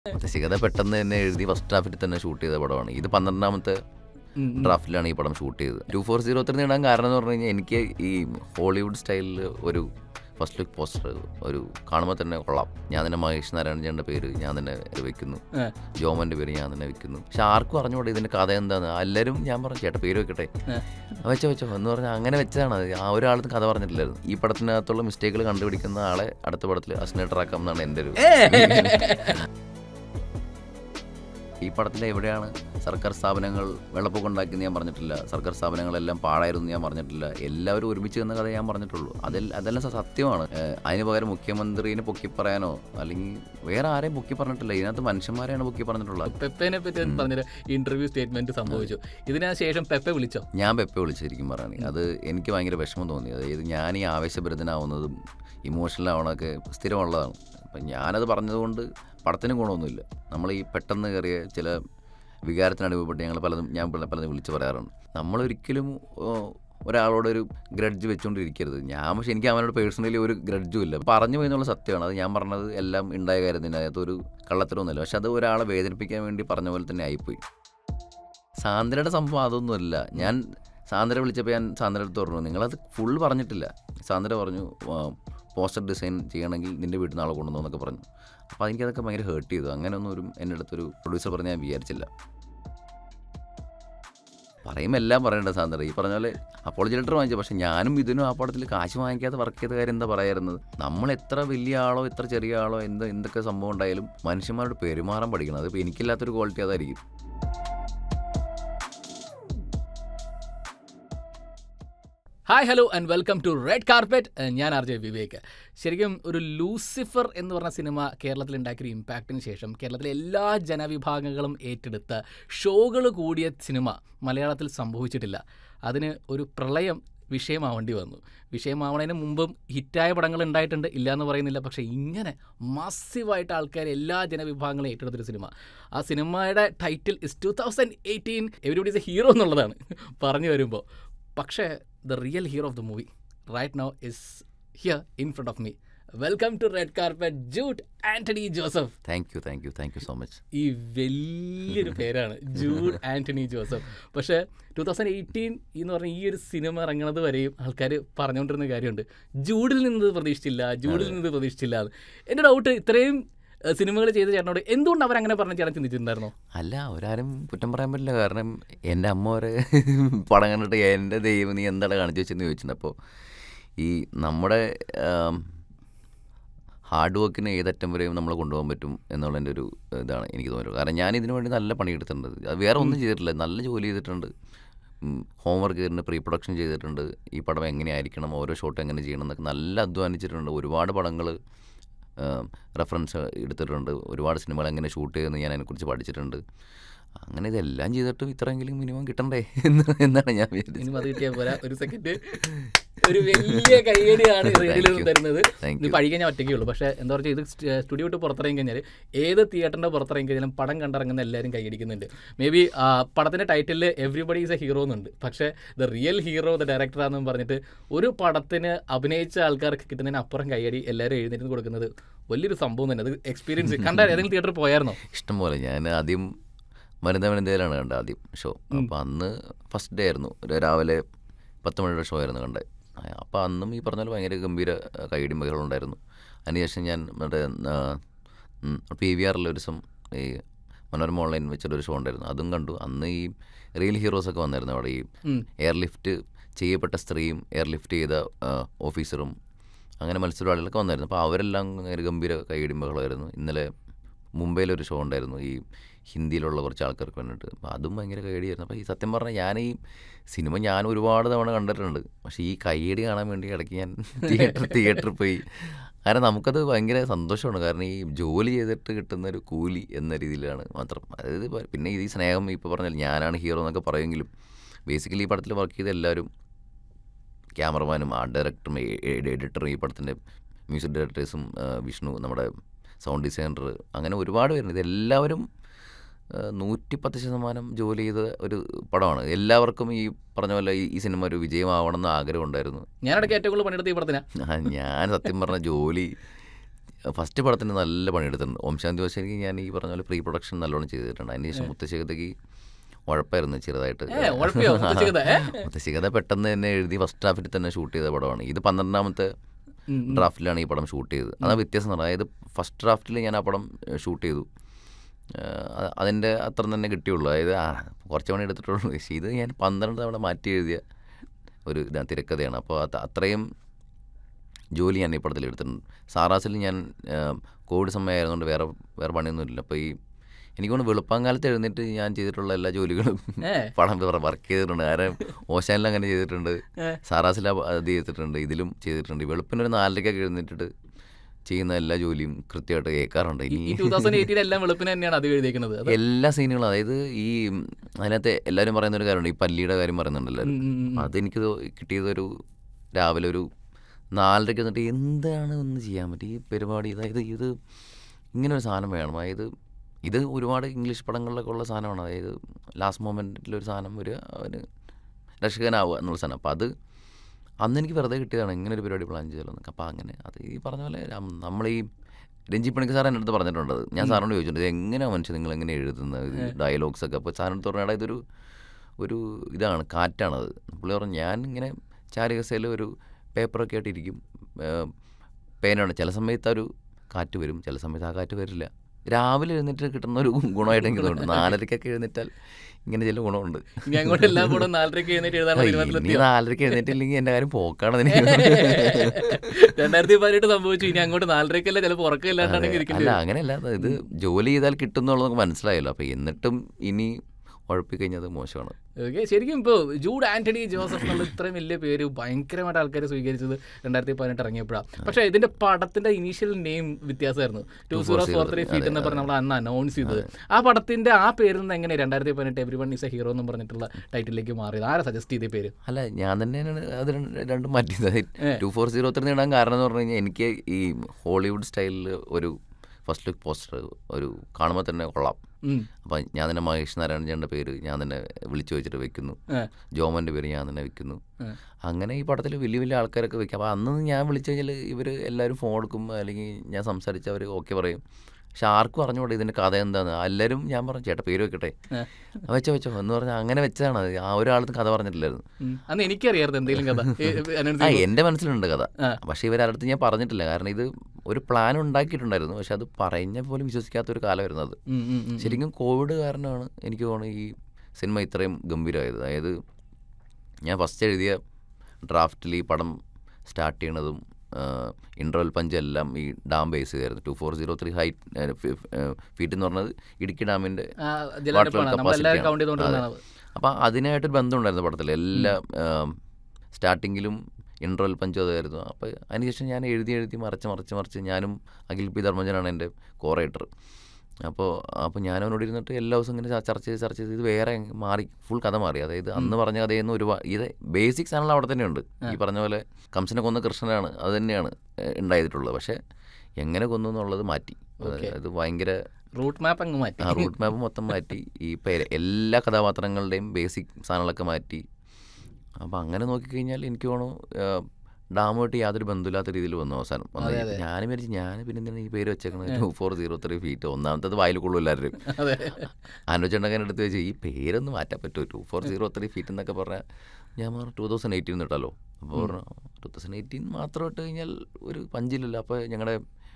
ശശികഥ പെട്ടെന്ന് തന്നെ എഴുതി ഫസ്റ്റ് ഹാഫിൽ തന്നെ ഷൂട്ട് ചെയ്ത പടമാണ് ഇത് പന്ത്രണ്ടാമത്തെ ഉം, ഉം. ഡ്രാഫ്റ്റിലാണ് ഈ പടം ഷൂട്ട് ചെയ്തത് ടു ഫോർ സീറോ ത്രീ നേടാൻ കാരണം എന്ന് പറഞ്ഞു കഴിഞ്ഞാൽ എനിക്ക് ഈ ഹോളിവുഡ് സ്റ്റൈലിൽ ഒരു ഫസ്റ്റ് ലുക്ക് പോസ്റ്റർ ഒരു കാണുമ്പോൾ തന്നെ കൊള്ളാം ഞാൻ തന്നെ മഹേഷ് നാരായണൻ്റെ പേര് ഞാൻ തന്നെ വെക്കുന്നു ഏ. ജോമൻ്റെ പേര് ഞാൻ തന്നെ വെക്കുന്നു പക്ഷെ ആർക്കും അറിഞ്ഞുകൂടെ ഇതിൻ്റെ കഥ എന്താന്ന് എല്ലാവരും ഞാൻ പറഞ്ഞു ചേട്ടാ പേര് വെക്കട്ടെ ഏ. ആ, വെച്ചോ വെച്ചോ എന്ന് പറഞ്ഞാൽ അങ്ങനെ വെച്ചതാണ് അത്. ആ ഒരാളും കഥ പറഞ്ഞിട്ടില്ലായിരുന്നു ഈ പടത്തിനകത്തുള്ള മിസ്റ്റേക്കുകൾ കണ്ടുപിടിക്കുന്ന ആളെ അടുത്ത പടത്തിൽ അസിനേറ്ററാക്കാം എന്നാണ് എൻ്റെ ഒരു ഈ പടത്തിൽ എവിടെയാണ് സർക്കാർ സ്ഥാപനങ്ങൾ വെള്ളപ്പൊക്കം ഉണ്ടാക്കിയെന്ന് ഞാൻ പറഞ്ഞിട്ടില്ല സർക്കാർ സ്ഥാപനങ്ങളെല്ലാം പാഴായിരുന്നു എന്ന് ഞാൻ പറഞ്ഞിട്ടില്ല എല്ലാവരും ഒരുമിച്ച് എന്ന കഥ ഞാൻ പറഞ്ഞിട്ടുള്ളൂ അതെല്ലാം അതെല്ലാം സ- സത്യമാണ് ഏഹ് അതിന് പകരം മുഖ്യമന്ത്രിനെ പൊക്കി പറയാനോ അല്ലെങ്കിൽ വേറെ ആരെയും പൊക്കി പറഞ്ഞിട്ടില്ല ഇതിനകത്ത് മനുഷ്യന്മാരെയാണ് പൊക്കി പറഞ്ഞിട്ടുള്ളത് പെപ്പേനെ പറ്റി പറഞ്ഞൊരു ഇന്റർവ്യൂ സ്റ്റേറ്റ്മെന്റ് സംഭവിച്ചു ഇതിനു ശേഷം പെപ്പെ വിളിച്ചോ ഞാൻ പെപ്പെ വിളിച്ചിരിക്കും പറയുകയാണെങ്കിൽ അത് എനിക്ക് ഭയങ്കര വിഷമം തോന്നി അതായത് ഞാൻ ഈ ആവേശഭരിതനാവുന്നതും ഇമോഷണൽ ആവണമൊക്കെ സ്ഥിരമുള്ളതാണ് അപ്പം ഞാനത് പറഞ്ഞതുകൊണ്ട് പടത്തിന് ഗുണമൊന്നുമില്ല നമ്മൾ ഈ പെട്ടെന്ന് കയറിയ ചില വികാരത്തിന് അനുഭവപ്പെട്ട് ഞങ്ങൾ പലതും ഞാൻ പല- പലതും വിളിച്ച് പറയാറുണ്ട് നമ്മളൊരിക്കലും ഓ, ഒരാളോടൊരു ഗ്രഡ്ജ് വെച്ചുകൊണ്ടിരിക്കരുത് ഞാൻ പക്ഷേ എനിക്ക് അവനോട് പേഴ്സണലി ഒരു ഗ്രഡ്ജും ഇല്ല പറഞ്ഞു പോയെന്നുള്ള സത്യമാണ് അത് ഞാൻ പറഞ്ഞത് എല്ലാം ഉണ്ടായ കാര്യത്തിന് അതിനകത്ത് ഒരു കള്ളത്തരമൊന്നുമില്ല പക്ഷെ അത് ഒരാളെ വേദനിപ്പിക്കാൻ വേണ്ടി പറഞ്ഞ പോലെ തന്നെ ആയിപ്പോയി സാന്ദ്രയുടെ സംഭവം അതൊന്നുമല്ല ഞാൻ സാന്ദ്ര വിളിച്ചപ്പോൾ ഞാൻ സാന്ദ്ര അടുത്ത് പറഞ്ഞു നിങ്ങളത് ഫുൾ പറഞ്ഞിട്ടില്ല സാന്ദ്ര പറഞ്ഞു പോസ്റ്റർ ഡിസൈൻ ചെയ്യണമെങ്കിൽ നിൻ്റെ വീട്ടിൽ നാളെ കൊണ്ടുവന്നു എന്നൊക്കെ പറഞ്ഞു അപ്പോൾ എനിക്കതൊക്കെ ഭയങ്കര ഹേർട്ട് ചെയ്തു അങ്ങനെയൊന്നും ഒരു എൻ്റെ അടുത്തൊരു പ്രൊഡ്യൂസർ പറഞ്ഞ് ഞാൻ വിചാരിച്ചില്ല പറയുമ്പോൾ എല്ലാം പറയേണ്ട സാന്ദ്ര ഈ പറഞ്ഞ പോലെ അപ്പോളജി ലെറ്റർ വാങ്ങിച്ചു പക്ഷേ ഞാനും ഇതിനും ആ പടത്തിൽ കാശ് വാങ്ങിക്കാതെ വർക്ക് ചെയ്ത കാര്യം എന്താ പറയാറുന്നത് നമ്മൾ എത്ര വലിയ ആളോ എത്ര ചെറിയ ആളോ എന്ത് എന്തൊക്കെ സംഭവം ഉണ്ടായാലും മനുഷ്യന്മാരോട് പെരുമാറാൻ പഠിക്കണം അതിപ്പോൾ എനിക്കില്ലാത്തൊരു ക്വാളിറ്റി അതായിരിക്കും hi hello and welcome to red carpet ഞാൻ ആർ ജെ വിവേക് ശരിക്കും ഒരു ലൂസിഫർ എന്ന് പറഞ്ഞ സിനിമ കേരളത്തിൽ ഉണ്ടാക്കിയ ഒരു ഇമ്പാക്റ്റിന് ശേഷം കേരളത്തിലെ എല്ലാ ജനവിഭാഗങ്ങളും ഏറ്റെടുത്ത ഷോകൾ കൂടിയ സിനിമ മലയാളത്തിൽ സംഭവിച്ചിട്ടില്ല അതിന് ഒരു പ്രളയം വിഷയമാവേണ്ടി വന്നു വിഷയമാവണതിന് മുമ്പും ഹിറ്റായ പടങ്ങൾ ഉണ്ടായിട്ടുണ്ട് ഇല്ല എന്ന് പറയുന്നില്ല പക്ഷേ ഇങ്ങനെ മാസീവായിട്ട് ആൾക്കാർ എല്ലാ ജനവിഭാഗങ്ങളും ഏറ്റെടുത്തൊരു സിനിമ ആ സിനിമയുടെ title is two thousand eighteen everybody is a hero എന്നുള്ളതാണ് പറഞ്ഞു വരുമ്പോൾ പക്ഷേ the real hero of the movie right now is here in front of me welcome to red carpet Jude Antony Joseph thank you thank you thank you so much ഈ വലിയൊരു പേരാണ് ജൂഡ് ആന്റണി ജോസഫ് പക്ഷേ two thousand eighteen എന്ന് പറഞ്ഞ ഈ ഒരു സിനിമ ഇറങ്ങുന്നത് വരെയും ആൾക്കാർ പറഞ്ഞുകൊണ്ടിരുന്ന കാര്യമുണ്ട് ജൂഡിൽ നിന്ന് പ്രതീക്ഷിച്ചില്ല ജൂഡിൽ നിന്ന് പ്രതീക്ഷിച്ചില്ല എന്ന് എൻ്റെ ഡൗട്ട് ഇത്രയും സിനിമകൾ ചെയ്ത ചേട്ടനോട് എന്തുകൊണ്ട് അവരങ്ങനെ പറഞ്ഞ ചേട്ടൻ ചിന്തിച്ചിട്ടുണ്ടായിരുന്നോ അല്ല അവരാരും കുറ്റം പറയാൻ പറ്റില്ല കാരണം എൻ്റെ അമ്മ വരെ പടം കണ്ടിട്ട് എൻ്റെ ദൈവം നീ എന്താണ് കാണിച്ചു വെച്ചെന്ന് ചോദിച്ചിട്ടുണ്ട് അപ്പോൾ ഈ നമ്മുടെ ഹാർഡ് വർക്കിന് ഏതറ്റം വരെയും നമ്മളെ കൊണ്ടുപോകാൻ പറ്റും എന്നുള്ളതിൻ്റെ ഒരു ഇതാണ് എനിക്ക് തോന്നുന്നത് കാരണം ഞാൻ ഇതിനു വേണ്ടി നല്ല പണിയെടുത്തിട്ടുണ്ട് അത് വേറെ ഒന്നും ചെയ്തിട്ടില്ല നല്ല ജോലി ചെയ്തിട്ടുണ്ട് ഹോംവർക്ക് ചെയ്തിട്ടുണ്ട് പ്രീ പ്രൊഡക്ഷൻ ചെയ്തിട്ടുണ്ട് ഈ പടം എങ്ങനെയായിരിക്കണം ഓരോ ഷോട്ട് എങ്ങനെ ചെയ്യണം എന്നൊക്കെ നല്ല അധ്വാനിച്ചിട്ടുണ്ട് ഒരുപാട് പടങ്ങൾ റെഫറൻസ് എടുത്തിട്ടുണ്ട് ഒരുപാട് സിനിമകൾ എങ്ങനെ ഷൂട്ട് ചെയ്തെന്ന് ഞാൻ അതിനെക്കുറിച്ച് പഠിച്ചിട്ടുണ്ട് അങ്ങനെ ഇതെല്ലാം ചെയ്തിട്ടും ഇത്രയെങ്കിലും മിനിമം കിട്ടണ്ടേ എന്ന് എന്നാണ് ഞാൻ വിചാരിച്ചത് ഇനി അത് കിട്ടിയാൽ പോരാ ഒരു സെക്കൻഡ് ഒരു വലിയ കൈയടിയാണ് റേഡിയോയിൽ Thank you. തരുന്നത് Thank ഇത് you. പഴി കഴിഞ്ഞാൽ ഒറ്റയ്ക്കേ ഉള്ളൂ പക്ഷേ എന്താ പറയുക ഇത് സ്റ്റുഡിയോ വിട്ട് പുറത്തിറങ്ങി കഴിഞ്ഞാൽ ഏത് തിയേറ്ററിൻ്റെ പുറത്തിറങ്ങി കഴിഞ്ഞാലും പടം കണ്ടിറങ്ങുന്ന എല്ലാവരും കൈയടിക്കുന്നുണ്ട് മേ ബി പടത്തിൻ്റെ ടൈറ്റിലിൽ എവ്രിബഡി ഈസ് എ ഹീറോ എന്നുണ്ട് പക്ഷേ ദ റിയൽ ഹീറോ ദ ഡയറക്ടറാണെന്നും പറഞ്ഞിട്ട് ഒരു പടത്തിന് അഭിനയിച്ച ആൾക്കാർക്ക് കിട്ടുന്നതിന് അപ്പുറം കൈയടി എല്ലാവരും എഴുന്നേറ്റ് കൊടുക്കുന്നത് വലിയൊരു സംഭവം തന്നെ അത് എക്സ്പീരിയൻസ് കണ്ട ഏതെങ്കിലും തിയേറ്ററിൽ പോയായിരുന്നോ ഇഷ്ടംപോലെ ഞാൻ ആദ്യം മരുന്ന വനിതയിലാണ് കണ്ടത് ആദ്യം ഷോ അപ്പോൾ അന്ന് ഫസ്റ്റ് ഡേ ആയിരുന്നു ഒരു രാവിലെ പത്ത് മണിയുടെ ഷോ ആയിരുന്നു കണ്ടത് അപ്പോൾ അന്നും ഈ പറഞ്ഞ പോലെ ഭയങ്കര ഗംഭീര കൈയടി മകളുണ്ടായിരുന്നു അതിനുശേഷം ഞാൻ മറ്റേ പി വി ആറിൽ ഒരു ദിവസം ഈ മനോരമ ഓൺലൈൻ വെച്ചിട്ടൊരു ഷോ ഉണ്ടായിരുന്നു അതും കണ്ടു അന്ന് ഈ റിയൽ ഹീറോസൊക്കെ വന്നായിരുന്നു അവിടെ ഈ ഉം. എയർ ലിഫ്റ്റ് ചെയ്യപ്പെട്ട സ്ത്രീയും എയർ ലിഫ്റ്റ് ചെയ്ത ആ, ഓഫീസറും അങ്ങനെ മത്സരവാളികളൊക്കെ വന്നായിരുന്നു അപ്പോൾ അവരെല്ലാം ഭയങ്കര ഗംഭീര കൈയടി മകളായിരുന്നു ഇന്നലെ മുംബൈയിലൊരു ഷോ ഉണ്ടായിരുന്നു ഈ ഹിന്ദിയിലുള്ള കുറച്ച് ആൾക്കാർക്ക് വേണ്ടിയിട്ട് അപ്പോൾ അതും ഭയങ്കര കൈയടിയായിരുന്നു അപ്പോൾ ഈ സത്യം പറഞ്ഞാൽ ഞാൻ ഈ സിനിമ ഞാൻ ഒരുപാട് തവണ കണ്ടിട്ടുണ്ട് പക്ഷേ ഈ കൈയടി കാണാൻ വേണ്ടി ഇടയ്ക്ക് ഞാൻ തിയേറ്റർ തിയേറ്ററിൽ പോയി കാരണം നമുക്കത് ഭയങ്കര സന്തോഷമാണ് കാരണം ഈ ജോലി ചെയ്തിട്ട് കിട്ടുന്ന ഒരു കൂലി എന്ന രീതിയിലാണ് മാത്രം അതായത് ഇപ്പൊ പിന്നെ ഈ സ്നേഹം ഇപ്പോൾ പറഞ്ഞാൽ ഞാനാണ് ഹീറോ എന്നൊക്കെ പറയുമെങ്കിലും ബേസിക്കലി ഈ പടത്തിൽ വർക്ക് ചെയ്ത എല്ലാവരും ക്യാമറമാനും ആർട്ട് ഡയറക്ടറും എഡിറ്ററും ഈ പടത്തിൻ്റെ മ്യൂസിക് ഡയറക്ടേഴ്സും വിഷ്ണു നമ്മുടെ സൗണ്ട് ഡിസൈനർ അങ്ങനെ ഒരുപാട് പേരുണ്ട് ഇതെല്ലാവരും നൂറ്റിപ്പത്ത് ശതമാനം ജോലി ചെയ്ത ഒരു പടമാണ് എല്ലാവർക്കും ഈ പറഞ്ഞ പോലെ ഈ- ഈ സിനിമ ഒരു വിജയമാവണം എന്ന് ആഗ്രഹം ഉണ്ടായിരുന്നു ഞാനിടയ്ക്ക് ഏറ്റവും കൂടുതൽ പണിയെടുത്ത ഈ പടത്തിനാ ആ, ഞാൻ സത്യം പറഞ്ഞ ജോലി ഫസ്റ്റ് പടത്തിന് നല്ല പണിയെടുത്തിട്ടുണ്ട് ഓം ശാന്തി ഓശാനിക്ക് ഞാൻ ഈ പറഞ്ഞ പോലെ പ്രീ പ്രൊഡക്ഷൻ നല്ലോണം ചെയ്തിട്ടുണ്ട് അതിന് ശേഷം മുത്തശ്ശേഖതയ്ക്ക് ഉഴപ്പായിരുന്നു ചെറുതായിട്ട് ഏ, ഉഴപ്പിയോ? മുത്തശ്ശികത, ഏ? മുത്തശ്ശേഖത പെട്ടെന്ന് തന്നെ എഴുതി ഫസ്റ്റ് ഡ്രാഫ്റ്റിൽ തന്നെ ഷൂട്ട് ചെയ്ത പടമാണ് ഇത് പന്ത്രണ്ടാമത്തെ ഉം, ഉം. ഡ്രാഫ്റ്റിലാണ് ഈ പടം ഷൂട്ട് ചെയ്തത് അതാ വ്യത്യാസം എന്ന് പറഞ്ഞാൽ അതായത് ഫസ്റ്റ് ഡ്രാഫ്റ്റിൽ ഞാൻ ആ പടം ഷൂട്ട് ചെയ്തു ആ, അതിൻ്റെ അത്ര തന്നെ കിട്ടിയുള്ളൂ അതായത് ആ, കുറച്ച് പണി എടുത്തിട്ടുള്ളൂ പക്ഷേ ഇത് ഞാൻ പന്ത്രണ്ട് തവണ മാറ്റി എഴുതിയ ഒരു ഇതാ തിരക്കഥയാണ് അപ്പോൾ അത് അത്രയും ജോലി ഞാൻ ഈ പടത്തിൽ എടുത്തിട്ടുണ്ട് സാറാസിൽ ഞാൻ ആ, കോവിഡ് സമയമായിരുന്നുകൊണ്ട് വേറെ വേറെ പണിയൊന്നുമില്ല അപ്പോൾ ഈ എനിക്ക് തോന്നുന്നു വെളുപ്പാങ്കാലത്ത് എഴുന്നേറ്റ് ഞാൻ ചെയ്തിട്ടുള്ള എല്ലാ ജോലികളും ഏ. പടം വർക്ക് ചെയ്തിട്ടുണ്ട് കാരണം ഓശാനിൽ അങ്ങനെ ചെയ്തിട്ടുണ്ട് ഏ. സാറാസിൽ അത് ചെയ്തിട്ടുണ്ട് ഇതിലും ചെയ്തിട്ടുണ്ട് വെളുപ്പിന് ഒരു നാലരയ്ക്കൊക്കെ എഴുന്നേറ്റിട്ട് ചെയ്യുന്ന എല്ലാ ജോലിയും കൃത്യമായിട്ട് കേൾക്കാറുണ്ട് ഈ ഇനി ടൂ തൗസൻഡ് എയ്റ്റീൻ എല്ലാം വെളുപ്പിന് തന്നെയാണ് അത് എഴുതിയേക്കുന്നത് അത് എല്ലാ സീനുകളും അതായത് ഈ അതിനകത്ത് എല്ലാവരും പറയുന്ന ഒരു കാര്യമുണ്ട് ഈ പല്ലിയുടെ കാര്യം പറയുന്നുണ്ടല്ലോ ഉം, ഉം, ഉം. അതെനിക്ക് കിട്ടിയതൊരു രാവിലെ ഒരു നാലരയ്ക്ക് എന്നിട്ട് എന്താണ് ഒന്ന് ചെയ്യാൻ പറ്റും ഈ പരിപാടി അതായത് ഇത് ഇങ്ങനെ ഒരു സാധനം വേണം അതായത് ഇത് ഒരുപാട് ഇംഗ്ലീഷ് പടങ്ങളിലൊക്കെ ഉള്ള സാധനമാണ് അതായത് ലാസ്റ്റ് മൊമെൻറ്റിൽ ഒരു സാധനം വരിക അവന് രക്ഷകനാവുക എന്നുള്ള സാധനം അപ്പോൾ അത് അന്ന് എനിക്ക് വെറുതെ കിട്ടിയതാണ് ഇങ്ങനെ ഒരു പരിപാടി പ്ലാൻ ചെയ്തല്ലോ അപ്പോൾ അങ്ങനെ അത് ഈ പറഞ്ഞ പോലെ നം- നമ്മൾ ഈ രഞ്ജി പണിക്ക് സാർ എൻ്റെ അടുത്ത് പറഞ്ഞിട്ടുണ്ട് അത്. ഞാൻ സാറിനോട് ചോദിച്ചിട്ടുണ്ട് ഇത് എങ്ങനെയാണ് മനുഷ്യൻ നിങ്ങൾ എങ്ങനെ എഴുതുന്നത് ഇത് ഡയലോഗ്സ് ഒക്കെ അപ്പോൾ സാറിനടുത്ത് പറഞ്ഞാൽ ഇതൊരു ഒരു ഇതാണ് കാറ്റാണത് പുള്ളി പറഞ്ഞു ഞാൻ ഇങ്ങനെ ചാരുകസയിൽ ഒരു പേപ്പറൊക്കെ ആയിട്ട് ഇരിക്കും ഏഹ് പേനാണ് ചില സമയത്ത് ആ ഒരു കാറ്റ് വരും ചില സമയത്ത് ആ കാറ്റ് വരില്ല രാവിലെ എഴുന്നേറ്റ് കിട്ടുന്ന ഒരു ഗുണമായിട്ട് എനിക്ക് തോന്നുന്നു നാലരയ്ക്കൊക്കെ എഴുന്നേറ്റാൽ ഇങ്ങനെ ചില ഗുണമുണ്ട് ഇനി അങ്ങോട്ട് എല്ലാം കൂടെ നാലരയ്ക്ക് എഴുന്നേറ്റ് എഴുതാനുള്ള ഇനി തീരുമാനത്തിലെത്തിയോ നാലരയ്ക്ക് എഴുന്നേറ്റില്ലെങ്കിൽ എൻ്റെ കാര്യം പോക്കാണ് രണ്ടായിരത്തി പതിനെട്ട് സംഭവിച്ചു ഇനി അങ്ങോട്ട് നാലരയ്ക്കല്ല ചിലപ്പോൾ ഉറക്കമില്ലാണ്ടാണെങ്കിൽ ഇരിക്കേണ്ടി അല്ല വരും. അങ്ങനെയല്ല അത് ഇത് ജോലി ചെയ്താൽ കിട്ടും എന്നുള്ളത് നമുക്ക് മനസ്സിലായല്ലോ അപ്പോൾ എന്നിട്ടും ഇനി ഉഴപ്പിക്കഴിഞ്ഞത് മോശമാണ് ഓക്കെ ശരിക്കും ഇപ്പോൾ ജൂഡ് ആന്റണി ജോസഫ് എന്നുള്ള ഇത്രയും വലിയ പേര് ഭയങ്കരമായിട്ട് ആൾക്കാർ സ്വീകരിച്ചത് രണ്ടായിരത്തി പതിനെട്ട് ഇറങ്ങിയപ്പോഴാണ് പക്ഷേ ഇതിന്റെ പടത്തിന്റെ ഇനീഷ്യൽ നെയിം വ്യത്യാസമായിരുന്നു two zero four three feet എന്ന് പറഞ്ഞ് നമ്മൾ അന്ന് അനൗൺസ് ചെയ്തത് ആ പടത്തിന്റെ ആ പേരിൽ നിന്ന് എങ്ങനെ രണ്ടായിരത്തി പതിനെട്ട് everyone is a hero എന്ന് പറഞ്ഞിട്ടുള്ള ടൈറ്റിലേക്ക് മാറിയത് ആരാ സജസ്റ്റ് ചെയ്ത പേര് അല്ല ഞാൻ തന്നെയാണ് അത് രണ്ട് രണ്ടും മാറ്റിയത് ഏ. ടു ഫോർ സീറോ ത്രീ ഇടാൻ കാരണം എന്ന് പറഞ്ഞു കഴിഞ്ഞാൽ എനിക്ക് ഈ ഹോളിവുഡ് സ്റ്റൈലിൽ ഒരു ഫസ്റ്റ് ലുക്ക് പോസ്റ്റർ ഒരു കാണുമ്പോൾ തന്നെ കൊള്ളാം ഉം. അപ്പം ഞാൻ തന്നെ മഹേഷ് നാരായണൻ ചേട്ടൻ്റെ പേര് ഞാൻ തന്നെ വിളിച്ചു വെച്ചിട്ട് വെക്കുന്നു ഏ. ജോമൻ്റെ പേര് ഞാൻ തന്നെ വെക്കുന്നു ഏ. അങ്ങനെ ഈ പടത്തിൽ വലിയ വലിയ ആൾക്കാരൊക്കെ വെക്കും അപ്പോൾ അന്ന് ഞാൻ വിളിച്ചു കഴിഞ്ഞാൽ ഇവർ എല്ലാവരും ഫോൺ എടുക്കും അല്ലെങ്കിൽ ഞാൻ സംസാരിച്ച് അവർ ഓക്കെ പറയും പക്ഷെ ആർക്കും അറിഞ്ഞുകൂടെ ഇതിൻ്റെ കഥ എന്താന്ന് എല്ലാവരും ഞാൻ പറഞ്ഞു ചേട്ടാ പേര് വെക്കട്ടെ ഏ. ആ, വെച്ചോ വെച്ചോ എന്ന് പറഞ്ഞാൽ അങ്ങനെ വെച്ചതാണ് അത്. ആ ഒരാളും കഥ പറഞ്ഞിട്ടില്ലായിരുന്നു ഉം. അന്ന് എനിക്കറിയായിരുന്നു എന്തെങ്കിലും കഥ ഏ, announce ആ ചെയ്യുമ്പോ. എൻ്റെ മനസ്സിലുണ്ട് കഥ ആ. പക്ഷേ ഇവരടുത്ത് ഞാൻ പറഞ്ഞിട്ടില്ല കാരണം ഇത് ഒരു പ്ലാൻ ഉണ്ടാക്കിയിട്ടുണ്ടായിരുന്നു പക്ഷെ അത് പറഞ്ഞ പോലും വിശ്വസിക്കാത്ത ഒരു കാലമായിരുന്നു അത് ഉം, ഉം, ഉം. ശരിക്കും കോവിഡ് കാരണമാണ് എനിക്ക് തോന്നുന്നത് ഈ സിനിമ ഇത്രയും ഗംഭീരമായത് അതായത് ഞാൻ ഫസ്റ്റ് എഴുതിയ ഡ്രാഫ്റ്റിൽ ഈ പടം സ്റ്റാർട്ട് ചെയ്യണതും ഇൻ്റർവൽ പഞ്ച് എല്ലാം ഈ ഡാം ബേസ് ചെയ്തായിരുന്നു two four zero three height feet എന്ന് പറഞ്ഞത് ഇടുക്കി ഡാമിൻ്റെ ആ, ജലനിരപ്പാണ് നമ്മളെല്ലാവരും കൗണ്ട് ചെയ്തുകൊണ്ടിരുന്നതാണ് അപ്പോൾ അതിനായിട്ടൊരു ബന്ധമുണ്ടായിരുന്നു പടത്തിൽ എല്ലാ സ്റ്റാർട്ടിങ്ങിലും ഇൻ്റർവൽ പഞ്ചും അതായിരുന്നു അപ്പോൾ അതിനുശേഷം ഞാൻ എഴുതി എഴുതി മറച്ച് മറച്ച് മറിച്ച് ഞാനും അഖിൽ പി ധർമ്മജനാണ് എൻ്റെ കോറേറ്റർ അപ്പോൾ അപ്പോൾ ഞാൻ അവനോട് ഇരുന്നിട്ട് എല്ലാ ദിവസവും ഇങ്ങനെ ച- ചർച്ച ചെയ്ത് ചർച്ച ചെയ്ത് ഇത് വേറെ മാറി ഫുൾ കഥ മാറി അതായത് അന്ന് പറഞ്ഞ കഥയിൽ നിന്ന് ഒരുപാട് ഇത് ബേസിക്സ് ആണല്ലോ അവിടെ തന്നെയുണ്ട് ഈ പറഞ്ഞ പോലെ കംസനെ കൊന്ന കൃഷ്ണനാണ് അത് തന്നെയാണ് ഏഹ്, ഉണ്ടായിട്ടുള്ളത് പക്ഷേ എങ്ങനെ കൊന്നു എന്നുള്ളത് മാറ്റി അത് ഭയങ്കര റൂട്ട് മാപ്പ് അങ്ങ് മാറ്റി ആ റൂട്ട് മാപ്പ് മൊത്തം മാറ്റി ഈ പേര് എല്ലാ കഥാപാത്രങ്ങളുടെയും ബേസിക് സാധനങ്ങളൊക്കെ മാറ്റി അപ്പോൾ അങ്ങനെ നോക്കിക്കഴിഞ്ഞാൽ എനിക്ക് തോന്നുന്നു ഡാമുമായിട്ട് യാതൊരു ബന്ധമില്ലാത്ത രീതിയിൽ വന്നു അവസാനം വന്നത്. ഞാൻ വിചാരിച്ചു ഞാൻ പിന്നെ എന്തിനാ ഈ പേര് വെച്ചേക്കണത് two four zero three feet ഒന്നാമത്തത് വായിൽ കൊള്ളൂ എല്ലാവരും അതെ അനുചണ്ടകൻ എടുത്ത് വെച്ച് ഈ പേരൊന്ന് മാറ്റാൻ പറ്റുമോ two four zero three feet എന്നൊക്കെ പറഞ്ഞാൽ ഞാൻ പറഞ്ഞു ടൂ തൗസൻഡ് എയ്റ്റീൻ ഇട്ടല്ലോ അപ്പോൾ പറഞ്ഞു ടൂ തൗസൻഡ് എയ്റ്റീൻ മാത്രം ഇട്ട് കഴിഞ്ഞാൽ ഒരു പഞ്ചില്ലല്ലോ അപ്പോൾ ഞങ്ങളുടെ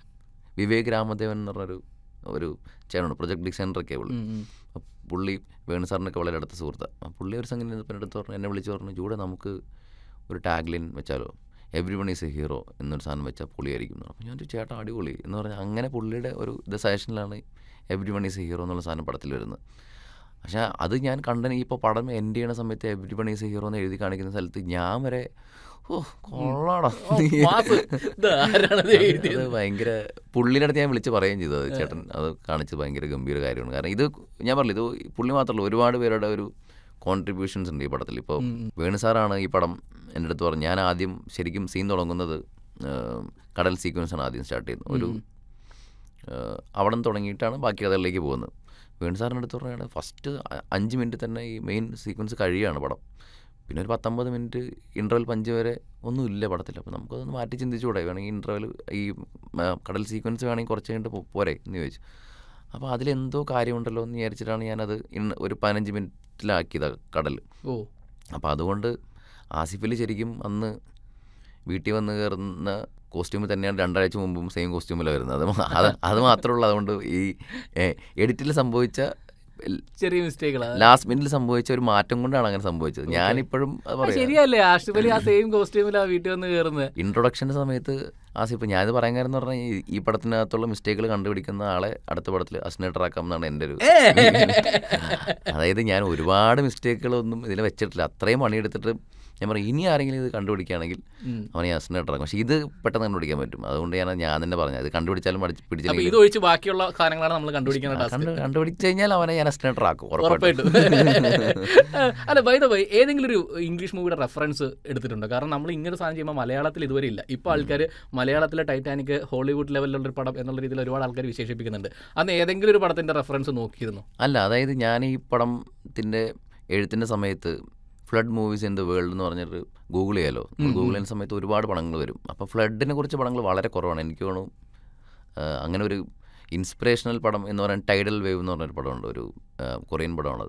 വിവേക് രാമദേവൻ എന്ന് പറഞ്ഞൊരു ഒരു ചേട്ടനുണ്ട് പ്രൊജക്ട് ഡിസൈനറൊക്കെ ഉള്ളു ഉം, ഉം. അപ്പം പുള്ളി വേണു സാറിനൊക്കെ വളരെ അടുത്ത സുഹൃത്താണ് അപ്പം പുള്ളി ഒരു സംഗതി എൻ്റെ അടുത്ത് പറഞ്ഞു എന്നെ വിളിച്ച് പറഞ്ഞു ജൂടെ നമുക്ക് ഒരു ടാഗ് ലൈൻ വെച്ചാലോ everyone is a hero എന്നൊരു സാധനം വെച്ചാൽ പുള്ളിയായിരിക്കും എന്ന് പറഞ്ഞു. അപ്പോൾ ഞാൻ ചോദിച്ചു, ചേട്ടാ അടിപൊളി എന്ന് പറഞ്ഞാൽ അങ്ങനെ പുള്ളിയുടെ ഒരു ഇത് സജഷനിലാണ് everyone is a hero എന്നുള്ള സാധനം പടത്തിൽ വരുന്നത് പക്ഷേ അത് ഞാൻ കണ്ടന് ഇപ്പോൾ പടം എൻഡ് ചെയ്യണ സമയത്ത് everyone is a hero എന്ന് എഴുതി കാണിക്കുന്ന സ്ഥലത്ത് ഞാൻ വരെ ഓ കൊള്ളാടാ ഓ, മാസ്. ഇത് ആരാണത് എഴുതിയത്? അത് ഭയങ്കര പുള്ളിയുടെ അടുത്ത് ഞാൻ വിളിച്ച് പറയുകയും ചെയ്തു അത് ചേട്ടൻ അത് കാണിച്ച് ഭയങ്കര ഗംഭീര കാര്യമാണ് കാരണം ഇത് ഞാൻ പറഞ്ഞില്ല ഇത് പുള്ളി മാത്രമല്ല ഒരുപാട് പേരുടെ ഒരു കോൺട്രിബ്യൂഷൻസ് ഉണ്ട് ഈ പടത്തിൽ ഇപ്പോൾ വേണു സാറാണ് ഈ പടം എൻ്റെ അടുത്ത് പറഞ്ഞു ഞാൻ ആദ്യം ശരിക്കും സീൻ തുടങ്ങുന്നത് ആ, കടൽ സീക്വൻസാണ് ആദ്യം സ്റ്റാർട്ട് ചെയ്യുന്നത് ഒരു അവിടെ നിന്ന് തുടങ്ങിയിട്ടാണ് ബാക്കി കഥകളിലേക്ക് പോകുന്നത് വേണു സാറിൻ്റെ അടുത്ത് പറയുകയാണ് ഫസ്റ്റ് അഞ്ച് മിനിറ്റ് തന്നെ ഈ മെയിൻ സീക്വൻസ് കഴിയുകയാണ് പടം പിന്നെ ഒരു പത്തൊമ്പത് മിനിറ്റ് ഇൻ്റർവൽ പഞ്ച് വരെ ഒന്നുമില്ല പടത്തിൽ അപ്പോൾ നമുക്കതൊന്ന് മാറ്റി ചിന്തിച്ചുകൂടെ വേണമെങ്കിൽ ഇൻ്റർവൽ ഈ ആ, കടൽ സീക്വൻസ് വേണമെങ്കിൽ കുറച്ച് കഴിഞ്ഞിട്ട് പോ- പോരെ എന്ന് ചോദിച്ചു അപ്പോൾ അതിലെന്തോ കാര്യമുണ്ടല്ലോ എന്ന് വിചാരിച്ചിട്ടാണ് ഞാനത് ഇന്ന് ഒരു പതിനഞ്ച് മിനിറ്റിലാക്കിയത് കടൽ ഓ അപ്പോൾ അതുകൊണ്ട് ആസിഫിൽ ശരിക്കും അന്ന് വീട്ടിൽ വന്ന് കയറുന്ന കോസ്റ്റ്യൂമിൽ തന്നെയാണ് രണ്ടാഴ്ച മുമ്പും സെയിം കോസ്റ്റ്യൂമിലാണ് വരുന്നത് അത് മാ- അത് അത് മാത്രമേ ഉള്ളൂ അതുകൊണ്ട് ഈ എഡിറ്റിൽ സംഭവിച്ച ചെറിയ മിസ്റ്റേക്കുകളാണ് ലാസ്റ്റ് മിനിറ്റിൽ സംഭവിച്ച ഒരു മാറ്റം കൊണ്ടാണ് അങ്ങനെ സംഭവിച്ചത് ഞാനിപ്പോഴും അത് പറയാം ശരിയല്ലേ ആഷിഫ് അലി ആ സെയിം കോസ്റ്റ്യൂമിലാ വീട്ടിൽ വന്ന് കയറുന്നത് ഇൻട്രൊഡക്ഷൻ്റെ സമയത്ത് ആസിഫ് ഞാനിത് പറയാൻ കാര്യം എന്ന് പറഞ്ഞാൽ ഈ- ഈ പടത്തിനകത്തുള്ള മിസ്റ്റേക്കുകൾ കണ്ടുപിടിക്കുന്ന ആളെ അടുത്ത പടത്തിൽ അസിനേറ്ററാക്കാം എന്നാണ് എൻ്റെ ഒരു അതായത് ഞാൻ ഒരുപാട് മിസ്റ്റേക്കുകളൊന്നും ഇതിൽ വെച്ചിട്ടില്ല അത്രയും പണിയെടുത്തിട്ട് ഞാൻ പറയും ഇനി ആരെങ്കിലും ഇത് കണ്ടുപിടിക്കുകയാണെങ്കിൽ ഉം. അവനെ അസിനേറ്ററാക്കും പക്ഷേ ഇത് പെട്ടെന്ന് കണ്ടുപിടിക്കാൻ പറ്റും അതുകൊണ്ട് ഞാൻ ഞാൻ തന്നെ പറഞ്ഞത് ഇത് കണ്ടുപിടിച്ചാലും പഠിച്ച് അപ്പൊ പിടിച്ചില്ലെങ്കിൽ ഇത് ഒഴിച്ച് ബാക്കിയുള്ള സാധനങ്ങളാണ് നമ്മൾ കണ്ടുപിടിക്കുന്ന ടാസ്ക് കണ്ടു കണ്ടുപിടിച്ച് കഴിഞ്ഞാൽ അവനെ ഞാൻ അസിനേറ്ററാക്കും ഉറപ്പായിട്ടും ഉറപ്പായിട്ടും അല്ല ബൈ ദ ബൈ ഏതെങ്കിലും ഒരു ഇംഗ്ലീഷ് മൂവിയുടെ റെഫറൻസ് എടുത്തിട്ടുണ്ടോ കാരണം നമ്മൾ ഇങ്ങനെ സാധനം ചെയ്യുമ്പോൾ മലയാളത്തിൽ ഇതുവരെ ഇല്ല ഇപ്പോൾ ആൾക്കാർ മലയാളത്തിലെ ടൈറ്റാനിക് ഹോളിവുഡ് ലെവലിലുള്ള ഒരു പടം എന്നുള്ള രീതിയിൽ ഒരുപാട് ആൾക്കാർ വിശേഷിപ്പിക്കുന്നുണ്ട് അന്ന് ഏതെങ്കിലും ഒരു പടത്തിന്റെ റെഫറൻസ് നോക്കിയിരുന്നു അല്ല അതായത് ഞാൻ ഈ പടത്തിൻ്റെ എഴുത്തിൻ്റെ സമയത്ത് flood movies in the world എന്ന് പറഞ്ഞിട്ട് ഗൂഗിൾ ചെയ്യാലോ ഗൂഗിൾ ചെയ്യുന്ന സമയത്ത് ഒരുപാട് പടങ്ങൾ വരും അപ്പോൾ ഫ്ലഡിനെ കുറിച്ച് പടങ്ങൾ വളരെ കുറവാണ് എനിക്ക് തോന്നുന്നു ആ, അങ്ങനെ ഒരു ഇൻസ്പിറേഷണൽ പടം എന്ന് പറയുന്നത് ടൈഡൽ വേവ് എന്ന് പറഞ്ഞൊരു പടമുണ്ട് ഒരു ആ, കൊറിയൻ പടമാണത്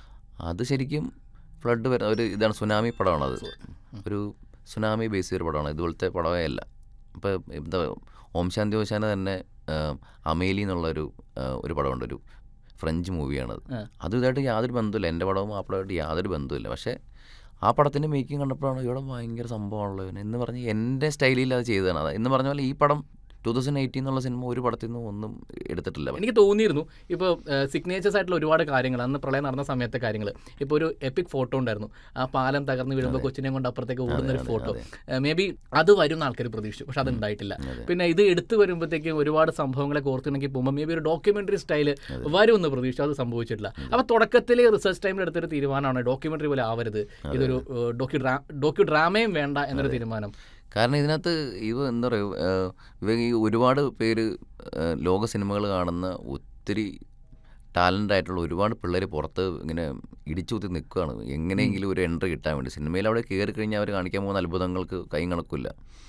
അത് ശരിക്കും ഫ്ലഡ് വരുന്ന ഒരു ഇതാണ് സുനാമി പടമാണത് ഒരു സുനാമി ബേസ് ചെയ്തൊരു പടമാണ് ഇതുപോലത്തെ പടമേ അല്ല ഇപ്പോൾ എന്താ ഓം ശാന്തി ഓശാന തന്നെ ആ, അമേലി എന്നുള്ളൊരു ആ, ഒരു പടമുണ്ട് ഒരു ഫ്രഞ്ച് മൂവിയാണത് ആ. അതും ഇതായിട്ട് യാതൊരു ബന്ധമില്ല എൻ്റെ പടവും ആ പടമായിട്ട് യാതൊരു ബന്ധമില്ല പക്ഷേ ആ പടത്തിൻ്റെ മേക്കിംഗ് കണ്ടപ്പോഴാണ് ഇവിടെ ഭയങ്കര സംഭവമാണല്ലോ ഇവന് എന്ന് പറഞ്ഞ് എൻ്റെ സ്റ്റൈലിൽ അത് ചെയ്തതാണ് അത് എന്ന് പറഞ്ഞ പോലെ ഈ പടം ടൂ തൗസൻഡ് എയ്റ്റീൻ എന്നുള്ള സിനിമ ഒരു പടത്തിൽ നിന്നും ഒന്നും എടുത്തിട്ടില്ല എനിക്ക് തോന്നിയിരുന്നു ഇപ്പോൾ സിഗ്നേച്ചേഴ്സ് ആയിട്ടുള്ള ഒരുപാട് കാര്യങ്ങൾ അന്ന് പ്രളയം നടന്ന സമയത്തെ കാര്യങ്ങൾ ഇപ്പോൾ ഒരു എപ്പിക് ഫോട്ടോ ഉണ്ടായിരുന്നു ആ പാലം തകർന്ന് വീഴുമ്പോൾ കൊച്ചിനെ കൊണ്ട് അപ്പുറത്തേക്ക് ഓടുന്ന ഒരു അതെ, ഫോട്ടോ അതെ. മേ ബി അത് വരും എന്ന് ആൾക്കാർ പ്രതീക്ഷിച്ചു പക്ഷെ അത് ഉണ്ടായിട്ടില്ല അതെ. പിന്നെ ഇത് എടുത്തു വരുമ്പോഴത്തേക്കും ഒരുപാട് സംഭവങ്ങളെ കോർത്തിണക്കി പോകുമ്പോൾ മേ ബി ഒരു ഡോക്യുമെന്ററി സ്റ്റൈല് വരുമെന്ന് പ്രതീക്ഷിച്ചു അത് സംഭവിച്ചിട്ടില്ല അപ്പോൾ തുടക്കത്തിൽ റിസർച്ച് ടൈമിൽ എടുത്തൊരു തീരുമാനമാണ് ഡോക്യുമെന്ററി പോലെ ആവരുത് ഇതൊരു ഡോക്യു ഡ്രാ ഡോക്യു ഡ്രാമയും വേണ്ട എന്നൊരു തീരുമാനം കാരണം ഇതിനകത്ത് ഇവ എന്താ പറയുക ഇവ ഈ ഒരുപാട് പേര് ആ, ലോക സിനിമകൾ കാണുന്ന ഒത്തിരി ടാലൻ്റ് ആയിട്ടുള്ള ഒരുപാട് പിള്ളേർ പുറത്ത് ഇങ്ങനെ ഇടിച്ചു കുത്തി നിൽക്കുകയാണ് എങ്ങനെയെങ്കിലും ഒരു എൻട്രി കിട്ടാൻ വേണ്ടി സിനിമയിൽ അവിടെ കയറി കഴിഞ്ഞാൽ അവർ കാണിക്കാൻ പോകുന്ന അത്ഭുതങ്ങൾക്ക് കൈ കണക്കില്ല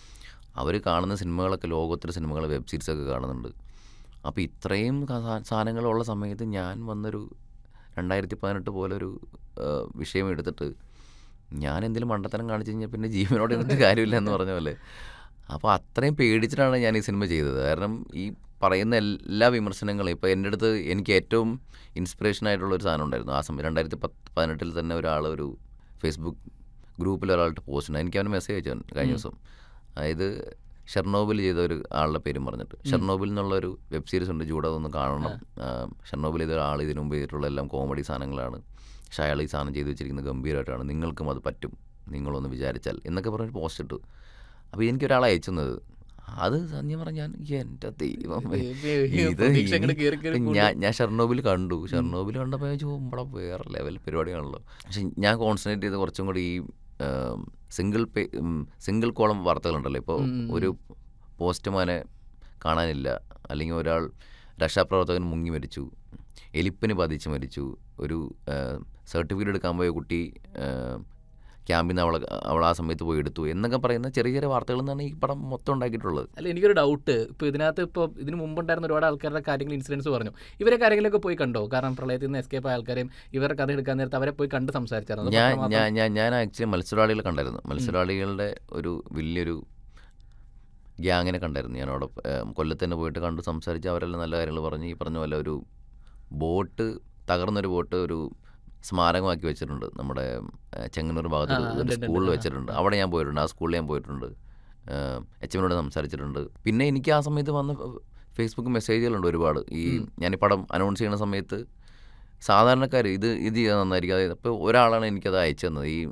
അവർ കാണുന്ന സിനിമകളൊക്കെ ലോകോത്തര സിനിമകൾ വെബ് സീരീസൊക്കെ കാണുന്നുണ്ട് അപ്പോൾ ഇത്രയും സാ- സാധനങ്ങളുള്ള സമയത്ത് ഞാൻ വന്നൊരു രണ്ടായിരത്തി പതിനെട്ട് പോലൊരു ആ, വിഷയം എടുത്തിട്ട് ഞാൻ എന്തെങ്കിലും മണ്ടത്തരം കാണിച്ചു കഴിഞ്ഞാൽ പിന്നെ ജീവനോടെ ഇരുന്നിട്ട് കാര്യമില്ല എന്ന് പറഞ്ഞ പോലെ അപ്പോൾ അത്രയും പേടിച്ചിട്ടാണ് ഞാൻ ഈ സിനിമ ചെയ്തത് കാരണം ഈ പറയുന്ന എല്ലാ വിമർശനങ്ങളും ഇപ്പോൾ എൻ്റെ അടുത്ത് എനിക്ക് ഏറ്റവും ഇൻസ്പിറേഷൻ ആയിട്ടുള്ള ഒരു സാധനം ഉണ്ടായിരുന്നു ആ സമയം രണ്ടായിരത്തി പത്ത് പതിനെട്ടിൽ തന്നെ ഒരാൾ ഒരു ഫേസ്ബുക്ക് ഗ്രൂപ്പിൽ ഒരാളുടെ പോസ്റ്റ് ഉണ്ട് എനിക്ക് അവന് മെസ്സേജ് അയച്ചു കഴിഞ്ഞ ദിവസം അതായത് ഷെർണോബിൽ ചെയ്ത ഒരു ആളുടെ പേരും പറഞ്ഞിട്ട് ഷെർണോബിൽ എന്നുള്ള ഒരു വെബ് സീരീസ് ഉണ്ട് ജൂഡ അതൊന്ന് കാണണം ആ, ഷെർണോബിൽ ചെയ്ത ഒരാൾ ഇതിനു മുമ്പ് ചെയ്തിട്ടുള്ള എല്ലാം കോമഡി സാധനങ്ങളാണ് പക്ഷേ അയാൾ ഈ സാധനം ചെയ്ത് വെച്ചിരിക്കുന്നത് ഗംഭീരമായിട്ടാണ് നിങ്ങൾക്കും അത് പറ്റും നിങ്ങളൊന്ന് വിചാരിച്ചാൽ എന്നൊക്കെ പറഞ്ഞൊരു പോസ്റ്റ് ഇട്ടു അപ്പോൾ എനിക്കൊരാളെ അയച്ചെന്നത് അത് സത്യം പറഞ്ഞാൽ ഞാൻ എൻ്റെ ദൈവമേ ഇത് പ്രതീക്ഷ അങ്ങട് ഇനി- കേറി കേറി ഇപ്പം ഞാൻ ഞാൻ ഷെർണോബിൽ കണ്ടു ഷെർണോബിൽ കണ്ടപ്പോൾ ഞാൻ ചോമ്പട വേറെ ലെവൽ പരിപാടിയാണല്ലോ പക്ഷെ ഞാൻ കോൺസെൻട്രേറ്റ് ചെയ്ത് കുറച്ചും കൂടി ഈ സിംഗിൾ പേ സിംഗിൾ കോളം വാർത്തകളുണ്ടല്ലോ ഇപ്പോൾ ഒരു പോസ്റ്റ്മാനെ കാണാനില്ല അല്ലെങ്കിൽ ഒരാൾ രക്ഷാപ്രവർത്തകൻ മുങ്ങി മരിച്ചു എലിപ്പനി ബാധിച്ച് മരിച്ചു ഒരു സർട്ടിഫിക്കറ്റ് എടുക്കാൻ പോയ കുട്ടി ക്യാമ്പിൽ നിന്ന് അവളെ അവൾ ആ സമയത്ത് പോയി എടുത്തു എന്നൊക്കെ പറയുന്ന ചെറിയ ചെറിയ വാർത്തകളിൽ നിന്നാണ് ഈ പടം മൊത്തം ഉണ്ടാക്കിയിട്ടുള്ളത് അല്ല എനിക്കൊരു ഡൗട്ട് ഇപ്പോൾ ഇതിനകത്ത് ഇപ്പോൾ ഇതിന് മുമ്പുണ്ടായിരുന്ന ഒരുപാട് ആൾക്കാരുടെ കാര്യങ്ങൾ ഇൻസിഡൻസ് പറഞ്ഞു ഇവരെ കാര്യങ്ങളൊക്കെ പോയി കണ്ടോ കാരണം പ്രളയത്തിൽ നിന്ന് എസ്കേപ്പ് ആയ ആൾക്കാരെയും ഇവരുടെ കഥ എടുക്കാൻ നേരത്ത് അവരെ പോയി കണ്ട് സംസാരിച്ചായിരുന്നു അത് ഞാൻ മാത്രം- ഞാൻ ഞാൻ ഞാൻ ആക്ച്വലി മത്സരവാളികളെ കണ്ടായിരുന്നു മത്സരവാളികളുടെ ഒരു വലിയൊരു ഗ്യാങ്ങിനെ കണ്ടായിരുന്നു ഞാൻ അവിടെ ഏം, കൊല്ലത്ത് തന്നെ പോയിട്ട് കണ്ടു സംസാരിച്ച് അവരെല്ലാം നല്ല കാര്യങ്ങൾ പറഞ്ഞ് ഈ പറഞ്ഞ പോലെ ഒരു ബോട്ട് തകർന്നൊരു ബോട്ട് ഒരു സ്മാരകമാക്കി വെച്ചിട്ടുണ്ട് നമ്മുടെ ഏ, ചെങ്ങന്നൂർ ഭാഗത്ത് ആ, ഒരു- ഉണ്ട്, ഒരു ഉണ്ട്, സ്കൂളിൽ ഉണ്ട്. വെച്ചിട്ടുണ്ട് അവിടെ ഞാൻ പോയിട്ടുണ്ട് ആ സ്കൂളിൽ ഞാൻ പോയിട്ടുണ്ട് എച്ച് എമ്മിനോട് സംസാരിച്ചിട്ടുണ്ട് പിന്നെ എനിക്ക് ആ സമയത്ത് വന്ന ഫേസ്ബുക്ക് മെസ്സേജുകളുണ്ട് ഒരുപാട് ഈ ഞാൻ ഈ പടം അനൗൺസ് ചെയ്യുന്ന സമയത്ത് സാധാരണക്കാർ ഇത് ഇത് ചെയ്താൽ നന്നായിരിക്കും അതായത് ഇപ്പോൾ ഒരാളാണ് എനിക്കത് അയച്ചു തന്നത് ഈ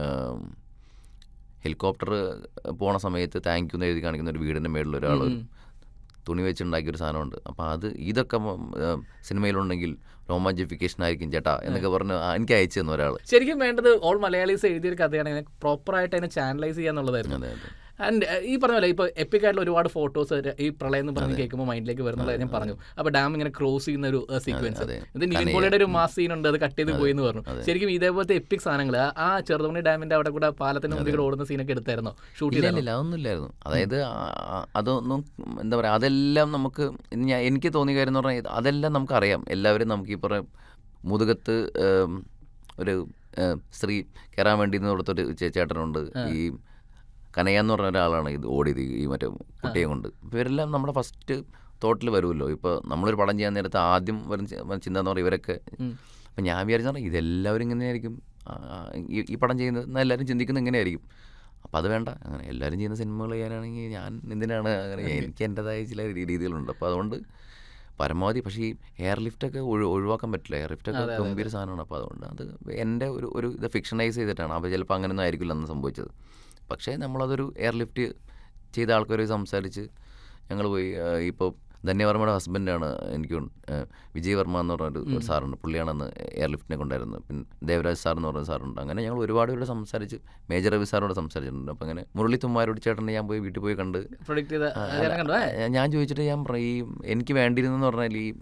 ഹെലികോപ്റ്റർ പോണ സമയത്ത് താങ്ക് യു എന്ന് എഴുതി കാണിക്കുന്ന ഒരു വീടിൻ്റെ മേളിൽ ഒരാൾ ഒരു തുണി വെച്ചുണ്ടാക്കിയൊരു സാധനമുണ്ട് അപ്പോൾ അത് ഇതൊക്കെ മ- ആ, സിനിമയിലുണ്ടെങ്കിൽ റോമാഞ്ചിഫിക്കേഷൻ ആയിരിക്കും ചേട്ടാ എന്നൊക്കെ പറഞ്ഞ് ആ, എനിക്ക് അയച്ചു തന്നു ഒരാൾ ശരിക്കും വേണ്ടത് ഓൾ മലയാളീസ് എഴുതിയൊരു കഥയാണെങ്കിൽ പ്രോപ്പറായിട്ട് അതിനെ ചാനലൈസ് ചെയ്യാന്നുള്ളതായിരുന്നു അതെ അതെ ആൻഡ് ഈ പറഞ്ഞ പോലെ ഇപ്പോൾ എപ്പിക് ആയിട്ടുള്ള ഒരുപാട് ഫോട്ടോസ് ഈ പ്രളയം എന്ന് പറഞ്ഞ് കേൾക്കുമ്പോൾ മൈൻഡിലേക്ക് വരുന്നുള്ള ഞാൻ പറഞ്ഞു അപ്പോൾ ഡാം ഇങ്ങനെ ക്രോസ് ചെയ്യുന്ന ഒരു സീക്വൻസ് അതെ. ഇത് നിവിൻ പോളിയുടെ ഒരു മാസ് സീൻ ഉണ്ട് അത് കട്ട് ചെയ്ത് പോയി എന്ന് പറഞ്ഞു ശരിക്കും ഇതേപോലത്തെ എപ്പിക് സാധനങ്ങൾ ആ ചെറുതോണി ഡാമിന്റെ അവിടെ കൂടെ പാലത്തിന് മുമ്പിൽ കൂടെ ഓടുന്ന സീനൊക്കെ എടുത്തായിരുന്നോ ഷൂട്ട് ഇല്ല ചെയ്തായിരുന്നോ ഇല്ല അതൊന്നും ഇല്ലായിരുന്നു അതായത് ആ- ആ- അതൊന്നും എന്താ പറയുക അതെല്ലാം നമുക്ക് ഇനി ഞാൻ എനിക്ക് തോന്നിയ കാര്യം എന്ന് പറഞ്ഞാൽ ഇത് അതെല്ലാം നമുക്കറിയാം എല്ലാവരും നമുക്ക് ഈ പറയും മുതുകത്ത് ഏം, ഒരു ഏം, സ്ത്രീ കയറാൻ വേണ്ടി നിന്ന് കൊടുത്തൊരു ചേ- ചേട്ടനുണ്ട് ഈ കനയാന്ന് പറഞ്ഞ ഒരാളാണ് ഇത് ഓടിയത് ഈ മറ്റേ കുട്ടിയെ കൊണ്ട് അപ്പോൾ ഇവരെല്ലാം നമ്മുടെ ഫസ്റ്റ് തോട്ടിൽ വരുമല്ലോ ഇപ്പോൾ നമ്മളൊരു പടം ചെയ്യാൻ നേരത്ത് ആദ്യം വരുന്ന ചി- ചിന്ത എന്ന് പറഞ്ഞാൽ ഇവരൊക്കെ അപ്പം ഞാൻ വിചാരിച്ചു പറഞ്ഞാൽ ഇതെല്ലാവരും ഇങ്ങനെയായിരിക്കും ആ, ആ, ഈ ഈ പടം ചെയ്യുന്നത് എന്നാൽ എല്ലാവരും ചിന്തിക്കുന്നത് ഇങ്ങനെയായിരിക്കും അപ്പോൾ അത് വേണ്ട അങ്ങനെ എല്ലാവരും ചെയ്യുന്ന സിനിമകൾ ചെയ്യാനാണെങ്കിൽ ഞാൻ എന്തിനാണ് അങ്ങനെ എനിക്ക് എൻ്റെതായ ചില രീ- രീതികളുണ്ട് അപ്പോൾ അതുകൊണ്ട് പരമാവധി പക്ഷേ ഈ എയർ ലിഫ്റ്റൊക്കെ ഒഴി ഒഴിവാക്കാൻ പറ്റില്ല എയർ ലിഫ്റ്റൊക്കെ ഗംഭീര സാധനമാണ് അപ്പോൾ അതുകൊണ്ട് അത് എൻ്റെ ഒരു ഒരു ഇത് ഫിക്ഷനൈസ് ചെയ്തിട്ടാണ് അപ്പോൾ ചിലപ്പോൾ അങ്ങനെയൊന്നും ആയിരിക്കില്ല അന്ന് സംഭവിച്ചത് പക്ഷേ നമ്മളതൊരു എയർ ലിഫ്റ്റ് ചെയ്ത ആൾക്കാർ സംസാരിച്ച് ഞങ്ങൾ പോയി ആ, ഇപ്പോൾ ധന്യവർമ്മയുടെ ഹസ്ബൻഡാണ് എനിക്ക് തോന്നുന്നു, ആ, വിജയ് വർമ്മ എന്ന് പറഞ്ഞൊരു ഒരു സാറുണ്ട് പുള്ളിയാണ് അന്ന് എയർ ലിഫ്റ്റിനെ കൊണ്ടായിരുന്നത് പിന്നെ ദേവരാജ് സാർ എന്ന് പറഞ്ഞ സാറുണ്ട് അങ്ങനെ ഞങ്ങൾ ഒരുപാട് പേരോട് സംസാരിച്ച് മേജർ രവി സാറോട് സംസാരിച്ചിട്ടുണ്ട് അപ്പോൾ അങ്ങനെ മുരളി തുമ്മാരോട് ചേട്ടനെ ഞാൻ പോയി വീട്ടിൽ പോയി കണ്ട് പ്രൊഡിക്ട് ചെയ്ത ആ, ഞാൻ കണ്ടോ ഏ? ഞാൻ- ഞാൻ ചോദിച്ചിട്ട് ഞാൻ പറയും എനിക്ക് വേണ്ടിയിരുന്നെന്ന് പറഞ്ഞാൽ ഈ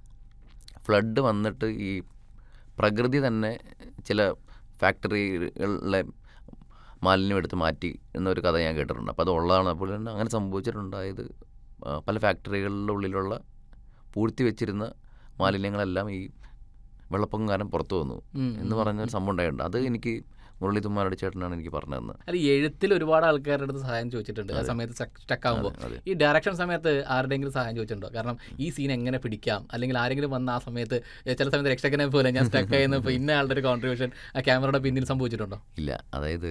ഫ്ലഡ് വന്നിട്ട് ഈ പ്രകൃതി തന്നെ ചില ഫാക്ടറികളിലെ മാലിന്യം എടുത്ത് മാറ്റി എന്നൊരു കഥ ഞാൻ കേട്ടിട്ടുണ്ട് അപ്പോൾ അത് ഉള്ളതാണ് അപ്പോൾ തന്നെ അങ്ങനെ സംഭവിച്ചിട്ടുണ്ട് അതായത് ആ, പല ഫാക്ടറികളുടെ ഉള്ളിലുള്ള പൂഴ്ത്തി വെച്ചിരുന്ന മാലിന്യങ്ങളെല്ലാം ഈ വെള്ളപ്പൊക്കം കാരണം പുറത്തു വന്നു ഉം, എന്ന് പറഞ്ഞൊരു സംഭവം ഉണ്ടായിട്ടുണ്ട് അത് എനിക്ക് മുരളി തുമ്മാരുടെ ചേട്ടനാണ് എനിക്ക് പറഞ്ഞു തന്നത് അല്ല ഈ എഴുത്തിൽ ഒരുപാട് ആൾക്കാരുടെ അടുത്ത് സഹായം ചോദിച്ചിട്ടുണ്ട് ആ സമയത്ത് സ്റ്റക്ക് ആകുമ്പോൾ അതെ. ഈ ഡയറക്ഷൻ സമയത്ത് ആരുടെയെങ്കിലും സഹായം ചോദിച്ചിട്ടുണ്ടോ കാരണം ഈ സീൻ എങ്ങനെ പിടിക്കാം അല്ലെങ്കിൽ ആരെങ്കിലും വന്ന ആ സമയത്ത് ഏ, ചില സമയത്ത് രക്ഷകനെ പോലെ ഞാൻ സ്റ്റക്ക് ആയിരുന്നപ്പോൾ ഇന്ന ആളുടെ ഒരു കോൺട്രിബ്യൂഷൻ ആ ക്യാമറയുടെ പിന്നിൽ സംഭവിച്ചിട്ടുണ്ടോ ഇല്ല അതായത്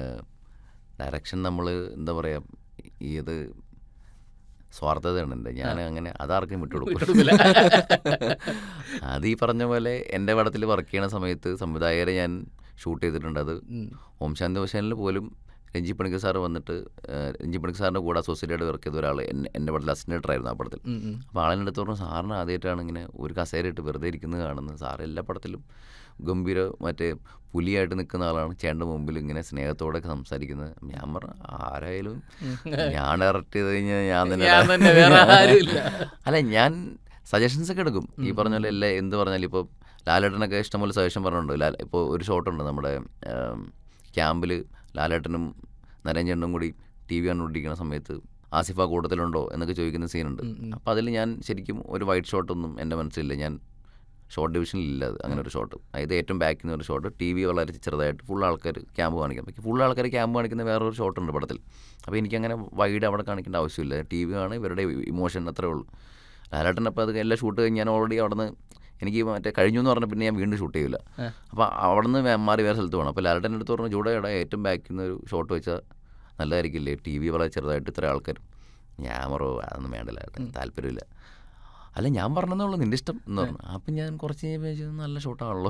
ഡയറക്ഷൻ നമ്മൾ എന്താ പറയുക ഈ ഇത് സ്വാർത്ഥതയാണ് എൻ്റെ ഞാൻ അങ്ങനെ അതാർക്കും വിട്ടുകൊടുക്കും വിട്ടുകൊടുക്കില്ല. അത് ഈ പറഞ്ഞ പോലെ എൻ്റെ പടത്തിൽ വർക്ക് ചെയ്യണ സമയത്ത് സംവിധായകരെ ഞാൻ ഷൂട്ട് ചെയ്തിട്ടുണ്ട് അത് ഉം. ഓം ശാന്തി ഓശാനിൽ പോലും രഞ്ജി പണിക്കർ സാറ് വന്നിട്ട് ആ, രഞ്ജി പണിക്കർ സാറിൻ്റെ കൂടെ അസോസിയേറ്റ് വർക്ക് ചെയ്ത ഒരാൾ എന്നെ എൻ്റെ പടത്തിൽ അസിസ്റ്റൻ്റ് ആയിരുന്നു ആ പടത്തിൽ ഉം, ഉം. അപ്പോൾ ആളിൻ്റെ അടുത്ത് പറഞ്ഞു സാറിന് ആദ്യമായിട്ടാണ് ഇങ്ങനെ ഒരു കസേരയിട്ട് വെറുതെ ഇരിക്കുന്നത് കാണുന്നത് സാർ എല്ലാ പടത്തിലും ഗംഭീര മറ്റേ പുലിയായിട്ട് നിൽക്കുന്ന ആളാണ് ചേട്ടൻ്റെ മുമ്പിൽ ഇങ്ങനെ സ്നേഹത്തോടെ ഒക്കെ സംസാരിക്കുന്നത് ഞാൻ പറഞ്ഞു ആരായാലും ഞാൻ ഡയറക്റ്റ് ചെയ്ത് കഴിഞ്ഞാൽ ഞാൻ തന്നെ ഞാൻ തന്നെ വേറെ ആരുമില്ല അല്ല ഞാൻ സജഷൻസ് ഒക്കെ എടുക്കും ഈ പറഞ്ഞ പോലെ എല്ലാ എന്ത് പറഞ്ഞാലും ഇപ്പോൾ ലാലേട്ടനൊക്കെ ഇഷ്ടംപോലെ സജഷൻ പറഞ്ഞിട്ടുണ്ട് ലാൽ ഇപ്പോൾ ഒരു ഷോട്ടുണ്ട് നമ്മുടെ ക്യാമ്പിൽ ലാലേട്ടനും നരേഞ്ചേട്ടനും കൂടി ടി വി കണ്ടുകൊണ്ടിരിക്കുന്ന സമയത്ത് ആസിഫ കൂട്ടത്തിലുണ്ടോ എന്നൊക്കെ ചോദിക്കുന്ന സീനുണ്ട് അപ്പോൾ അതിൽ ഞാൻ ശരിക്കും ഒരു വൈറ്റ് ഷോട്ടൊന്നും എൻ്റെ മനസ്സിലില്ല ഞാൻ ഷോർട്ട് ഡിവിഷനിലില്ല അത് അങ്ങനെ ഒരു ഷോട്ട് അതായത് ഏറ്റവും ബാക്കിൽ നിന്ന് ഒരു ഷോട്ട് ടി വി വളരെ ചെറുതായിട്ട് ഫുൾ ആൾക്കാർ ക്യാമ്പ് കാണിക്കാം അപ്പോൾ ഫുൾ ആൾക്കാർ ക്യാമ്പ് കാണിക്കുന്ന വേറൊരു ഷോട്ടുണ്ട് പടത്തിൽ അപ്പോൾ എനിക്കങ്ങനെ വൈഡ് അവിടെ കാണിക്കേണ്ട ആവശ്യമില്ല ടി വി ആണ് ഇവരുടെ ഇമോഷൻ അത്രേ ഉള്ളൂ ലാലേട്ടൻ അപ്പോൾ അത് എല്ലാം ഷൂട്ട് കഴിഞ്ഞ് ഞാൻ ഓൾറെഡി അവിടെ നിന്ന് എനിക്ക് മറ്റേ കഴിഞ്ഞു എന്ന് പറഞ്ഞാൽ പിന്നെ ഞാൻ വീണ്ടും ഷൂട്ട് ചെയ്യില്ല ആ. അപ്പോൾ അവിടെ നിന്ന് മാറി വേറെ സ്ഥലത്ത് പോകണം അപ്പോൾ ലാലേട്ടൻ്റെ അടുത്ത് പറഞ്ഞു ചൂടയുടെ ഏറ്റവും ബാക്കിൽ നിന്ന് ഒരു ഷോട്ട് വെച്ചാൽ നല്ലതായിരിക്കില്ലേ ടി വി വളരെ ചെറുതായിട്ട് ഇത്ര ആൾക്കാർ ഞാൻ പറോ അതൊന്നും വേണ്ടല്ല താല്പര്യമില്ല അല്ല ഞാൻ പറഞ്ഞതേ ഉള്ളൂ നിൻ്റെ ഇഷ്ടം എന്ന് പറഞ്ഞു അപ്പം ഞാൻ കുറച്ച് കഴിഞ്ഞപ്പോൾ വിചാരിച്ചു, ഇത് നല്ല ഷോട്ടാണല്ലോ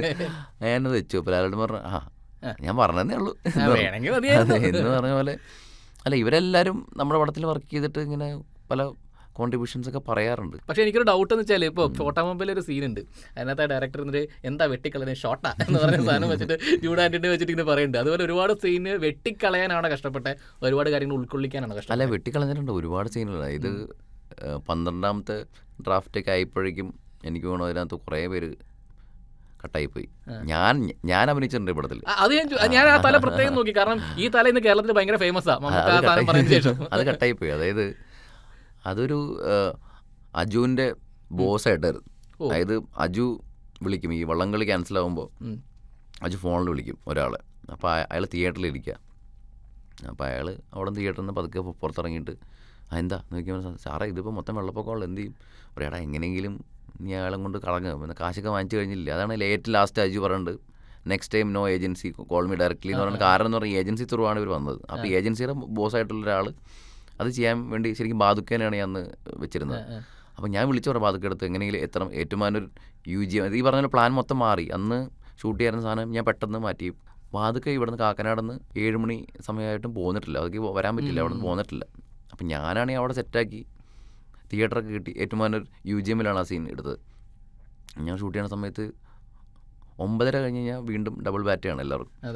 ഞാനത് വെച്ചു അപ്പോൾ ലാലേട്ടൻ പറഞ്ഞു ആ ഞാൻ പറഞ്ഞതേ ഉള്ളൂ എന്ന് പറഞ്ഞു. വേണമെങ്കിൽ മതിയായിരുന്നു. അതെ, എന്ന് പറഞ്ഞ പോലെ അല്ല ഇവരെല്ലാവരും നമ്മുടെ പടത്തിൽ വർക്ക് ചെയ്തിട്ട് ഇങ്ങനെ പല കോൺട്രിബ്യൂഷൻസ് ഒക്കെ പറയാറുണ്ട് പക്ഷേ എനിക്കൊരു ഡൗട്ട് എന്ന് വെച്ചാൽ ഇപ്പോൾ ഷോട്ടാ മൊബൈൽ ഒരു സീൻ ഉണ്ട് അതിനകത്ത് ആ ഡയറക്ടർ എന്നിട്ട് എന്താ വെട്ടിക്കളയാൻ ഷോട്ടാ എന്ന് പറഞ്ഞ സാധനം വെച്ചിട്ട് ചൂടാൻറ്റിട്ട് വെച്ചിട്ട് ഇങ്ങനെ പറയുന്നുണ്ട് അതുപോലെ ഒരുപാട് സീന് വെട്ടിക്കളയാനാണ് കഷ്ടപ്പെട്ടെ ഒരുപാട് കാര്യങ്ങൾ ഉൾക്കൊള്ളിക്കാനാണ് കഷ്ടം അല്ല വെട്ടിക്കളഞ്ഞിട്ടുണ്ട് ഒരുപാട് സീനുകൾ ഇത് ഏഹ്, പന്ത്രണ്ടാമത്തെ ഡ്രാഫ്റ്റൊക്കെ ആയപ്പോഴേക്കും എനിക്ക് തോന്നുന്നു അതിനകത്ത് കുറേ പേര് കട്ടായിപ്പോയി ഞാൻ ഞാൻ അഭിനയിച്ചിട്ടുണ്ട് ഈ പടത്തിൽ ആ, അത് ഞാൻ ചോ- ഞാൻ ആ തല പ്രത്യേകം നോക്കി കാരണം ഈ തല ഇന്ന് കേരളത്തിൽ ഭയങ്കര ഫേമസ് ആ നമുക്ക് ആ അത് സാധനം പറഞ്ഞതിന് ശേഷം കട്ടായി- അത് കട്ടായിപ്പോയി അതായത് അതൊരു ഏഹ്, അജുവിൻ്റെ ബോസായിട്ടായിരുന്നു ഓ. അതായത് അജു വിളിക്കും ഈ വള്ളംകളി ക്യാൻസൽ ആകുമ്പോൾ ഉം. അജു ഫോണിൽ വിളിക്കും ഒരാളെ അപ്പോൾ അയാൾ തിയേറ്ററിൽ ഇരിക്കുക അപ്പോൾ അയാൾ അവിടെ തിയേറ്ററിൽ നിന്ന് പതുക്കെ പു- പുറത്തിറങ്ങിയിട്ട് ആ എന്താ നോക്കിയപ്പോൾ സാറേ ഇതിപ്പോൾ മൊത്തം വെള്ളപ്പൊക്കമുള്ള എന്ത് ചെയ്യും ഒരാടാ എങ്ങനെയെങ്കിലും നീ അയാളെ കൊണ്ട് കളങ്ങുക പിന്നെ കാശൊക്കെ വാങ്ങിച്ചു കഴിഞ്ഞില്ല അതാണ് ലേറ്റ് ലാസ്റ്റ് അജു പറയുന്നത് next time no agency call me directly എന്ന് പറയുന്നത് കാരണം എന്ന് പറഞ്ഞാൽ ഏജൻസി ത്രൂ ആണ് ഇവർ വന്നത് അപ്പോൾ ഏജൻസിയുടെ ബോസായിട്ടുള്ള ഒരാൾ അത് ചെയ്യാൻ വേണ്ടി ശരിക്കും ബാദുക്കേനാണ് ഞാൻ അന്ന് വെച്ചിരുന്നത് ആ. അപ്പോൾ ഞാൻ വിളിച്ചു പറഞ്ഞു ബാദുക്കെ അടുത്ത് എങ്ങനെയെങ്കിലും എത്ര ഏറ്റുമാനൊരു യു ജി ഈ പറഞ്ഞ പോലെ പ്ലാൻ മൊത്തം മാറി അന്ന് ഷൂട്ട് ചെയ്യാൻ സാധനം ഞാൻ പെട്ടെന്ന് മാറ്റി വാതുക്കെ ഇവിടുന്ന് കാക്കനാടുന്ന് ഏഴ് മണി സമയമായിട്ടും പോന്നിട്ടില്ല അതൊക്കെ വരാൻ പറ്റില്ല അവിടെ നിന്ന് പോന്നിട്ടില്ല അപ്പം ഞാനാണെങ്കിൽ അവിടെ സെറ്റാക്കി തിയേറ്ററൊക്കെ കിട്ടി ഏറ്റുമാനൂർ യു ജി എമ്മിലാണ് ആ സീൻ എടുത്തത് ഞാൻ ഷൂട്ട് ചെയ്യുന്ന സമയത്ത് ഒമ്പതര കഴിഞ്ഞ് കഴിഞ്ഞാൽ വീണ്ടും ഡബിൾ ബാറ്റാണ് എല്ലാവർക്കും അതെ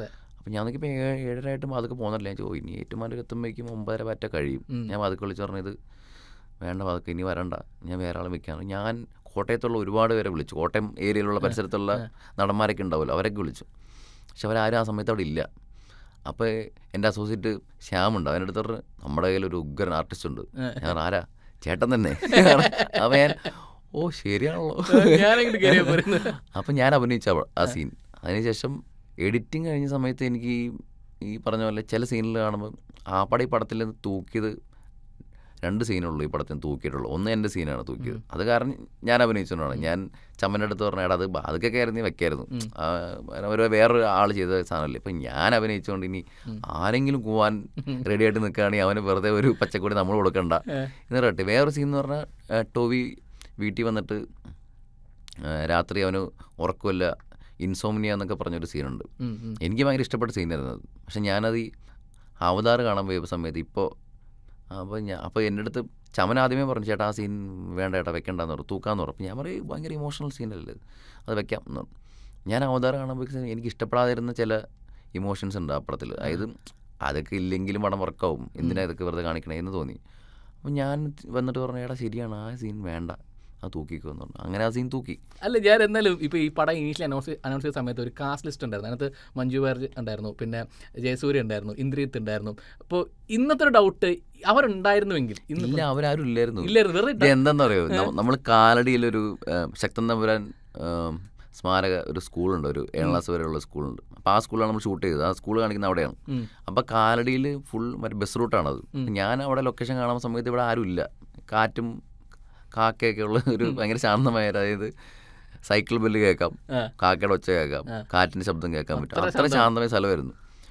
അപ്പോൾ ഞാൻ നോക്കിയപ്പോൾ ഏഴ് ഏഴരായിട്ടും അതൊക്കെ പോകുന്നില്ല ഞാൻ ചോദിച്ചു ഇനി ഏറ്റുമാനൂർ എത്തുമ്പോഴേക്കും ഒമ്പതര പറ്റ കഴിയും ഉം. ഞാൻ പതുക്കെ വിളിച്ച് പറഞ്ഞത് വേണ്ട പതുക്കെ ഇനി വരണ്ട ഞാൻ വേറെ ആളെ വെക്കാം ഞാൻ കോട്ടയത്തുള്ള ഒരുപാട് പേരെ വിളിച്ചു കോട്ടയം ഏരിയയിലുള്ള പരിസരത്തുള്ള നടന്മാരൊക്കെ ഉണ്ടാവുമല്ലോ അവരൊക്കെ വിളിച്ചു പക്ഷെ അവരാരും ആ സമയത്ത് അവിടെ ഇല്ല അപ്പോൾ എൻ്റെ അസോസിയേറ്റ് ശ്യാമുണ്ട് അവൻ്റെ അടുത്ത് പറഞ്ഞു നമ്മുടെ കയ്യിൽ ഒരു ഉഗ്രൻ ആർട്ടിസ്റ്റ് ഉണ്ട് ഞാൻ പറഞ്ഞു, ആരാ ചേട്ടൻ തന്നെ അപ്പോൾ ഞാൻ ഓ ശരിയാണല്ലോ ഞാനങ്ങോട്ട് കയറിയാ പോരുന്നത് അപ്പം ഞാൻ അഭിനയിച്ച അവ- ആ സീൻ അതിനുശേഷം എഡിറ്റിംഗ് കഴിഞ്ഞ സമയത്ത് എനിക്ക് ഈ ഈ പറഞ്ഞ പോലെ ചില സീനിൽ കാണുമ്പോൾ ആ പടം ഈ പടത്തിൽ നിന്ന് തൂക്കിയത് രണ്ട് സീനുള്ളൂ ഈ പടത്തിന് തൂക്കിയിട്ടുള്ളൂ ഒന്ന് എൻ്റെ സീനാണ് തൂക്കിയത് അത് കാരണം ഞാൻ അഭിനയിച്ചുകൊണ്ടാണ് ഞാൻ ചമ്മൻ്റെ അടുത്ത് പറഞ്ഞ എടാ അത് അതൊക്കെ ആയിരുന്നു നീ വെക്കായിരുന്നു ആ, ഒരു വേറൊരു ആൾ ചെയ്ത സാധനമല്ലേ ഇപ്പം ഞാൻ അഭിനയിച്ചുകൊണ്ട് ഇനി ആരെങ്കിലും പോവാൻ റെഡി ആയിട്ട് നിൽക്കുകയാണെങ്കിൽ അവന് വെറുതെ ഒരു പച്ചക്കൂടി നമ്മൾ കൊടുക്കണ്ട എന്ന് പറയട്ടെ വേറൊരു സീൻ എന്ന് പറഞ്ഞാൽ ആ, ടോവി വീട്ടിൽ വന്നിട്ട് ആ, രാത്രി അവന് ഉറക്കമില്ല ഇൻസോമിനിയ എന്നൊക്കെ പറഞ്ഞൊരു സീനുണ്ട് ഉം, ഉം. എനിക്ക് ഭയങ്കര ഇഷ്ടപ്പെട്ട സീനായിരുന്നു അത് പക്ഷെ ഞാനത് ഈ അവതാർ കാണാൻ പോയ സമയത്ത് ഇപ്പോൾ അപ്പോൾ ഞാൻ അപ്പോൾ എൻ്റെ അടുത്ത് ചമൻ ആദ്യമേ പറഞ്ഞു ചേട്ടാ ആ സീൻ വേണ്ട ചേട്ടാ വെക്കണ്ടെന്ന് പറഞ്ഞു തൂക്കാന്ന് പറഞ്ഞു അപ്പോൾ ഞാൻ പറയും ഭയങ്കര ഇമോഷണൽ സീനല്ലേ ഇത്. അത് വെക്കാം എന്ന് പറഞ്ഞു ഞാൻ അവതാർ കാണാൻ പോയ സമയത്ത് എനിക്ക് ഇഷ്ടപ്പെടാതിരുന്ന ചില ഇമോഷൻസ് ഉണ്ട് ആ പടത്തിൽ അതായത് അതൊക്കെ ഇല്ലെങ്കിലും പടം വർക്കാവും എന്തിനാ ഇതൊക്കെ വെറുതെ കാണിക്കണേ എന്ന് തോന്നി അപ്പോൾ ഞാൻ വന്നിട്ട് പറഞ്ഞു ചേട്ടാ ശരിയാണ് ആ സീൻ വേണ്ട അത് തൂക്കിക്കോ എന്ന് പറഞ്ഞു അങ്ങനെ ആ സീൻ തൂക്കി അല്ല ഞാൻ എന്നാലും ഇപ്പോൾ ഈ പടം ഇനീഷ്യലി അനൗൺസ് അനൗൺസ് ചെയ്ത സമയത്ത് ഒരു കാസ്റ്റ് ലിസ്റ്റ് ഉണ്ടായിരുന്നു അതിനകത്ത് മഞ്ജു വാര്യർ ഉണ്ടായിരുന്നു പിന്നെ ജയസൂര്യ ഉണ്ടായിരുന്നു ഇന്ദ്രിയത്ത് ഉണ്ടായിരുന്നു അപ്പോൾ ഇന്നത്തെ ഒരു ഡൗട്ട് അവരുണ്ടായിരുന്നുവെങ്കിൽ ഇന്ന് ഇല്ല അവരാരും ഇല്ലായിരുന്നു ഇല്ലായിരുന്നു വെറുതെ ഇത് എന്താണെന്ന് അറിയോ നമ്മൾ കാലടിയിലൊരു ആ, ശക്തൻ തമ്പുരാൻ ആ, സ്മാരക ഒരു സ്കൂളുണ്ട് ഒരു ഏഴാം ക്ലാസ് വരെയുള്ള സ്കൂളുണ്ട് അപ്പോൾ ആ സ്കൂളാണ് നമ്മൾ ഷൂട്ട് ചെയ്തത് ആ സ്കൂൾ കാണിക്കുന്ന അവിടെയാണ് ഉം. അപ്പോൾ കാലടിയിൽ ഫുൾ മറ്റേ ബസ് റൂട്ടാണത് ഞാൻ അവിടെ ലൊക്കേഷൻ കാണുന്ന സമയത്ത് ഇവിടെ ആരും ഇല്ല കാറ്റും കാക്കയൊക്കെ ഉള്ള ഒരു ഭയങ്കര ശാന്തമായ അതായത് സൈക്കിൾ ബെല്ല് കേൾക്കാം ആ. കാക്കയുടെ ഒച്ച കേൾക്കാം കാറ്റിൻ്റെ ശബ്ദം കേൾക്കാൻ പറ്റും അത്ര ശാന്തമായ സ്ഥലമായിരുന്നു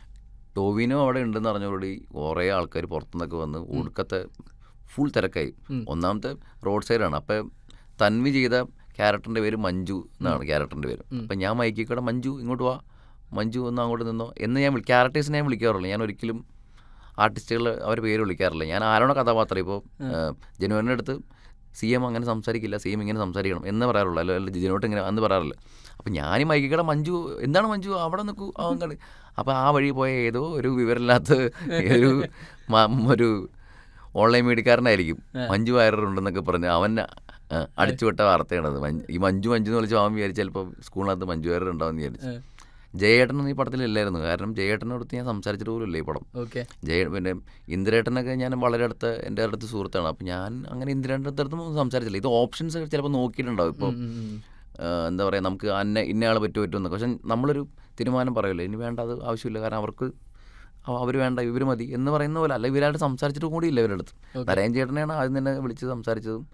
ടോവിനോ അവിടെ ഉണ്ടെന്ന് പറഞ്ഞോടി കുറേ ആൾക്കാർ പുറത്തുനിന്നൊക്കെ വന്ന് ഒടുക്കത്തെ ഫുൾ തിരക്കായി ഒന്നാമത്തെ റോഡ് സൈഡാണ് അപ്പം തൻവി ചെയ്ത ക്യാരക്ടറിൻ്റെ പേര് മഞ്ജു എന്നാണ് ക്യാരക്ടറിൻ്റെ പേര് അപ്പം ഞാൻ മൈക്കിൽ കൂടെ മഞ്ജു ഇങ്ങോട്ട് വാ മഞ്ജു ഒന്ന് അങ്ങോട്ട് നിന്നോ എന്ന് ഞാൻ വിളി ക്യാരക്ടേഴ്സിനെ ഞാൻ വിളിക്കാറില്ല ഞാൻ ഒരിക്കലും ആർട്ടിസ്റ്റുകൾ അവർ പേര് വിളിക്കാറില്ല ഞാൻ ആരാണോ കഥാപാത്രം ഇപ്പോൾ ജനുവലിൻ്റെ അടുത്ത് സി എം അങ്ങനെ സംസാരിക്കില്ല സി എം ഇങ്ങനെ സംസാരിക്കണം എന്ന് പറയാറുള്ളൂ അല്ല അല്ല ജിനോട്ട് ഇങ്ങനെ അന്ന് പറയാറില്ല അപ്പം ഞാൻ ഈ മൈക്കിക്കട മഞ്ജു എന്താണ് മഞ്ജു അവിടെ നിൽക്കൂ അവൻ കളി അപ്പോൾ ആ വഴി പോയ ഏതോ ഒരു വിവരമില്ലാത്ത ഒരു മ- ഒരു ഓൺലൈൻ മീഡിയക്കാരനായിരിക്കും മഞ്ജു വയറുണ്ടെന്നൊക്കെ പറഞ്ഞ് അവൻ ആ, അടിച്ചുവിട്ട വാർത്തയാണത് മഞ്ജു- ഈ മഞ്ജു മഞ്ജു എന്ന് വിളിച്ച് അവൻ വിചാരിച്ചു ചിലപ്പോൾ സ്കൂളിനകത്ത് മഞ്ജു വയർ ഉണ്ടാവും വിചാരിച്ചു ജയേട്ടനൊന്നും ഈ പടത്തിലില്ലായിരുന്നു കാരണം ജയേട്ടനോടത്ത് ഞാൻ സംസാരിച്ചിട്ട് പോലും ഇല്ല ഈ പടം ഓക്കെ ജയ പിന്നെ ഇന്ദ്രേട്ടനൊക്കെ ഞാൻ വളരെ അടുത്ത എൻ്റെ അടുത്ത് സുഹൃത്താണ് അപ്പം ഞാൻ അങ്ങനെ ഇന്ദ്രേട്ടൻ്റെ അടുത്തൊന്നും സംസാരിച്ചില്ല ഇത് ഓപ്ഷൻസ് ചിലപ്പോൾ നോക്കിയിട്ടുണ്ടാവും ഇപ്പോൾ എന്താ പറയുക നമുക്ക് അന്ന ഇന്നയാൾ പറ്റുമോ പറ്റുമോ എന്നൊക്കെ പക്ഷെ നമ്മളൊരു തീരുമാനം പറയുമല്ലോ ഇനി വേണ്ട അത് ആവശ്യമില്ല കാരണം അവർക്ക് അവർ വേണ്ട ഇവർ മതി എന്ന് പറയുന്ന പോലെ അല്ല ഇവരായിട്ട് സംസാരിച്ചിട്ട് കൂടിയില്ല ഇവരുടെ അടുത്ത് നരയൻ ചേട്ടനെയാണ് ആദ്യം തന്നെ വിളിച്ച് സംസാരിച്ചതും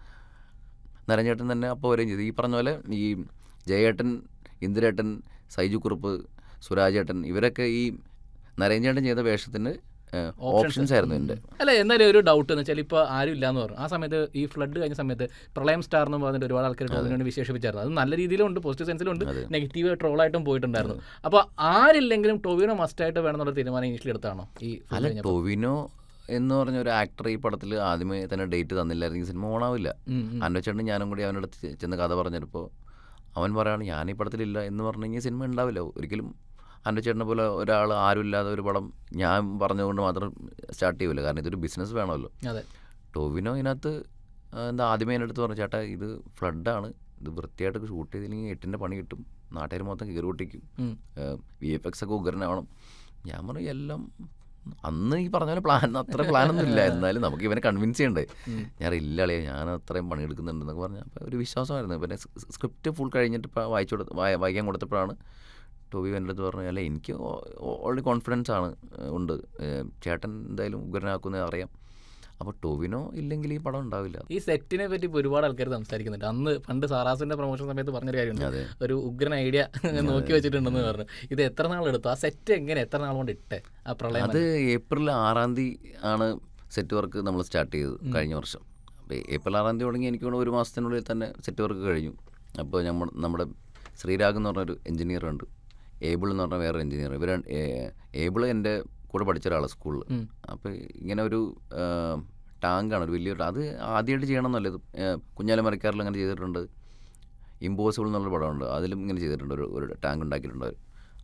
നരയൻ ചേട്ടൻ തന്നെ അപ്പോൾ വരെയും ചെയ്തു ഈ പറഞ്ഞ പോലെ ഈ ജയേട്ടൻ ഇന്ദിരേട്ടൻ സൈജു കുറുപ്പ് സുരാജേട്ടൻ ഇവരൊക്കെ ഈ നരയൻ ചേട്ടൻ ചെയ്ത വേഷത്തിന് ഓപ്ഷൻസ് ആയിരുന്നു എൻ്റെ അല്ല എന്നാലും ഒരു ഡൗട്ട് എന്ന് വെച്ചാൽ ഇപ്പോൾ ആരും ഇല്ലാന്ന് പറഞ്ഞു ആ സമയത്ത് ഈ ഫ്ലഡ് കഴിഞ്ഞ സമയത്ത് പ്രളയം സ്റ്റാർ എന്ന് പറഞ്ഞിട്ട് ഒരുപാട് ആൾക്കാർ ടോവിനു വേണ്ടി വിശേഷിപ്പിച്ചായിരുന്നു അത് നല്ല രീതിയിലുണ്ട് പോസിറ്റീവ് സെൻസിലുണ്ട് നെഗറ്റീവ് ട്രോളായിട്ടും പോയിട്ടുണ്ടായിരുന്നു അപ്പോൾ ആരില്ലെങ്കിലും ടോവിനോ മസ്റ്റായിട്ട് വേണമെന്നുള്ള തീരുമാനം ഇനിഷ്യലി എടുത്താണോ ഈ flood അല്ല കഴിഞ്ഞപ്പോൾ? ടൊവിനോ എന്ന് പറഞ്ഞ ഒരു ആക്ടർ ഈ പടത്തിൽ ആദ്യമേ തന്നെ ഡേറ്റ് തന്നില്ലായിരുന്നെങ്കിൽ സിനിമ ഓണാവില്ല ഉം, ഉം. അന്വേഷണം ഞാനും കൂടി അവൻ്റെ അടുത്ത് ചെ- ചെന്ന് കഥ പറഞ്ഞപ്പോൾ അവൻ പറയാണ് ഞാൻ ഈ പടത്തിലില്ല എന്ന് പറഞ്ഞു കഴിഞ്ഞാൽ സിനിമ ഉണ്ടാവില്ല ഒരിക്കലും അന്വേഷണനെ പോലെ ഒരാൾ ആരുമില്ലാതെ ഒരു പടം ഞാൻ പറഞ്ഞതുകൊണ്ട് മാത്രം സ്റ്റാർട്ട് ചെയ്യില്ല കാരണം ഇതൊരു ബിസിനസ് വേണമല്ലോ അതെ ടോവിനോ ഇതിനകത്ത് ആ, എന്താ ആദ്യമേ എൻ്റെ അടുത്ത് പറഞ്ഞു ചേട്ടാ ഇത് ഫ്ലഡാണ് ഇത് വൃത്തിയായിട്ട് ഷൂട്ട് ചെയ്തില്ലെങ്കിൽ എട്ടിൻ്റെ പണി കിട്ടും നാട്ടുകാർ മൊത്തം കീറി പൊട്ടിക്കും ഉം. വി എഫ് എക്സ് ഒക്കെ ഉഗ്രനാവണം ഞാൻ പറഞ്ഞു എല്ലാം അന്ന് ഈ പറഞ്ഞ പോലെ പ്ലാൻ അത്ര പ്ലാനൊന്നും ഇല്ല എന്നാലും നമുക്ക് ഇവനെ കൺവിൻസ് ചെയ്യണ്ടേ ഞാൻ ഇല്ല അളിയാ ഞാൻ അത്രയും പണിയെടുക്കുന്നുണ്ടെന്നൊക്കെ പറഞ്ഞു അപ്പോൾ ഒരു വിശ്വാസമായിരുന്നു പിന്നെ സ്ക്രിപ്റ്റ് ഫുൾ കഴിഞ്ഞിട്ട് ഇപ്പോൾ വായിച്ചു കൊടുത്ത് വായ- വായിക്കാൻ കൊടുത്തപ്പോഴാണ് ടോബി എൻ്റെ അടുത്ത് പറഞ്ഞു അല്ല എനിക്ക് ഓൾറെഡി കോൺഫിഡൻസ് ആണ് ഏഹ് ഉണ്ട് ഏഹ് ചേട്ടൻ എന്തായാലും ഉഗ്രനാക്കുന്നത് അറിയാം അപ്പോൾ ടോവിനോ ഇല്ലെങ്കിൽ ഈ പടം ഉണ്ടാവില്ല ഈ സെറ്റിനെ പറ്റി ഇപ്പോൾ ഒരുപാട് ആൾക്കാർ സംസാരിക്കുന്നുണ്ട് അന്ന് പണ്ട് സാറാസിന്റെ പ്രൊമോഷൻ സമയത്ത് പറഞ്ഞൊരു കാര്യമുണ്ട് അതെ ഒരു ഉഗ്രൻ ഐഡിയ നോക്കി വെച്ചിട്ടുണ്ടെന്ന് പറഞ്ഞു ഇത് എത്ര നാൾ എടുത്തു ആ സെറ്റ് എങ്ങനെ എത്ര നാൾ കൊണ്ട് ഇട്ടേ ആ പ്രളയം അത് ഏപ്രിൽ ആറാം തീയതി ആണ് സെറ്റ് വർക്ക് നമ്മൾ സ്റ്റാർട്ട് ചെയ്തത് കഴിഞ്ഞ വർഷം അപ്പോൾ ഏപ്രിൽ ആറാം തീയതി തുടങ്ങി എനിക്ക് തോന്നുന്നു ഒരു മാസത്തിനുള്ളിൽ തന്നെ സെറ്റ് വർക്ക് കഴിഞ്ഞു അപ്പോൾ നമ്മൾ നമ്മുടെ ശ്രീരാഗ് എന്ന് പറഞ്ഞൊരു എഞ്ചിനീയർ ഉണ്ട് ഏബിൾ എന്ന് പറഞ്ഞ വേറെ എഞ്ചിനീയർ ഇവർ ഏബിൾ എൻ്റെ കൂടെ പഠിച്ച ഒരാളാണ് സ്കൂളിൽ ഉം. അപ്പോൾ ഇങ്ങനെ ഒരു ആ, ടാങ്കാണ് ഒരു വലിയൊരു അത് ആദ്യമായിട്ട് ചെയ്യണമെന്നല്ല ഇത് കുഞ്ഞാലി മരക്കാറിൽ അങ്ങനെ ചെയ്തിട്ടുണ്ട് ഇമ്പോസിബിൾ എന്നുള്ളൊരു പടമുണ്ട് അതിലും ഇങ്ങനെ ചെയ്തിട്ടുണ്ട് ഒരു ഒരു ടാങ്ക് ഉണ്ടാക്കിയിട്ടുണ്ട് അവർ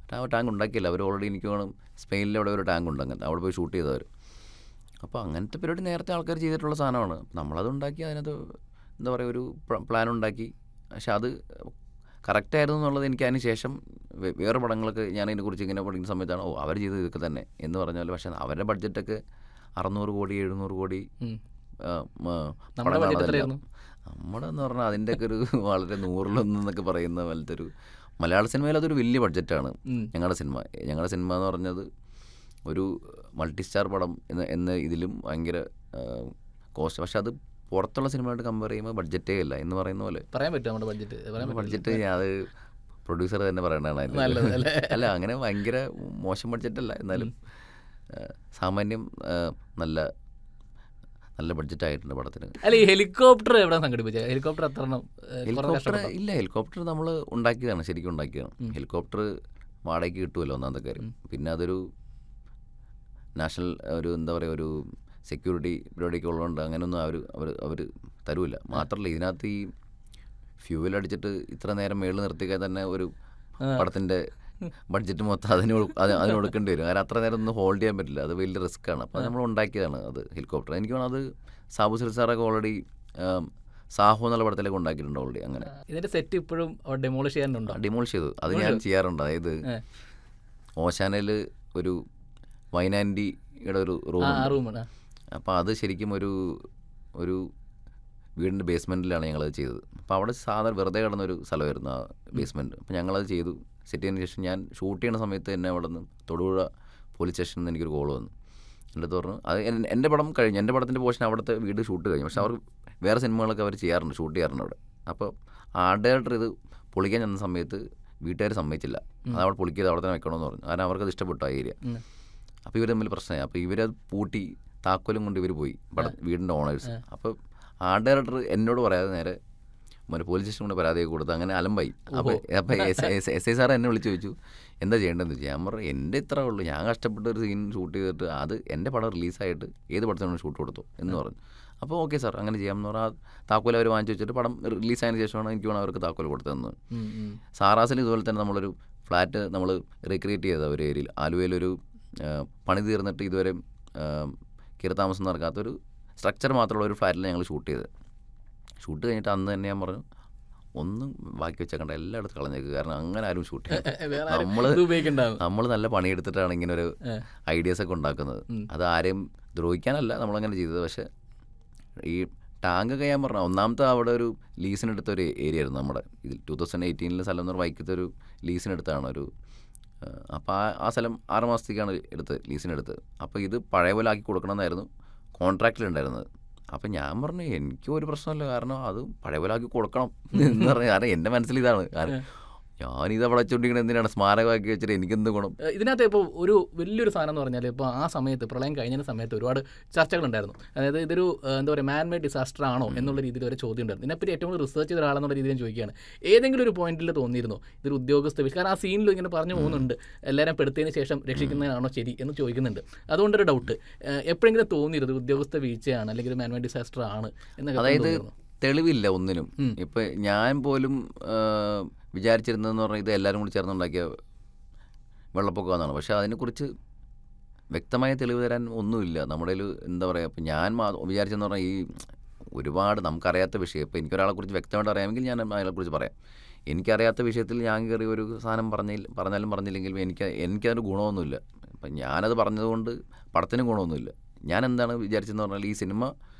ആ ടാങ്ക് ഉണ്ടാക്കിയില്ല അവർ ഓൾറെഡി എനിക്ക് വേണം സ്പെയിനിൽ അവിടെ ഒരു ടാങ്ക് ഉണ്ട് അങ്ങനത്തെ അവിടെ പോയി ഷൂട്ട് ചെയ്തവർ അപ്പോൾ അങ്ങനത്തെ പരിപാടി നേരത്തെ ആൾക്കാർ ചെയ്തിട്ടുള്ള സാധനമാണ് നമ്മളത് ഉണ്ടാക്കി അതിനകത്ത് എന്താ പറയുക ഒരു പ്ലാൻ ഉണ്ടാക്കി പക്ഷെ അത് കറക്റ്റായിരുന്നു എന്നുള്ളത് എനിക്ക് അതിന് ശേഷം വേ- വേറെ പടങ്ങളൊക്കെ ഞാൻ അതിനെക്കുറിച്ച് ഇങ്ങനെ പഠിക്കുന്ന സമയത്താണ് ഓ അവർ ചെയ്തത് ഇതൊക്കെ തന്നെ എന്ന് പറഞ്ഞാൽ പക്ഷേ അവരുടെ ബഡ്ജറ്റൊക്കെ അറുന്നൂറ് കോടി എഴുന്നൂറ് കോടി ഉം. ആ, മ, നമ്മുടെ പടങ്ങളാണ് budget അതെല്ലാം. എത്രയായിരുന്നു? നമ്മുടെ എന്ന് പറഞ്ഞാൽ അതിൻ്റെയൊക്കെ ഒരു വളരെ നൂറിലൊന്നെന്നൊക്കെ പറയുന്ന പോലത്തെ ഒരു മലയാള സിനിമയിൽ അതൊരു വലിയ ബഡ്ജറ്റാണ് ഉം. ഞങ്ങളുടെ സിനിമ ഞങ്ങളുടെ സിനിമ എന്ന് പറഞ്ഞത് ഒരു മൾട്ടി സ്റ്റാർ പടം എന്ന എന്ന ഇതിലും ഭയങ്കര കോസ്റ്റ് പക്ഷെ അത് പുറത്തുള്ള സിനിമയായിട്ട് കമ്പയർ ചെയ്യുമ്പോൾ ബഡ്ജറ്റേ ഇല്ല എന്ന് പറയുന്ന പോലെ പറയാൻ പറ്റും നമ്മുടെ ബഡ്ജറ്റ് പറയാൻ പറ്റും ബഡ്ജറ്റ് അത് പ്രൊഡ്യൂസർ തന്നെ പറയണതാണ് അതിൻ്റെ നല്ലത് അല്ലേ? അല്ല അങ്ങനെ ഭയങ്കര മോശം ബഡ്ജറ്റ് അല്ല എന്നാലും ആ, സാമാന്യം ആ, നല്ല നല്ല ബഡ്ജറ്റ് ആയിട്ടുണ്ട് പടത്തിന് അല്ല ഈ ഹെലികോപ്റ്റർ എവിടെ സംഘടിപ്പിച്ചത് ഹെലികോപ്റ്റർ എത്ര എണ്ണം ഏഹ്, കുറെ ഹെലികോപ്റ്റർ കഷ്ടപ്പെട്ടോ? ഇല്ല ഹെലികോപ്റ്റർ നമ്മൾ ഉണ്ടാക്കിയതാണ് ശരിക്കും ഉണ്ടാക്കിയതാണ് ഹെലികോപ്റ്റർ വാടകയ്ക്ക് കിട്ടുമല്ലോ ഒന്നാമത്തെ കാര്യം പിന്നെ അതൊരു നാഷണൽ ഒരു എന്താ പറയുക ഒരു സെക്യൂരിറ്റി പരിപാടിയൊക്കെ ഉള്ളതുകൊണ്ട് അങ്ങനെയൊന്നും അവർ അവർ അവർ തരൂല മാത്രമല്ല ഇതിനകത്ത് ഈ ഫ്യൂവൽ അടിച്ചിട്ട് ഇത്ര നേരം മേളിൽ നിർത്തിക്കാൻ തന്നെ ഒരു പടത്തിൻ്റെ ബഡ്ജറ്റ് മൊത്തം അതിന് കൊടു- അത് അതിന് കൊടുക്കേണ്ടി വരും കാരണം അത്ര നേരം ഒന്നും ഹോൾഡ് ചെയ്യാൻ പറ്റില്ല അത് വലിയ റിസ്ക് ആണ് അപ്പോൾ നമ്മൾ ഉണ്ടാക്കിയതാണ് അത് ഹെലികോപ്റ്റർ എനിക്ക് തോന്നുന്നു അത് സാബു സിൽ സാറൊക്കെ ഓൾറെഡി സാഹു എന്നുള്ള പടത്തിലേക്ക് ഉണ്ടാക്കിയിട്ടുണ്ട് ഓൾറെഡി അങ്ങനെ ഇതിന്റെ സെറ്റ് ഇപ്പോഴും ഡെമോളിഷ് ചെയ്യാനുണ്ടോ ഡിമോളിഷ് ചെയ്തു അത് ഞാൻ ചെയ്യാറുണ്ട് അതായത് ഏ. ഓശാനയിൽ ഒരു വൈനാൻഡിയുടെ ഒരു റൂം ആ റൂമാണ് അപ്പോൾ അത് ശരിക്കും ഒരു ഒരു വീടിൻ്റെ ബേസ്മെൻറ്റിലാണ് ഞങ്ങളത് ചെയ്തത് അപ്പോൾ അവിടെ സാധാരണ വെറുതെ കിടന്നൊരു സ്ഥലമായിരുന്നു ആ ബേസ്മെൻറ്റ് അപ്പോൾ ഞങ്ങളത് ചെയ്തു സെറ്റ് ചെയ്തതിന് ശേഷം ഞാൻ ഷൂട്ട് ചെയ്യുന്ന സമയത്ത് എന്നെ അവിടെ നിന്ന് തൊടുപുഴ പോലീസ് സ്റ്റേഷനിൽ നിന്ന് എനിക്കൊരു കോൾ വന്നു എൻ്റെ അടുത്ത് പറഞ്ഞു അത് എൻ- എൻ്റെ പടം കഴിഞ്ഞു എൻ്റെ പടത്തിൻ്റെ പോർഷൻ അവിടുത്തെ വീട് ഷൂട്ട് കഴിഞ്ഞു പക്ഷേ അവർ വേറെ സിനിമകളൊക്കെ അവർ ചെയ്യാറുണ്ട് ഷൂട്ട് ചെയ്യാറുണ്ട് അവിടെ അപ്പോൾ ആർട്ട് ഡയറക്ടർ ഇത് പൊളിക്കാൻ ചെന്ന സമയത്ത് വീട്ടുകാർ സമ്മതിച്ചില്ല അത് അവിടെ പൊളിക്കത് അവിടെ തന്നെ വെക്കണമെന്ന് പറഞ്ഞു കാരണം അവർക്കത് ഇഷ്ടപ്പെട്ടു ആ ഏരിയ ഉം. അപ്പോൾ ഇവർ തമ്മിൽ പ്രശ്നമായി അപ്പോൾ ഇവരത് പൂട്ടി താക്കോലും കൊണ്ട് ഇവർ പോയി പട വീടിൻ്റെ ഓണേഴ്സ് അപ്പോൾ ആ ഡയറക്ടർ എന്നോട് പറയാതെ നേരെ മറ്റേ പോലീസ് സ്റ്റേഷൻ കൊണ്ട് പരാതിയൊക്കെ കൊടുത്ത് അങ്ങനെ അലമ്പായി അപ്പോൾ അപ്പോൾ എസ് ഐ സാർ എന്നെ വിളിച്ച് ചോദിച്ചു എന്താ ചെയ്യേണ്ടതെന്ന് ചോദിച്ചു ഞാൻ പറഞ്ഞു എൻ്റെ ഇത്ര ഉള്ളൂ ഞാൻ കഷ്ടപ്പെട്ട ഒരു സീൻ ഷൂട്ട് ചെയ്തിട്ട് അത് എൻ്റെ പടം റിലീസായിട്ട് ഏത് പടത്തിനാണ് ഷൂട്ട് കൊടുത്തു എന്ന് പറഞ്ഞു അപ്പോൾ ഓക്കെ സാർ അങ്ങനെ ചെയ്യാമെന്ന് പറഞ്ഞാൽ ആ താക്കോൽ അവർ വാങ്ങിച്ചു വെച്ചിട്ട് പടം റിലീസായതിനു ശേഷമാണ് എനിക്ക് വേണം അവർക്ക് താക്കോൽ കൊടുത്തതെന്ന് ഉം, ഉം. സാറാസിൽ ഇതുപോലെ തന്നെ നമ്മളൊരു ഫ്ലാറ്റ് നമ്മൾ റീക്രിയേറ്റ് ചെയ്ത ഒരു ഏരിയയിൽ ആലുവയിലൊരു ആ, പണി തീർന്നിട്ട് ഇതുവരെ കീറത്താമസം നടക്കാത്തൊരു സ്ട്രക്ചർ മാത്രമുള്ള ഒരു ഫ്ലാറ്റിൽ ഞങ്ങൾ ഷൂട്ട് ചെയ്തത് ഷൂട്ട് കഴിഞ്ഞിട്ട് അന്ന് തന്നെ ഞാൻ പറഞ്ഞു ഒന്നും ബാക്കി വെച്ചേക്കണ്ട എല്ലായിടത്തും കളഞ്ഞേക്ക് കാരണം അങ്ങനെ ആരും ഷൂട്ട് വേറെ ആരും നമ്മൾ ഇത് ഉപയോഗിക്കണ്ടാവും നമ്മൾ നല്ല പണിയെടുത്തിട്ടാണ് ഇങ്ങനെ ഒരു ഐഡിയാസ് ഒക്കെ ഉണ്ടാക്കുന്നത് അത് ആരെയും ദ്രോഹിക്കാനല്ല നമ്മളങ്ങനെ ചെയ്തത് പക്ഷേ ഈ ടാങ്ക് ഒക്കെ ഞാൻ പറഞ്ഞ ഒന്നാമത്തെ അവിടെ ഒരു ലീസിനെടുത്ത ഒരു ഏരിയ ആയിരുന്നു നമ്മുടെ ഇതിൽ ടൂ തൗസൻഡ് എയ്റ്റീനിലെ സ്ഥലം എന്ന് പറഞ്ഞാൽ വൈക്കത്തെ ഒരു ലീസിനെടുത്താണ് ഒരു അപ്പോൾ ആ ആ സ്ഥലം ആറ് മാസത്തേക്കാണ് എടുത്തത് ലീസിനെടുത്തത് അപ്പോൾ ഇത് പഴയ പോലെ ആക്കി കൊടുക്കണമെന്നായിരുന്നു കോൺട്രാക്റ്റിലുണ്ടായിരുന്നത് അപ്പം ഞാൻ പറഞ്ഞു എനിക്ക് ഒരു പ്രശ്നമില്ല കാരണം അത് പഴയ പോലെ ആക്കി കൊടുക്കണം എന്ന് പറഞ്ഞു കാരണം എൻ്റെ മനസ്സിൽ ഇതാണ് കാരണം ഞാനിത് അവിടെ വെച്ചുകൊണ്ടിരിക്കുന്നത് എന്തിനാണ് സ്മാരകമാക്കി വെച്ചിട്ട് എനിക്കെന്ത് ഗുണം ഏഹ് ഇതിനകത്ത് ഇപ്പോൾ ഒരു വലിയൊരു സാധനം എന്ന് പറഞ്ഞാൽ ഇപ്പോൾ ആ സമയത്ത് പ്രളയം കഴിഞ്ഞ സമയത്ത് ഒരുപാട് ചർച്ചകളുണ്ടായിരുന്നു അതായത് ഇതൊരു ഏഹ് എന്താ പറയുക മാൻ മെയ്ഡ് ഡിസാസ്റ്റർ ആണോ എന്നുള്ള രീതിയിൽ ഒരു ചോദ്യം ഉണ്ടായിരുന്നു ഇതിനെപ്പറ്റി ഏറ്റവും കൂടുതൽ റിസർച്ച് ചെയ്ത ഒരാളെന്നുള്ള രീതിയിൽ ഞാൻ ചോദിക്കുകയാണ് ഏതെങ്കിലും ഒരു പോയിന്റിൽ തോന്നിയിരുന്നു ഇതൊരു ഉദ്യോഗസ്ഥ വിഷയം കാരണം ആ സീനിൽ ഇങ്ങനെ പറഞ്ഞു പോകുന്നുണ്ട് എല്ലാവരും പെടുത്തതിന് ശേഷം രക്ഷിക്കുന്നതാണോ ശരി എന്ന് ചോദിക്കുന്നുണ്ട് അതുകൊണ്ടൊരു ഡൗട്ട് എപ്പോഴെങ്കിലും തോന്നിയിരുന്നു ഇത് ഉദ്യോഗസ്ഥ വീഴ്ചയാണ് അല്ലെങ്കിൽ ഒരു മാൻ മെയ്ഡ് ഡിസാസ്റ്റർ ആണ് എന്നൊക്കെ അതായത് തോന്നിയിരുന്നു തെളിവില്ല ഒന്നിനും ഇപ്പം ഞാൻ പോലും ആ, വിചാരിച്ചിരുന്നതെന്ന് പറഞ്ഞാൽ ഇത് എല്ലാവരും കൂടി ചേർന്നുണ്ടാക്കിയ വെള്ളപ്പൊക്കമെന്നാണ് പക്ഷേ അതിനെക്കുറിച്ച് വ്യക്തമായ തെളിവ് തരാൻ ഒന്നുമില്ല നമ്മുടെ കയ്യിൽ എന്താ പറയുക ഇപ്പം ഞാൻ മാ- വിചാരിച്ചെന്ന് പറഞ്ഞാൽ ഈ ഒരുപാട് നമുക്കറിയാത്ത വിഷയം ഇപ്പം എനിക്കൊരാളെക്കുറിച്ച് വ്യക്തമായിട്ട് അറിയാമെങ്കിൽ ഞാൻ അയാളെക്കുറിച്ച് പറയാം എനിക്കറിയാത്ത വിഷയത്തിൽ ഞാൻ കയറി ഒരു സാധനം പറഞ്ഞില്ല പറഞ്ഞാലും പറഞ്ഞില്ലെങ്കിലും എനിക്ക് എനിക്കതിന് ഗുണമൊന്നുമില്ല അപ്പം ഞാനത് പറഞ്ഞതുകൊണ്ട് പടത്തിന് ഗുണമൊന്നുമില്ല ഞാൻ എന്താണ് വിചാരിച്ചതെന്ന് പറഞ്ഞാൽ ഈ സിനിമ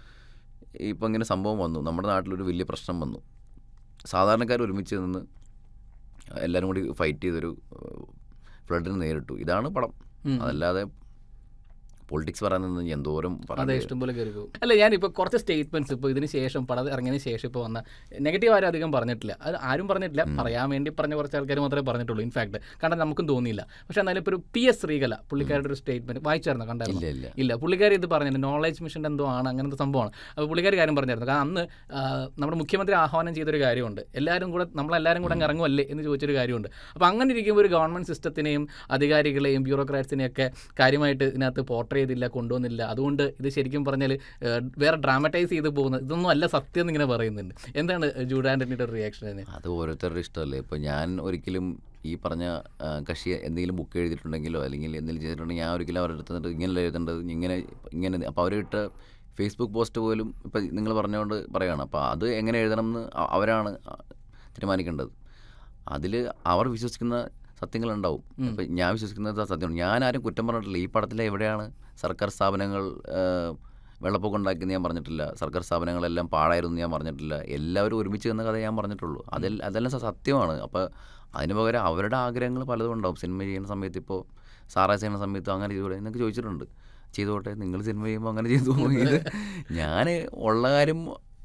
ഇപ്പം ഇങ്ങനെ സംഭവം വന്നു നമ്മുടെ നാട്ടിലൊരു വലിയ പ്രശ്നം വന്നു സാധാരണക്കാർ ഒരുമിച്ച് നിന്ന് എല്ലാവരും കൂടി ഫൈറ്റ് ചെയ്തൊരു ഫ്ലഡിന് നേരിട്ടു ഇതാണ് പടം ഉം. അതല്ലാതെ പൊളിറ്റിക്സ് പറയാനൊന്നും എന്തോരം അതെ പറയാൻ ഇഷ്ടംപോലെ കയറി പോകും അല്ല ഞാനിപ്പോൾ കുറച്ച് സ്റ്റേറ്റ്മെന്റ്സ് ഇപ്പോൾ ഇതിന് ശേഷം പടം ഇറങ്ങിയതിന് ശേഷം ഇപ്പോൾ വന്ന നെഗറ്റീവ് ആരും അധികം പറഞ്ഞിട്ടില്ല അത് ആരും പറഞ്ഞിട്ടില്ല പറയാൻ വേണ്ടി പറഞ്ഞ കുറച്ച് ആൾക്കാർ മാത്രമേ പറഞ്ഞിട്ടുള്ളൂ ഇൻഫാക്ട് കാരണം നമുക്കും തോന്നിയില്ല പക്ഷേ എന്നാലും ഇപ്പോൾ ഒരു പി എസ് ശ്രീകല പുള്ളിക്കാരുടെ ഒരു സ്റ്റേറ്റ്മെന്റ് വായിച്ചായിരുന്നു കണ്ടായിരുന്നു ഇല്ല ഇല്ല ഇല്ല പുള്ളിക്കാരി ഇത് പറഞ്ഞില്ല നോളജ് മിഷൻ്റെ എന്തോ ആണ് അങ്ങനത്തെ സംഭവമാണ് അപ്പോൾ പുള്ളിക്കാരി കാര്യം പറഞ്ഞായിരുന്നു കാരണം അന്ന് ആ, നമ്മുടെ മുഖ്യമന്ത്രി ആഹ്വാനം ചെയ്തൊരു കാര്യമുണ്ട് എല്ലാവരും കൂടെ നമ്മളെല്ലാവരും കൂടെ അങ്ങ് ഇറങ്ങുമല്ലേ എന്ന് ചോദിച്ചൊരു കാര്യമുണ്ട് അപ്പോൾ അങ്ങനെ ഇരിക്കുമ്പോൾ ഒരു ഗവൺമെൻറ് സിസ്റ്റത്തിനെയും അധികാരികളെയും ബ്യൂറോക്രാറ്റ്സിനെയും ഒക്കെ കാര്യമായിട്ട് ഇതിനകത്ത് പോർട്രേ ചെയ്തില്ല കൊണ്ടുവന്നില്ല അതുകൊണ്ട് ഇത് ശരിക്കും പറഞ്ഞാൽ വേറെ ഡ്രാമറ്റൈസ് ചെയ്ത് പോകുന്നത് ഇതൊന്നും അല്ല സത്യം എന്നിങ്ങനെ പറയുന്നുണ്ട് എന്താണ് ജൂഡ് ആൻ്റണിയുടെ റിയാക്ഷൻ അതിന് അത് ഓരോരുത്തരുടെ ഇഷ്ടമല്ലേ ഇപ്പോൾ ഞാൻ ഒരിക്കലും ഈ പറഞ്ഞ ആ, കക്ഷി എന്തെങ്കിലും ബുക്ക് എഴുതിയിട്ടുണ്ടെങ്കിലോ അല്ലെങ്കിൽ എന്തെങ്കിലും ചെയ്തിട്ടുണ്ടെങ്കിൽ ഞാൻ ഒരിക്കലും അവരുടെ അടുത്ത് നിന്നിട്ട് ഇങ്ങനെ എഴുതേണ്ടത് ഇങ്ങനെ ഇങ്ങനെ അപ്പോൾ അവരിട്ട ഫേസ്ബുക്ക് പോസ്റ്റ് പോലും ഇപ്പം നിങ്ങൾ പറഞ്ഞുകൊണ്ട് പറയുകയാണ് അപ്പോൾ അത് എങ്ങനെ എഴുതണം എന്ന് അ- അവരാണ് തീരുമാനിക്കേണ്ടത് അതിൽ അവർ വിശ്വസിക്കുന്ന സത്യങ്ങളുണ്ടാവും ഇപ്പം ഞാൻ വിശ്വസിക്കുന്നത് സത്യമാണ് ഞാൻ ആരും കുറ്റം പറഞ്ഞിട്ടില്ല ഈ പടത്തിൽ എവിടെയാണ് സർക്കാർ സ്ഥാപനങ്ങൾ ആ, വെള്ളപ്പൊക്കം ഉണ്ടാക്കിയെന്ന് ഞാൻ പറഞ്ഞിട്ടില്ല സർക്കാർ സ്ഥാപനങ്ങളെല്ലാം പാഴായിരുന്നു എന്ന് ഞാൻ പറഞ്ഞിട്ടില്ല എല്ലാവരും ഒരുമിച്ച് നിന്ന കഥ ഞാൻ പറഞ്ഞിട്ടുള്ളൂ അതിൽ അതെല്ലാം സ- സത്യമാണ് അപ്പോൾ അതിന് പകരം അവരുടെ ആഗ്രഹങ്ങൾ പലതും ഉണ്ടാവും സിനിമ ചെയ്യുന്ന സമയത്ത് ഇപ്പോൾ സാറാസ് ചെയ്യുന്ന സമയത്ത് അങ്ങനെ ചെയ്തുകൂടെ എന്നൊക്കെ ചോദിച്ചിട്ടുണ്ട് ചെയ്തോട്ടെ നിങ്ങൾ സിനിമ ചെയ്യുമ്പോൾ അങ്ങനെ ചെയ്തു ഇത് ഞാൻ ഉള്ള കാര്യം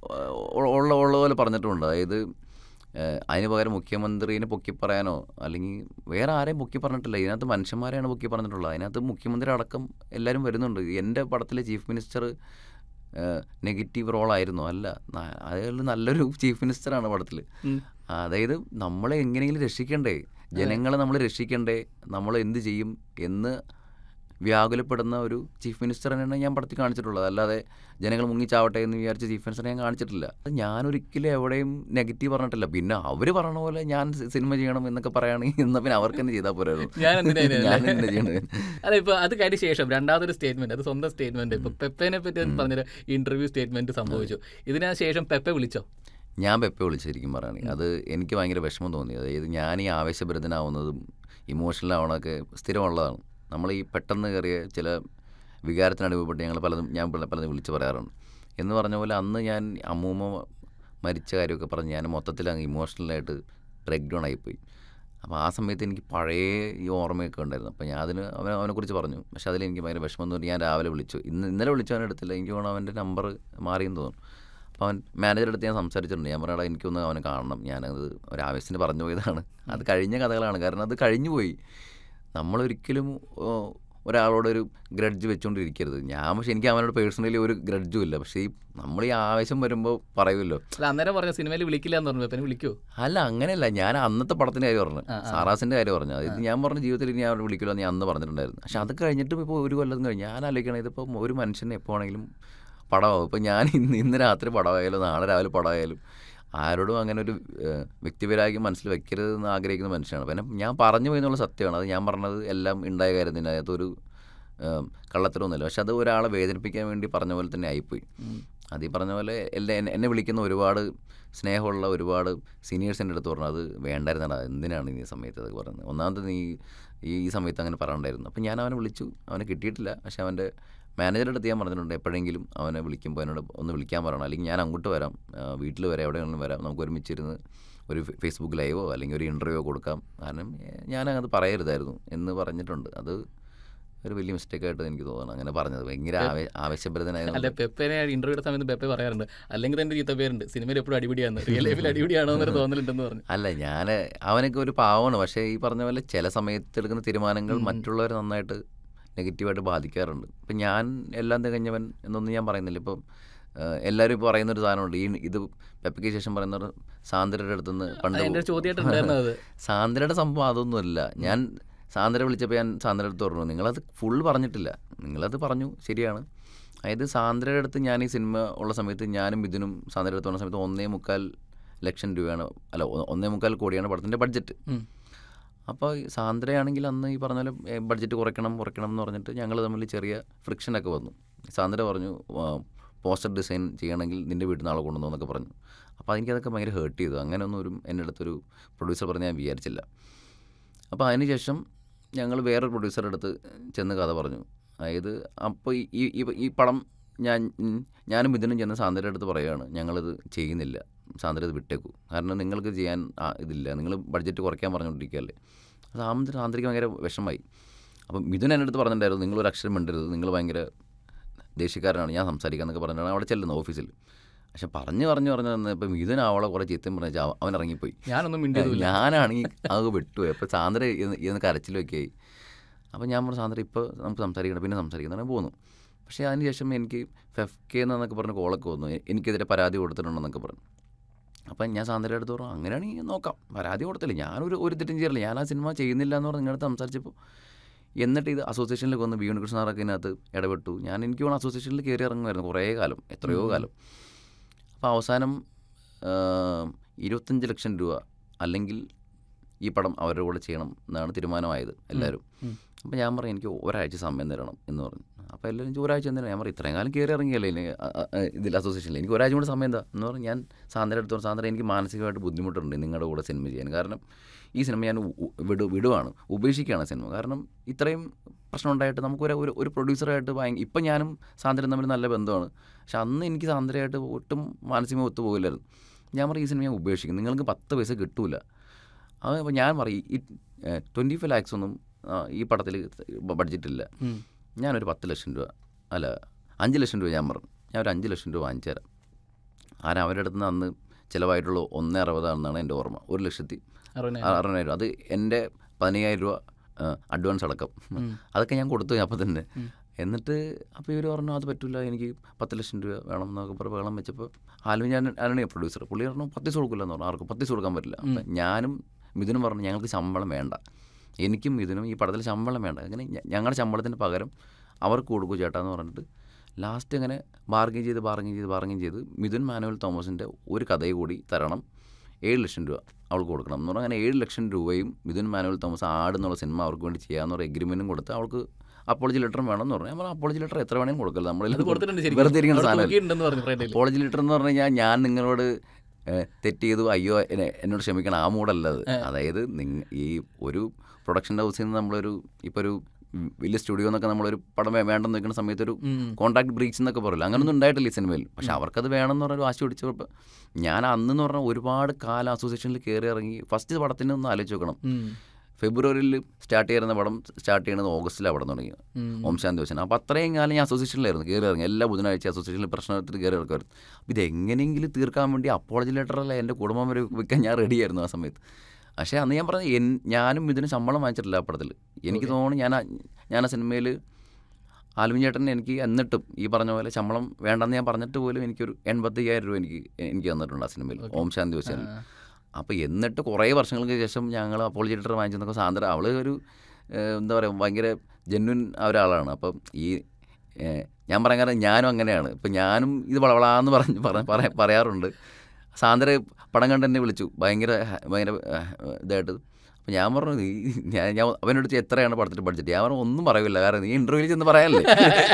ഉ- ഉള്ള ഉള്ള പോലെ പറഞ്ഞിട്ടുമുണ്ട് അതായത് ഏഹ്, അതിന് പകരം മുഖ്യമന്ത്രിനെ പൊക്കി പറയാനോ അല്ലെങ്കിൽ വേറെ ആരെയും പൊക്കി പറഞ്ഞിട്ടില്ല ഇതിനകത്ത് മനുഷ്യന്മാരെയാണ് പൊക്കി പറഞ്ഞിട്ടുള്ളത് അതിനകത്ത് മുഖ്യമന്ത്രി അടക്കം എല്ലാവരും വരുന്നുണ്ട് എൻ്റെ പടത്തിലെ ചീഫ് മിനിസ്റ്റർ നെഗറ്റീവ് റോളായിരുന്നു അല്ല ന- അയാൾ നല്ലൊരു ചീഫ് മിനിസ്റ്ററാണ് പടത്തിൽ ഉം. അതായത് നമ്മളെ എങ്ങനെയെങ്കിലും രക്ഷിക്കണ്ടേ ജനങ്ങളെ നമ്മൾ രക്ഷിക്കണ്ടേ നമ്മൾ എന്ത് ചെയ്യും എന്ന് വ്യാകുലപ്പെടുന്ന ഒരു ചീഫ് മിനിസ്റ്ററിനാണ് ഞാൻ പടത്തിൽ കാണിച്ചിട്ടുള്ളത് അല്ലാതെ ജനങ്ങൾ മുങ്ങിച്ചാവട്ടെ എന്ന് വിചാരിച്ച ചീഫ് മിനിസ്റ്ററെ ഞാൻ കാണിച്ചിട്ടില്ല അത് ഞാൻ ഒരിക്കലും എവിടെയും നെഗറ്റീവ് പറഞ്ഞിട്ടില്ല പിന്നെ അവർ പറഞ്ഞ പോലെ ഞാൻ സി- സിനിമ ചെയ്യണം എന്നൊക്കെ പറയുകയാണെങ്കിൽ എന്നാൽ പിന്നെ അവർക്ക് തന്നെ ചെയ്താൽ പോരായിരുന്നു ഞാൻ എന്തിനാ ഇതിനെ ഞാൻ എന്തിനാ ചെയ്യണത് അല്ല ഇപ്പൊ അത് കഴിഞ്ഞ ശേഷം രണ്ടാമതൊരു സ്റ്റേറ്റ്മെന്റ് അത് സ്വന്തം സ്റ്റേറ്റ്മെന്റ് ഇപ്പൊ പെപ്പേനെ പറ്റി പറഞ്ഞൊരു ഇന്റർവ്യൂ സ്റ്റേറ്റ്മെന്റ് സംഭവിച്ചു ഇതിന് ശേഷം പെപ്പെ വിളിച്ചോ ഞാൻ പെപ്പെ വിളിച്ചിരിക്കും പറയുകയാണെങ്കിൽ അത് എനിക്ക് ഭയങ്കര വിഷമം തോന്നി അതായത് ഞാൻ ഈ ആവേശഭരിതനാവുന്നതും ഇമോഷണൽ ആവണമൊക്കെ സ്ഥിരമുള്ളതാണ് നമ്മൾ ഈ പെട്ടെന്ന് കയറിയ ചില വികാരത്തിന് അടിമപ്പെട്ട് ഞങ്ങൾ പലതും ഞാൻ പല- പലതും വിളിച്ച് പറയാറുണ്ട് എന്ന് പറഞ്ഞ പോലെ അന്ന് ഞാൻ അമ്മൂമ്മ മരിച്ച കാര്യമൊക്കെ പറഞ്ഞ് ഞാൻ മൊത്തത്തിൽ അങ്ങ് ഇമോഷണലായിട്ട് ബ്രേക്ക് ഡൗൺ ആയിപ്പോയി അപ്പോൾ ആ സമയത്ത് എനിക്ക് പഴയ ഈ ഓർമ്മയൊക്കെ ഉണ്ടായിരുന്നു അപ്പോൾ ഞാൻ അതിന് അവനെ അവനെക്കുറിച്ച് പറഞ്ഞു പക്ഷേ അതിൽ എനിക്ക് ഭയങ്കര വിഷമം തോന്നി ഞാൻ രാവിലെ വിളിച്ചു ഇന്ന് ഇന്നലെ വിളിച്ചു അവനെ എടുത്തില്ല എനിക്ക് തോന്നുന്നു അവൻ്റെ നമ്പർ മാറിയെന്ന് തോന്നുന്നു അപ്പോൾ അവൻ മാനേജറുടെ അടുത്ത് ഞാൻ സംസാരിച്ചിട്ടുണ്ട് ഞാൻ പറഞ്ഞാൽ എനിക്കൊന്ന് അവനെ കാണണം ഞാനത് ഒരു ആവശ്യത്തിന് പറഞ്ഞു പോയതാണ് അത് കഴിഞ്ഞ കഥകളാണ് കാരണം അത് കഴിഞ്ഞു പോയി നമ്മളൊരിക്കലും ഓ, ഒരാളോടൊരു ഗ്രഡ്ജ് വെച്ചുകൊണ്ടിരിക്കരുത് ഞാൻ പക്ഷേ എനിക്ക് അവനോട് പേഴ്സണലി ഒരു ഗ്രഡ്ജും ഇല്ല പക്ഷേ ഈ നമ്മൾ ഈ ആവേശം വരുമ്പോൾ പറയുമല്ലോ അല്ല അന്നേരം പറഞ്ഞ സിനിമയിൽ വിളിക്കില്ല എന്ന് പറഞ്ഞു പെപ്പനെ വിളിക്കോ അല്ല അങ്ങനെയല്ല ഞാൻ അന്നത്തെ പടത്തിൻ്റെ കാര്യം പറഞ്ഞു ആ, ആ. സാറാസിൻ്റെ കാര്യം പറഞ്ഞു അത് ഞാൻ പറഞ്ഞ ജീവിതത്തിൽ ഇനി അവരെ വിളിക്കില്ല എന്ന് ഞാൻ അന്ന് പറഞ്ഞിട്ടുണ്ടായിരുന്നു പക്ഷെ അത് കഴിഞ്ഞിട്ട് ഇപ്പോൾ ഒരു കൊല്ലം കഴിഞ്ഞ് ഞാൻ ആലോചിക്കണം ഇതിപ്പോൾ ഒരു മനുഷ്യനെ എപ്പോൾ ആണെങ്കിലും പടമാവും ഇപ്പോൾ ഞാൻ ഇന്ന് ഇന്ന് രാത്രി പടമായാലും നാളെ രാവിലെ പടമായാലും ആരോടും അങ്ങനെ ഒരു ഏഹ്, വ്യക്തിപരാഗം മനസ്സിൽ വെക്കരുത് എന്ന് ആഗ്രഹിക്കുന്ന മനുഷ്യനാണ് പിന്നെ ഞാൻ പറഞ്ഞു പോയി എന്നുള്ള സത്യമാണ് അത് ഞാൻ പറഞ്ഞത് എല്ലാം ഉണ്ടായ കാര്യത്തിന് അതിനകത്തൊരു ഏഹ്, കള്ളത്തരമൊന്നുമില്ല പക്ഷെ അത് ഒരാളെ വേദനിപ്പിക്കാൻ വേണ്ടി പറഞ്ഞ പോലെ തന്നെ ആയിപ്പോയി അത് ഈ പറഞ്ഞ പോലെ എല്ലാ എന്നെ- എന്നെ വിളിക്കുന്ന ഒരുപാട് സ്നേഹമുള്ള ഒരുപാട് സീനിയേഴ്സ് എൻ്റെ അടുത്ത് പറഞ്ഞു അത് വേണ്ടായിരുന്നടാ എന്തിനാണ് നീ ഈ സമയത്ത് അത് പറയുന്നത് ഒന്നാമത് നീ ഈ ഈ സമയത്ത് അങ്ങനെ പറയണ്ടായിരുന്നു അപ്പം ഞാൻ അവനെ വിളിച്ചു അവനെ കിട്ടിയിട്ടില്ല പക്ഷെ അവൻ്റെ മാനേജറുടെ അടുത്ത് ഞാൻ പറഞ്ഞിട്ടുണ്ട് എപ്പോഴെങ്കിലും അവനെ വിളിക്കുമ്പോൾ എന്നോട് ഒന്ന് വിളിക്കാൻ പറയണം അല്ലെങ്കിൽ ഞാൻ അങ്ങോട്ട് വരാം വീട്ടിൽ വരാം എവിടെയെങ്കിലും വരാം നമുക്ക് ഒരുമിച്ചിരുന്ന് ഒരു ഫെ- ഫേസ്ബുക്ക് ലൈവോ അല്ലെങ്കിൽ ഒരു ഇൻ്റർവ്യൂവോ കൊടുക്കാം കാരണം ഏഹ്, ഞാനത് പറയരുതായിരുന്നു എന്ന് പറഞ്ഞിട്ടുണ്ട് അത് ഒരു വലിയ മിസ്റ്റേക്കായിട്ട് എനിക്ക് തോന്നുന്നു അങ്ങനെ പറഞ്ഞത് ഭയങ്കര ആവേ ആവേശഭരിതനായിരുന്നു അല്ല പെപ്പനെ ഇന്റർവ്യൂ എടുത്ത സമയത്ത് പെപ്പെ പറയാറുണ്ട് അല്ലെങ്കിൽ തന്നെ ചീത്ത പേരുണ്ട് സിനിമയിൽ എപ്പോഴും അടിപിടിയാണ് റിയൽ ലൈഫിൽ അടിപിടിയാണോ എന്നൊരു തോന്നലുണ്ടെന്ന് പറഞ്ഞു അല്ല ഞാൻ അവനൊക്കെ ഒരു പാവമാണ് പക്ഷേ ഈ പറഞ്ഞ പോലെ ചില സമയത്ത് എടുക്കുന്ന തീരുമാനങ്ങൾ മറ്റുള്ളവരെ നന്നായിട്ട് നെഗറ്റീവായിട്ട് ബാധിക്കാറുണ്ട് ഇപ്പം ഞാൻ എല്ലാം തികഞ്ഞവൻ എന്നൊന്നും ഞാൻ പറയുന്നില്ല ഇപ്പം ഏഹ്, എല്ലാവരും ഇപ്പോൾ പറയുന്നൊരു സാധനമുണ്ട് ഈ ഇത് പെപ്പയ്ക്ക് ശേഷം പറയുന്നൊരു സാന്ദ്രയുടെ അടുത്തുനിന്ന് പണ്ട് എൻ്റെ ഒരു ചോദ്യമായിട്ടുണ്ടായിരുന്നു അത് സാന്ദ്രയുടെ സംഭവം അതൊന്നുമല്ല ഞാൻ സാന്ദ്ര വിളിച്ചപ്പോൾ ഞാൻ സാന്ദ്രയുടെ അടുത്ത് പറഞ്ഞു നിങ്ങളത് ഫുൾ പറഞ്ഞിട്ടില്ല നിങ്ങളത് പറഞ്ഞു ശരിയാണ് അതായത് സാന്ദ്രയുടെ അടുത്ത് ഞാൻ ഈ സിനിമ ഉള്ള സമയത്ത് ഞാനും ഇതിനും സാന്ദ്രയുടെ അടുത്ത് വന്ന സമയത്ത് ഒന്നേ മുക്കാൽ ലക്ഷം രൂപയാണ് അല്ല ഒ- ഒന്നേ മുക്കാൽ കോടിയാണ് പടത്തിൻ്റെ ബഡ്ജറ്റ് ഉം. അപ്പോൾ ഈ സാന്ദ്രയാണെങ്കിൽ അന്ന് ഈ പറഞ്ഞ പോലെ ഏ, ബഡ്ജറ്റ് കുറയ്ക്കണം കുറയ്ക്കണം എന്ന് പറഞ്ഞിട്ട് ഞങ്ങൾ തമ്മിൽ ചെറിയ ഫ്രിക്ഷനൊക്കെ വന്നു സാന്ദ്ര പറഞ്ഞു ആ, പോസ്റ്റർ ഡിസൈൻ ചെയ്യണമെങ്കിൽ നിൻ്റെ വീട്ടിൽ നാളെ കൊണ്ടുവന്നു എന്നൊക്കെ പറഞ്ഞു അപ്പോൾ എനിക്കതൊക്കെ ഭയങ്കര ഹേർട്ട് ചെയ്തു അങ്ങനെയൊന്നും ഒരു എൻ്റെ അടുത്തൊരു പ്രൊഡ്യൂസർ പറഞ്ഞ് ഞാൻ വിചാരിച്ചില്ല അപ്പോൾ അതിനുശേഷം ഞങ്ങൾ വേറൊരു പ്രൊഡ്യൂസറുടെ അടുത്ത് ചെന്ന് കഥ പറഞ്ഞു അതായത് അപ്പോൾ ഈ ഈ- ഈ ഈ പടം ഞാൻ ഉം, ഞാനും ഇതിനും ചെന്ന് സാന്ദ്രയുടെ അടുത്ത് പറയുകയാണ് ഞങ്ങളിത് ചെയ്യുന്നില്ല സാന്ദ്ര ഇത് വിട്ടേക്കൂ കാരണം നിങ്ങൾക്ക് ചെയ്യാൻ ആ, ഇതില്ല നിങ്ങൾ ബഡ്ജറ്റ് കുറയ്ക്കാൻ പറഞ്ഞുകൊണ്ടിരിക്കുകയല്ലേ സാന്ദ്ര സാന്ദ്രയ്ക്ക് ഭയങ്കര വിഷമമായി അപ്പം മിഥുൻ എൻ്റെ അടുത്ത് പറഞ്ഞിട്ടുണ്ടായിരുന്നു നിങ്ങളൊരു അക്ഷരം മിണ്ടരുത് നിങ്ങൾ ഭയങ്കര ദേഷ്യക്കാരനാണ് ഞാൻ സംസാരിക്കുക എന്നൊക്കെ പറഞ്ഞിട്ടാണ് അവിടെ ചെല്ലുന്നത് ഓഫീസിൽ പക്ഷെ പറഞ്ഞു പറഞ്ഞു പറഞ്ഞു വന്ന് ഇപ്പം മിഥുൻ അവളെ കുറേ ചീത്തയും പറഞ്ഞ അവൻ ഇറങ്ങിപ്പോയി ഞാനൊന്നും മിണ്ടിയതുമില്ല ഞാനാണെങ്കിൽ അത് വിട്ടുപോയി അപ്പോൾ സാന്ദ്ര ഇന്ന് കരച്ചിലൊക്കെ ആയി അപ്പോൾ ഞാൻ പറഞ്ഞു സാന്ദ്ര ഇപ്പോൾ നമുക്ക് സംസാരിക്കണം പിന്നെ സംസാരിക്കണം പോന്നു പക്ഷേ അതിനുശേഷം എനിക്ക് ഫെഫ് കെ എന്നൊക്കെ പറഞ്ഞ് കോളൊക്കെ വന്നു എ- എനിക്കെതിരെ പരാതി കൊടുത്തിട്ടുണ്ടെന്നൊക്കെ പറഞ്ഞു അപ്പം ഞാൻ സാന്ദ്രയുടെ അടുത്ത് പറഞ്ഞു അങ്ങനെയാണെങ്കിൽ നോക്കാം പരാതി കൊടുത്തില്ല ഞാനൊരു ഒരു തെറ്റും ചെയ്യില്ല ഞാൻ ആ സിനിമ ചെയ്യുന്നില്ല എന്ന് പറഞ്ഞ് നിങ്ങളുടെ സംസാരിച്ചപ്പോൾ എന്നിട്ട് ഇത് അസോസിയേഷനിലേക്ക് വന്ന് ബി ഉണ്ണികൃഷ്ണ സാറൊക്കെ ഇതിനകത്ത് ഇടപെട്ടു ഞാൻ എനിക്ക് വേണം അസോസിയേഷനിൽ കയറി ഇറങ്ങുമായിരുന്നു കുറേ കാലം എത്രയോ കാലം അപ്പോൾ അവസാനം ആ, ഇരുപത്തഞ്ച് ലക്ഷം രൂപ അല്ലെങ്കിൽ ഈ പടം അവരുടെ കൂടെ ചെയ്യണം എന്നാണ് തീരുമാനമായത് എല്ലാവരും ഉം. അപ്പോൾ ഞാൻ പറഞ്ഞു എനിക്ക് ഒരാഴ്ച സമയം തരണം എന്ന് പറഞ്ഞു അപ്പോൾ എല്ലാവരും ചോദിച്ചു, ഒരാഴ്ച എന്തിനാണ് ഞാൻ പറഞ്ഞു ഇത്രയും കാലം കയറി ഇറങ്ങിയല്ലേ ഇനി, അ, അ, അ, ഇതിൽ അസോസിയേഷനിൽ എനിക്ക് ഒരാഴ്ച കൂടെ സമയം എന്താ എന്ന് പറഞ്ഞ് ഞാൻ സാന്ദ്ര അടുത്ത് പറഞ്ഞു സാന്ദ്ര എനിക്ക് മാനസികമായിട്ട് ബുദ്ധിമുട്ടുണ്ട് നിങ്ങളുടെ കൂടെ സിനിമ ചെയ്യാൻ കാരണം ഈ സിനിമ ഞാൻ ഉ- ഉ- വിടു വിടുവാണ് ഉപേക്ഷിക്കുകയാണ് സിനിമ കാരണം ഇത്രയും പ്രശ്നം ഉണ്ടായിട്ട് നമുക്കൊരു ഒരു ഒരു പ്രൊഡ്യൂസറായിട്ട് ഭയങ്കര ഇപ്പം ഞാനും സാന്ദ്രയും തമ്മിൽ നല്ല ബന്ധമാണ് പക്ഷെ അന്ന് എനിക്ക് സാന്ദ്രയായിട്ട് ഒട്ടും മാനസികമായി ഒത്തുപോകില്ലായിരുന്നു ഞാൻ പറയും ഈ സിനിമ ഞാൻ ഉപേക്ഷിക്കും നിങ്ങൾക്ക് പത്ത് പൈസ കിട്ടൂല അത് അപ്പോൾ ഞാൻ പറയും ഈ ട്വൻറ്റി ഫൈവ് ലാക്സ് ഒന്നും ആ, ഈ പടത്തിൽ ബഡ്ജറ്റില്ല ഉം. ഞാനൊരു പത്ത് ലക്ഷം രൂപ അല്ല അഞ്ച് ലക്ഷം രൂപ ഞാൻ പറഞ്ഞു ഞാൻ ഒരു അഞ്ച് ലക്ഷം രൂപ വാങ്ങിച്ചു തരാം ആരും അവരുടെ അടുത്ത് നിന്ന് അന്ന് ചിലവായിട്ടുള്ള ഒന്ന് അറുപതാണെന്നാണ് എൻ്റെ ഓർമ്മ ഒരു ലക്ഷത്തി അറുപതിനായിരം അറുപതിനായിരം അത് എൻ്റെ പതിനയ്യായിരം രൂപ ആ, അഡ്വാൻസ് അടക്കം ഉം. അതൊക്കെ ഞാൻ കൊടുത്തു അപ്പം തന്നെ ഉം. എന്നിട്ട് അപ്പോൾ ഇവർ പറഞ്ഞു അത് പറ്റില്ല എനിക്ക് പത്ത് ലക്ഷം രൂപ വേണം എന്നൊക്കെ പറഞ്ഞ് വെള്ളം വെച്ചപ്പോൾ ആലും ഞാൻ ആരാണ് പ്രൊഡ്യൂസർ പുള്ളി പറഞ്ഞു പത്ത് കൊടുക്കില്ല എന്ന് പറഞ്ഞു ആർക്കും പത്ത് കൊടുക്കാൻ പറ്റില്ല അപ്പം ഞാനും മിഥുനും പറഞ്ഞു ഞങ്ങൾക്ക് ശമ്പളം വേണ്ട എനിക്കും മിഥുനും ഈ പടത്തിൽ ശമ്പളം വേണ്ട അങ്ങനെ ഞ- ഞങ്ങളുടെ ശമ്പളത്തിന് പകരം അവർക്ക് കൊടുക്കൂ ചേട്ടാ എന്ന് പറഞ്ഞിട്ട് ലാസ്റ്റ് അങ്ങനെ ബാർഗിൻ ചെയ്ത് ബാർഗിൻ ചെയ്ത് ബാർഗിൻ ചെയ്ത് മിഥുൻ മാനുവൽ തോമസിൻ്റെ ഒരു കഥയും കൂടി തരണം ഏഴ് ലക്ഷം രൂപ അവൾക്ക് കൊടുക്കണം എന്ന് പറഞ്ഞാൽ അങ്ങനെ ഏഴ് ലക്ഷം രൂപയും മിഥുൻ മാനുവൽ തോമസ് ആട് എന്നുള്ള സിനിമ അവർക്ക് വേണ്ടി ചെയ്യാമെന്ന് ഒരു എഗ്രിമെൻറ്റും കൊടുത്ത് അവൾക്ക് അപ്പോളജി ലെറ്ററും വേണമെന്ന് പറഞ്ഞു ഞാൻ പറഞ്ഞു അപ്പോളജി ലെറ്റർ എത്ര വേണമെങ്കിലും കൊടുക്കല്ല അത് നമ്മൾ കൊടുത്തിട്ടുണ്ട് ശരിക്കും. വെറുതെ ഇരിക്കുന്ന അവിടെ സാധനം തൂക്കിയിട്ടുണ്ടെന്ന് പറഞ്ഞു ഫ്രണ്ടിൽ അപ്പോളജി ലെറ്റർ എന്ന് പറഞ്ഞു കഴിഞ്ഞാൽ ഞാൻ നിങ്ങളോട് ഏഹ്, തെറ്റ് ചെയ്തു അയ്യോ എന്നെ- എന്നോട് ക്ഷമിക്കണം ആ മൂടല്ല അത് അതായത് നിങ്ങ ഈ ഒരു പ്രൊഡക്ഷൻ ഹൗസിൽ നിന്ന് നമ്മളൊരു ഇപ്പോൾ ഒരു വലിയ സ്റ്റുഡിയോ എന്നൊക്കെ നമ്മളൊരു പടം വേ- വേണ്ടെന്ന് വെക്കുന്ന സമയത്ത് ഒരു കോൺട്രാക്ട് ബ്രീച്ച് എന്നൊക്കെ പറയില്ല അങ്ങനൊന്നും ഉണ്ടായിട്ടില്ല ഈ സിനിമയിൽ പക്ഷെ അവർക്കത് വേണമെന്ന് പറഞ്ഞ വാശി പിടിച്ചപ്പോൾ ഞാൻ അന്നെന്ന് പറഞ്ഞാൽ ഒരുപാട് കാലം അസോസിയേഷനിൽ കയറി ഇറങ്ങി ഫസ്റ്റ് പടത്തിന് ഒന്ന് ആലോചിച്ച് നോക്കണം ഫെബ്രുവരിയിൽ സ്റ്റാർട്ട് ചെയ്യുന്ന പടം സ്റ്റാർട്ട് ചെയ്യുന്നത് ഓഗസ്റ്റിലാണ് പടം തുടങ്ങിയത് ഓം ശാന്തി ദിവസം അപ്പോൾ അത്രയും കാലം ഞാൻ അസോസിയേഷനിലായിരുന്നു കയറി ഇറങ്ങി എല്ലാ ബുധനാഴ്ച അസോസിയേഷനിൽ പ്രശ്നത്തിൽ കയറി ഇറക്കുമായിരുന്നു അപ്പോൾ ഇത് എങ്ങനെയെങ്കിലും തീർക്കാൻ വേണ്ടി അപ്പോളജി ലെറ്ററല്ല എൻ്റെ കുടുംബം വരെ വെക്കാൻ ഞാൻ റെഡിയായിരുന്നു ആ സമയത്ത് പക്ഷേ അന്ന് ഞാൻ പറഞ്ഞത് എൻ ഞാനും ഇതിന് ശമ്പളം വാങ്ങിച്ചിട്ടില്ല ആ പടത്തിൽ എനിക്ക് തോന്നുന്നു ഞാൻ ആ- ഞാൻ ആ സിനിമയിൽ ആലുമിൻ ചേട്ടൻ എനിക്ക് എന്നിട്ടും ഈ പറഞ്ഞ പോലെ ശമ്പളം വേണ്ടെന്ന് ഞാൻ പറഞ്ഞിട്ട് പോലും എനിക്കൊരു എൺപത്തയ്യായിരം രൂപ എനിക്ക് എനിക്ക് തന്നിട്ടുണ്ട് ആ സിനിമയിൽ ഓം ശാന്തി ദിവസം അപ്പോൾ എന്നിട്ട് കുറേ വർഷങ്ങൾക്ക് ശേഷം ഞങ്ങൾ അപ്പോളജി ലെറ്റർ വാങ്ങിച്ചെന്നൊക്കെ സാന്ദ്ര അവൾ ഒരു ഏഹ്, എന്താ പറയുക ഭയങ്കര ജെന്വിൻ ഒരാളാണ് അപ്പം ഈ ഏഹ്, ഞാൻ പറയാൻ കാരണം ഞാനും അങ്ങനെയാണ് ഇപ്പം ഞാനും ഇത് വളവളാന്ന് പറഞ്ഞ് പറ- പറ- പറയാറുണ്ട് സാന്ദ്ര പടം കണ്ട് എന്നെ വിളിച്ചു ഭയങ്കര ഹ- ഭയങ്കര ഏഹ്, ഇതായിട്ട് അപ്പം ഞാൻ പറഞ്ഞു ഈ ഞാൻ ഞാൻ അവനോട് ചോദിച്ചു, എത്രയാണ് പടത്തിൻ്റെ ബഡ്ജറ്റ് ഞാൻ പറഞ്ഞു ഒന്നും പറയില്ല കാരണം നീ ഇൻ്റർവ്യൂവിൽ ചെന്ന് പറയാനല്ലേ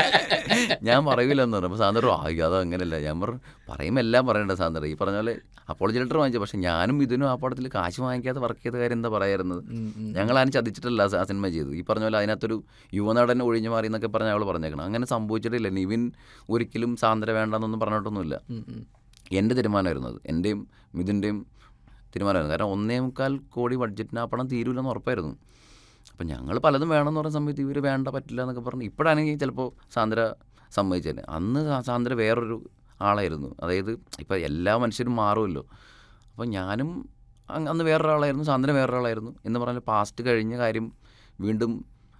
ഞാൻ പറയൂല എന്ന് പറഞ്ഞു അപ്പോൾ സാന്ദ്ര പറഞ്ഞു, അയ്യോ അത് അങ്ങനെയല്ല ഞാൻ പറഞ്ഞു പറയുമ്പോൾ എല്ലാം പറയണ്ട സാന്ദ്ര ഈ പറഞ്ഞ പോലെ അപ്പോളജി ലെറ്റർ വാങ്ങിച്ചു പക്ഷേ ഞാനും ഇതിനും ആ പടത്തിൽ കാശ് വാങ്ങിക്കാതെ വർക്ക് ചെയ്ത കാര്യം എന്താ പറയാറുന്നത് ഞങ്ങളാരും ചതിച്ചിട്ടല്ല ആ സിനിമ ചെയ്തു ഈ പറഞ്ഞ പോലെ അതിനകത്തൊരു യുവനടൻ ഒഴിഞ്ഞു മാറി എന്നൊക്കെ പറഞ്ഞ് അവൾ പറഞ്ഞേക്കണം അങ്ങനെ സംഭവിച്ചിട്ടില്ല നിവിൻ ഒരിക്കലും സാന്ദ്ര വേണ്ടെന്നൊന്നും പറഞ്ഞിട്ടൊന്നുമില്ല എൻ്റെ തീരുമാനമായിരുന്നു അത് എൻ്റെയും മിഥുൻ്റെയും തീരുമാനമായിരുന്നു കാരണം ഒന്നേ മുക്കാൽ കോടി ബഡ്ജറ്റിന് ആ പണം തീരൂലെന്ന് ഉറപ്പായിരുന്നു അപ്പം ഞങ്ങൾ പലതും വേണമെന്ന് പറയുന്ന സമയത്ത് ഇവർ വേണ്ട പറ്റില്ല എന്നൊക്കെ പറഞ്ഞ് ഇപ്പോഴാണെങ്കിൽ ചിലപ്പോൾ സാന്ദ്ര സമ്മതിച്ചേനെ അന്ന് സാ- സാന്ദ്ര വേറൊരു ആളായിരുന്നു അതായത് ഇപ്പോൾ എല്ലാ മനുഷ്യരും മാറുമല്ലോ അപ്പോൾ ഞാനും അങ് അന്ന് വേറൊരാളായിരുന്നു സാന്ദ്ര വേറൊരാളായിരുന്നു എന്ന് പറഞ്ഞാൽ പാസ്റ്റ് കഴിഞ്ഞ കാര്യം വീണ്ടും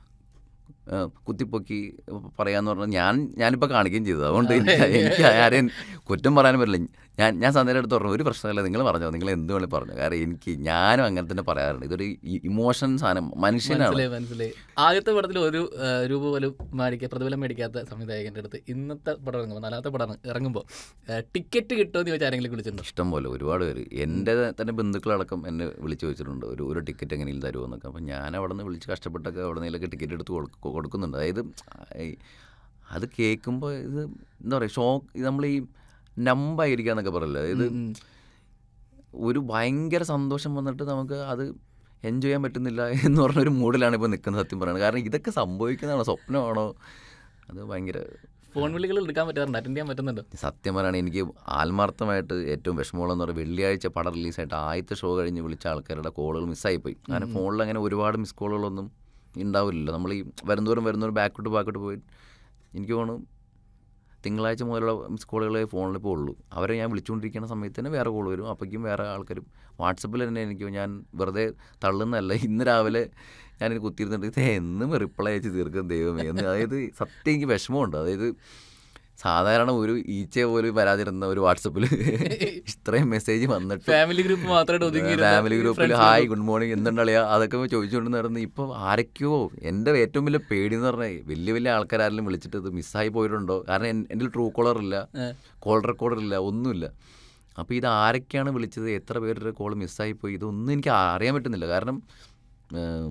ആ, കുത്തിപ്പൊക്കി പറയാന്ന് പറഞ്ഞാൽ ഞാൻ ഞാനിപ്പോൾ കാണിക്കുകയും ചെയ്തു അതുകൊണ്ട് എനിക്ക് എനിക്ക് ആരെയും കുറ്റം പറയാനും പറ്റില്ല ഞാൻ ഞാൻ സന്ധ്യയുടെ അടുത്ത് പറഞ്ഞു ഒരു പ്രശ്നമില്ല നിങ്ങൾ പറഞ്ഞോ നിങ്ങൾ എന്ത് വേണേലും പറഞ്ഞു കാരണം എനിക്ക് ഞാനും അങ്ങനെ തന്നെ പറയാറുണ്ട് ഇതൊരു ഇമോഷൻ സാധനം മനുഷ്യനാണ് മനസ്സിലായി മനസ്സിലായി ആദ്യത്തെ പടത്തിൽ ഒരു ആ, രൂപ പോലും മേടിക്കുക പ്രതിഫലം മേടിക്കാത്ത സംവിധായകൻ്റെ അടുത്ത് ഇന്നത്തെ പടം ഇറങ്ങുമ്പോൾ നാലാമത്തെ പടം ഇറങ്ങുമ്പോൾ ടിക്കറ്റ് കിട്ടുമെന്ന് ചോദിച്ചാൽ ആരെങ്കിലും വിളിച്ചിട്ടുണ്ടോ ഇഷ്ടം പോലെ ഒരുപാട് പേര് എൻ്റെ തന്നെ ബന്ധുക്കളടക്കം എന്നെ വിളിച്ചു ചോദിച്ചിട്ടുണ്ട് ഒരു ഒരു ടിക്കറ്റ് എങ്ങനെയും തരുമോ എന്നൊക്കെ അപ്പം ഞാൻ അവിടെ നിന്ന് വിളിച്ച് കഷ്ടപ്പെട്ടൊക്കെ അവിടെ നിന്നൊക്കെ ടിക്കറ്റ് എടുത്ത് കൊടുക്ക- കൊടുക്കുന്നുണ്ട് അതായത് ഈ അത് കേൾക്കുമ്പോൾ ഇത് എന്താ പറയുക ഷോക്ക് നമ്മൾ ഈ നമ്പായിരിക്കുക എന്നൊക്കെ പറയില്ല അതായത് ഉം. ഒരു ഭയങ്കര സന്തോഷം വന്നിട്ട് നമുക്ക് അത് എൻജോയ് ചെയ്യാൻ പറ്റുന്നില്ല എന്ന് പറഞ്ഞൊരു മൂഡിലാണ് ഇപ്പോൾ നിൽക്കുന്നത് സത്യം പറയുന്നത് കാരണം ഇതൊക്കെ സംഭവിക്കുന്നതാണോ സ്വപ്നമാണോ അത് ഭയങ്കര ഫോൺ വിളികൾ എടുക്കാൻ പറ്റാറുണ്ട് അറ്റൻഡ് ചെയ്യാൻ പറ്റുന്നുണ്ടോ സത്യം പറയുകയാണെങ്കിൽ എനിക്ക് ആത്മാർത്ഥമായിട്ട് ഏറ്റവും വിഷമമുള്ളതെന്ന് പറയുന്നത് വെള്ളിയാഴ്ച പടം റിലീസായിട്ട് ആദ്യത്തെ ഷോ കഴിഞ്ഞ് വിളിച്ച ആൾക്കാരുടെ കോളുകൾ മിസ്സായിപ്പോയി കാരണം ഫോണിൽ അങ്ങനെ ഒരുപാട് മിസ് കോളുകളൊന്നും ഉണ്ടാവില്ലല്ലോ നമ്മൾ ഈ വരുന്നവരും വരുന്നവരും ബാക്കോട്ട് ബാക്കോട്ട് പോയി എനിക്ക് തോന്നുന്നു തിങ്കളാഴ്ച മുതലുള്ള മിസ് കോളുകളെ ഫോണിൽ ഇപ്പോൾ ഉള്ളൂ അവരെ ഞാൻ വിളിച്ചുകൊണ്ടിരിക്കുന്ന സമയത്ത് തന്നെ വേറെ കോൾ വരും അപ്പോഴേക്കും വേറെ ആൾക്കാരും വാട്സപ്പിൽ തന്നെ എനിക്ക് ഞാൻ വെറുതെ തള്ളുന്നതല്ല ഇന്ന് രാവിലെ ഞാനിത് കുത്തിയിരുന്നിട്ട് ഇത് എന്നും റിപ്ലൈ അയച്ച് തീർക്കും ദൈവമേ എന്ന് അതായത് സത്യം എനിക്ക് വിഷമമുണ്ട് അതായത് സാധാരണ ഒരു ഈച്ച പോലും വരാതിരുന്ന ഒരു വാട്സപ്പിൽ ഇത്രയും മെസ്സേജ് വന്നിട്ട് ഫാമിലി ഗ്രൂപ്പ് മാത്രമായിട്ട് ഒതുങ്ങി ഫാമിലി ഗ്രൂപ്പിൽ ഹായ് ഗുഡ് മോർണിംഗ് എന്തുണ്ടളിയാ അതൊക്കെ ചോദിച്ചുകൊണ്ട് നടന്ന് ഇപ്പോൾ ആരൊക്കെയോ എൻ്റെ ഏറ്റവും വലിയ പേടി എന്ന് പറഞ്ഞാൽ വലിയ വലിയ ആൾക്കാരെല്ലാം വിളിച്ചിട്ട് ഇത് മിസ്സായി പോയിട്ടുണ്ടോ കാരണം എൻ- എൻ്റെ ട്രൂ കോളർ ഇല്ല കോൾ റെക്കോർഡർ ഇല്ല ഒന്നുമില്ല അപ്പോൾ ഇത് ആരൊക്കെയാണ് വിളിച്ചത് എത്ര പേരുടെ കോൾ മിസ്സായിപ്പോയി ഇതൊന്നും എനിക്ക് അറിയാൻ പറ്റുന്നില്ല കാരണം ഏം,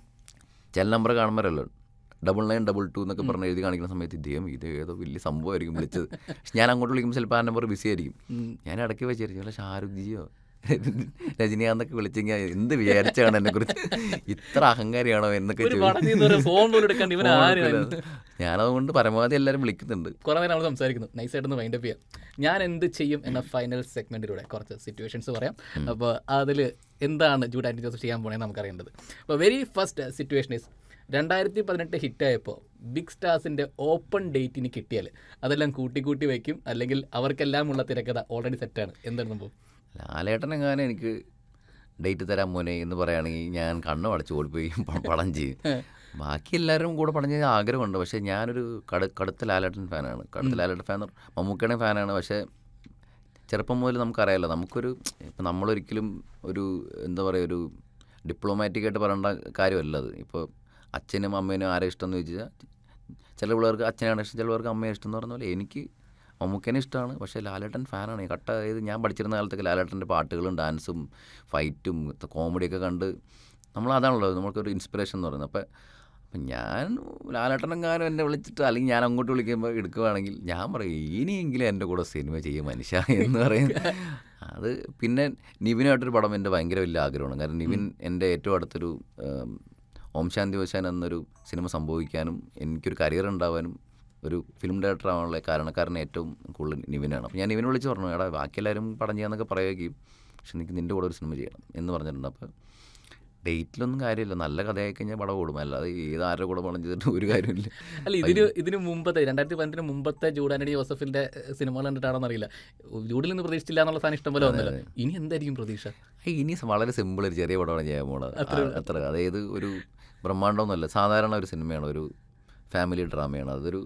ചില നമ്പർ കാണുമ്പോഴല്ലോ ഡബിൾ നയൻ ഡബിൾ ടു എന്നൊക്കെ പറഞ്ഞ് എഴുതി കാണിക്കുന്ന സമയത്ത് ഇദ്ദേഹം ഇത് ഏതോ വലിയ സംഭവമായിരിക്കും വിളിച്ചത് പക്ഷെ ഞാൻ അങ്ങോട്ട് വിളിക്കുമ്പോൾ ചിലപ്പോൾ ആ നമ്പർ ബിസി ആയിരിക്കും ഉം. ഞാൻ ഇടയ്ക്ക് വെച്ചായിരിക്കും അല്ല ഷാരൂഖ് ജിയോ രജനീകാന്തൊക്കെ വിളിച്ചെങ്കിൽ എന്ത് വിചാരിച്ചാണ് എന്നെക്കുറിച്ച് ഇത്ര അഹങ്കാരിയാണോ എന്നൊക്കെ ഒരു ചോദിക്കും. പടം ചെയ്യുന്ന ഫോൺ പോലും എടുക്കാണ്ട് ഇവൻ ഫോൺ ആരും എടുക്കില്ല. ഞാനതുകൊണ്ട് പരമാവധി എല്ലാവരും വിളിക്കുന്നുണ്ട് കുറേ നേരം നമ്മൾ സംസാരിക്കുന്നു നൈസായിട്ടൊന്ന് വൈൻഡ് അപ്പ് ചെയ്യാം ഞാൻ എന്ത് ചെയ്യും എന്ന ഫൈനൽ സെഗ്മെന്റിലൂടെ കുറച്ച് സിറ്റുവേഷൻസ് പറയാം അപ്പോൾ അതിൽ എന്താണ് ജൂഡ് ആൻറ്റി ജോസഫ് ചെയ്യാൻ പോണേ നമുക്കറിയേണ്ടത് അപ്പോൾ വെരി ഫസ്റ്റ് സിറ്റുവേഷൻ ഇസ് രണ്ടായിരത്തി പതിനെട്ട് ഹിറ്റായപ്പോൾ ബിഗ് സ്റ്റാർസിൻ്റെ ഓപ്പൺ ഡേറ്റിന് കിട്ടിയാൽ അതെല്ലാം കൂട്ടി കൂട്ടി വയ്ക്കും അല്ലെങ്കിൽ അവർക്കെല്ലാം ഉള്ള തിരക്കഥ ഓൾറെഡി സെറ്റാണ് എന്താണ് സംഭവം ലാലേട്ടനെങ്ങാനും എനിക്ക് ഡേറ്റ് തരാൻ മോനെ എന്ന് പറയുകയാണെങ്കിൽ ഞാൻ കണ്ണു അടച്ച് ഓടിപ്പോയി പ- പടം ചെയ്യും ബാക്കി എല്ലാവരും കൂടെ പടം ചെയ്യാൻ ആഗ്രഹമുണ്ട് പക്ഷേ ഞാനൊരു കട കടുത്ത ലാലേട്ടൻ ഫാനാണ് കടുത്ത ലാലേട്ടൻ ഫാൻ മമ്മൂക്കയുടെ ഫാനാണ് പക്ഷേ ചെറുപ്പം മുതൽ നമുക്കറിയാലോ നമുക്കൊരു ഇപ്പം നമ്മളൊരിക്കലും ഒരു എന്താ പറയുക ഒരു ഡിപ്ലോമാറ്റിക് ആയിട്ട് പറയേണ്ട കാര്യമല്ല അത് ഇപ്പോൾ അച്ഛനും അമ്മേനും ആരെ ഇഷ്ടം എന്ന് ചോദിച്ചാൽ ചില പിള്ളേർക്ക് അച്ഛനാണ് ഇഷ്ടം ചില പിള്ളേർക്ക് അമ്മയെ ഇഷ്ടം എന്ന് പറഞ്ഞ പോലെ എനിക്ക് മമ്മൂക്കേനെ ഇഷ്ടമാണ് പക്ഷേ ലാലേട്ടൻ ഫാനാണ് ഈ കട്ട അതായത് ഞാൻ പഠിച്ചിരുന്ന കാലത്തൊക്കെ ലാലേട്ടൻ്റെ പാട്ടുകളും ഡാൻസും ഫൈറ്റും കോമഡിയൊക്കെ കണ്ട് നമ്മൾ അതാണല്ലോ നമുക്കൊരു ഇൻസ്പിറേഷൻ എന്ന് പറയുന്നത് അപ്പോൾ അപ്പം ഞാൻ ലാലേട്ടനെങ്ങാനും എന്നെ വിളിച്ചിട്ട് അല്ലെങ്കിൽ ഞാൻ അങ്ങോട്ട് വിളിക്കുമ്പോൾ എടുക്കുകയാണെങ്കിൽ ഞാൻ പറയും ഇനിയെങ്കിലും എൻ്റെ കൂടെ സിനിമ ചെയ്യും മനുഷ്യ എന്ന് പറയും അത് പിന്നെ നിവിനായിട്ടൊരു പടം എൻ്റെ ഭയങ്കര വലിയ ആഗ്രഹമാണ് കാരണം നിവിൻ എൻ്റെ ഏറ്റവും അടുത്തൊരു ഉം, ഓം ശാന്തി ഓശാൻ എന്നൊരു സിനിമ സംഭവിക്കാനും എനിക്കൊരു കരിയർ ഉണ്ടാവാനും ഒരു ഫിലിം ഡയറക്ടർ ആവാനുള്ള കാരണക്കാരൻ ഏറ്റവും കൂടുതൽ നിവിനാണ് അപ്പോൾ ഞാൻ നിവിനെ വിളിച്ച് പറഞ്ഞു എടാ ബാക്കി എല്ലാവരും പടം ചെയ്യാന്നൊക്കെ പറയുകയും പക്ഷെ എനിക്ക് നിൻ്റെ കൂടെ ഒരു സിനിമ ചെയ്യണം എന്ന് പറഞ്ഞിട്ടുണ്ട് അപ്പോൾ ഡേറ്റിലൊന്നും കാര്യമില്ല നല്ല കഥയായി കഴിഞ്ഞാൽ പടം ഓടും അല്ലാതെ ഏത് ആരുടെ കൂടെ പടം ചെയ്തിട്ട് ഒരു കാര്യമില്ല അല്ല ഇതിന് ഇതിന് മുമ്പത്തെ രണ്ടായിരത്തി പതിനെട്ടിന് മുമ്പത്തെ ജൂഡ് ആന്റണി ജോസഫിന്റെ ഏഹ്, സിനിമകൾ കണ്ടിട്ടാണെന്ന് അറിയില്ല ജൂഡിൽ നിന്ന് പ്രതീക്ഷിച്ചില്ല എന്നുള്ള സാധനം ഇഷ്ടം പോലെ വന്നില്ല ഇനി എന്തായിരിക്കും പ്രതീക്ഷ ഏയ് ഇനി വളരെ സിമ്പിൾ ഒരു ചെറിയ പടമാണ് ചെയ്യാൻ പോണത് ആ, അത്ര അതായത് ഒരു ബ്രഹ്മാണ്ടമൊന്നുമല്ല സാധാരണ ഒരു സിനിമയാണ് ഒരു ഫാമിലി ഡ്രാമയാണ് അതൊരു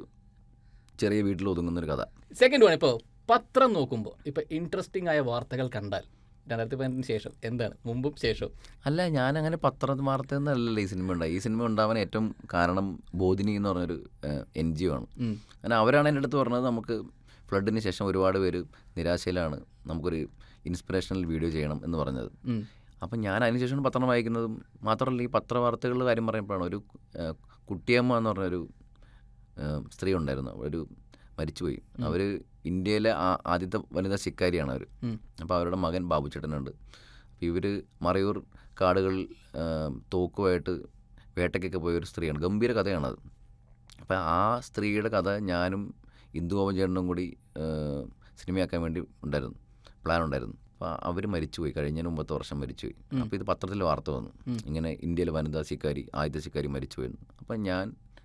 ചെറിയ വീട്ടിൽ ഒതുങ്ങുന്ന ഒരു കഥ സെക്കൻഡ് വൺ ഇപ്പോൾ പത്രം നോക്കുമ്പോൾ ഇപ്പോൾ ഇൻട്രസ്റ്റിംഗ് ആയ വാർത്തകൾ കണ്ടാൽ രണ്ടായിരത്തി പതിനെട്ടിന് ശേഷം എന്താണ് മുമ്പും ശേഷവും അല്ല ഞാൻ അങ്ങനെ പത്ര വാർത്ത എന്നല്ലല്ലോ ഈ സിനിമ ഉണ്ടായി ഈ സിനിമ ഉണ്ടാവാൻ ഏറ്റവും കാരണം ബോധിനി എന്ന് പറഞ്ഞൊരു എൻ ജി ഒ ആണ് ഉം. അങ്ങനെ അവരാണ് എൻ്റെ അടുത്ത് പറഞ്ഞത് നമുക്ക് ഫ്ലഡിന് ശേഷം ഒരുപാട് പേര് നിരാശയിലാണ് നമുക്കൊരു ഇൻസ്പിറേഷണൽ വീഡിയോ ചെയ്യണം എന്ന് പറഞ്ഞത് ഉം. അപ്പം ഞാൻ അതിനുശേഷം പത്രം വായിക്കുന്നതും മാത്രമല്ല ഈ പത്രവാർത്തകളുടെ കാര്യം പറയുമ്പോഴാണ് ഒരു ആ, കുട്ടിയമ്മ എന്ന് പറഞ്ഞൊരു ആ, സ്ത്രീ ഉണ്ടായിരുന്നു ഒരു മരിച്ചുപോയി അവർ ഇന്ത്യയിലെ ആ- ആദ്യത്തെ വനിതാ ശിക്കാരിയാണ് അവർ ഉം. അപ്പോൾ അവരുടെ മകൻ ബാബുച്ചേട്ടനുണ്ട് അപ്പോൾ ഇവർ മറയൂർ കാടുകളിൽ ആ, തോക്കുമായിട്ട് വേട്ടയ്ക്കൊക്കെ പോയ ഒരു സ്ത്രീയാണ് ഗംഭീര കഥയാണത് അപ്പോൾ ആ സ്ത്രീയുടെ കഥ ഞാനും ഇന്ദു ഗോപൻ ചേട്ടനും കൂടി ആ, സിനിമയാക്കാൻ വേണ്ടി ഉണ്ടായിരുന്നു പ്ലാൻ ഉണ്ടായിരുന്നു അപ്പോൾ അവർ മരിച്ചുപോയി കഴിഞ്ഞ മുമ്പത്തെ വർഷം മരിച്ചുപോയി അപ്പോൾ ഇത് പത്രത്തിൽ വാർത്ത വന്നു ഇങ്ങനെ ഇന്ത്യയിലെ വനിതാ ശിക്കാരി ആദ്യത്തെ ശിക്കാരി മരിച്ചുപോയിരുന്നു അപ്പം ഞാൻ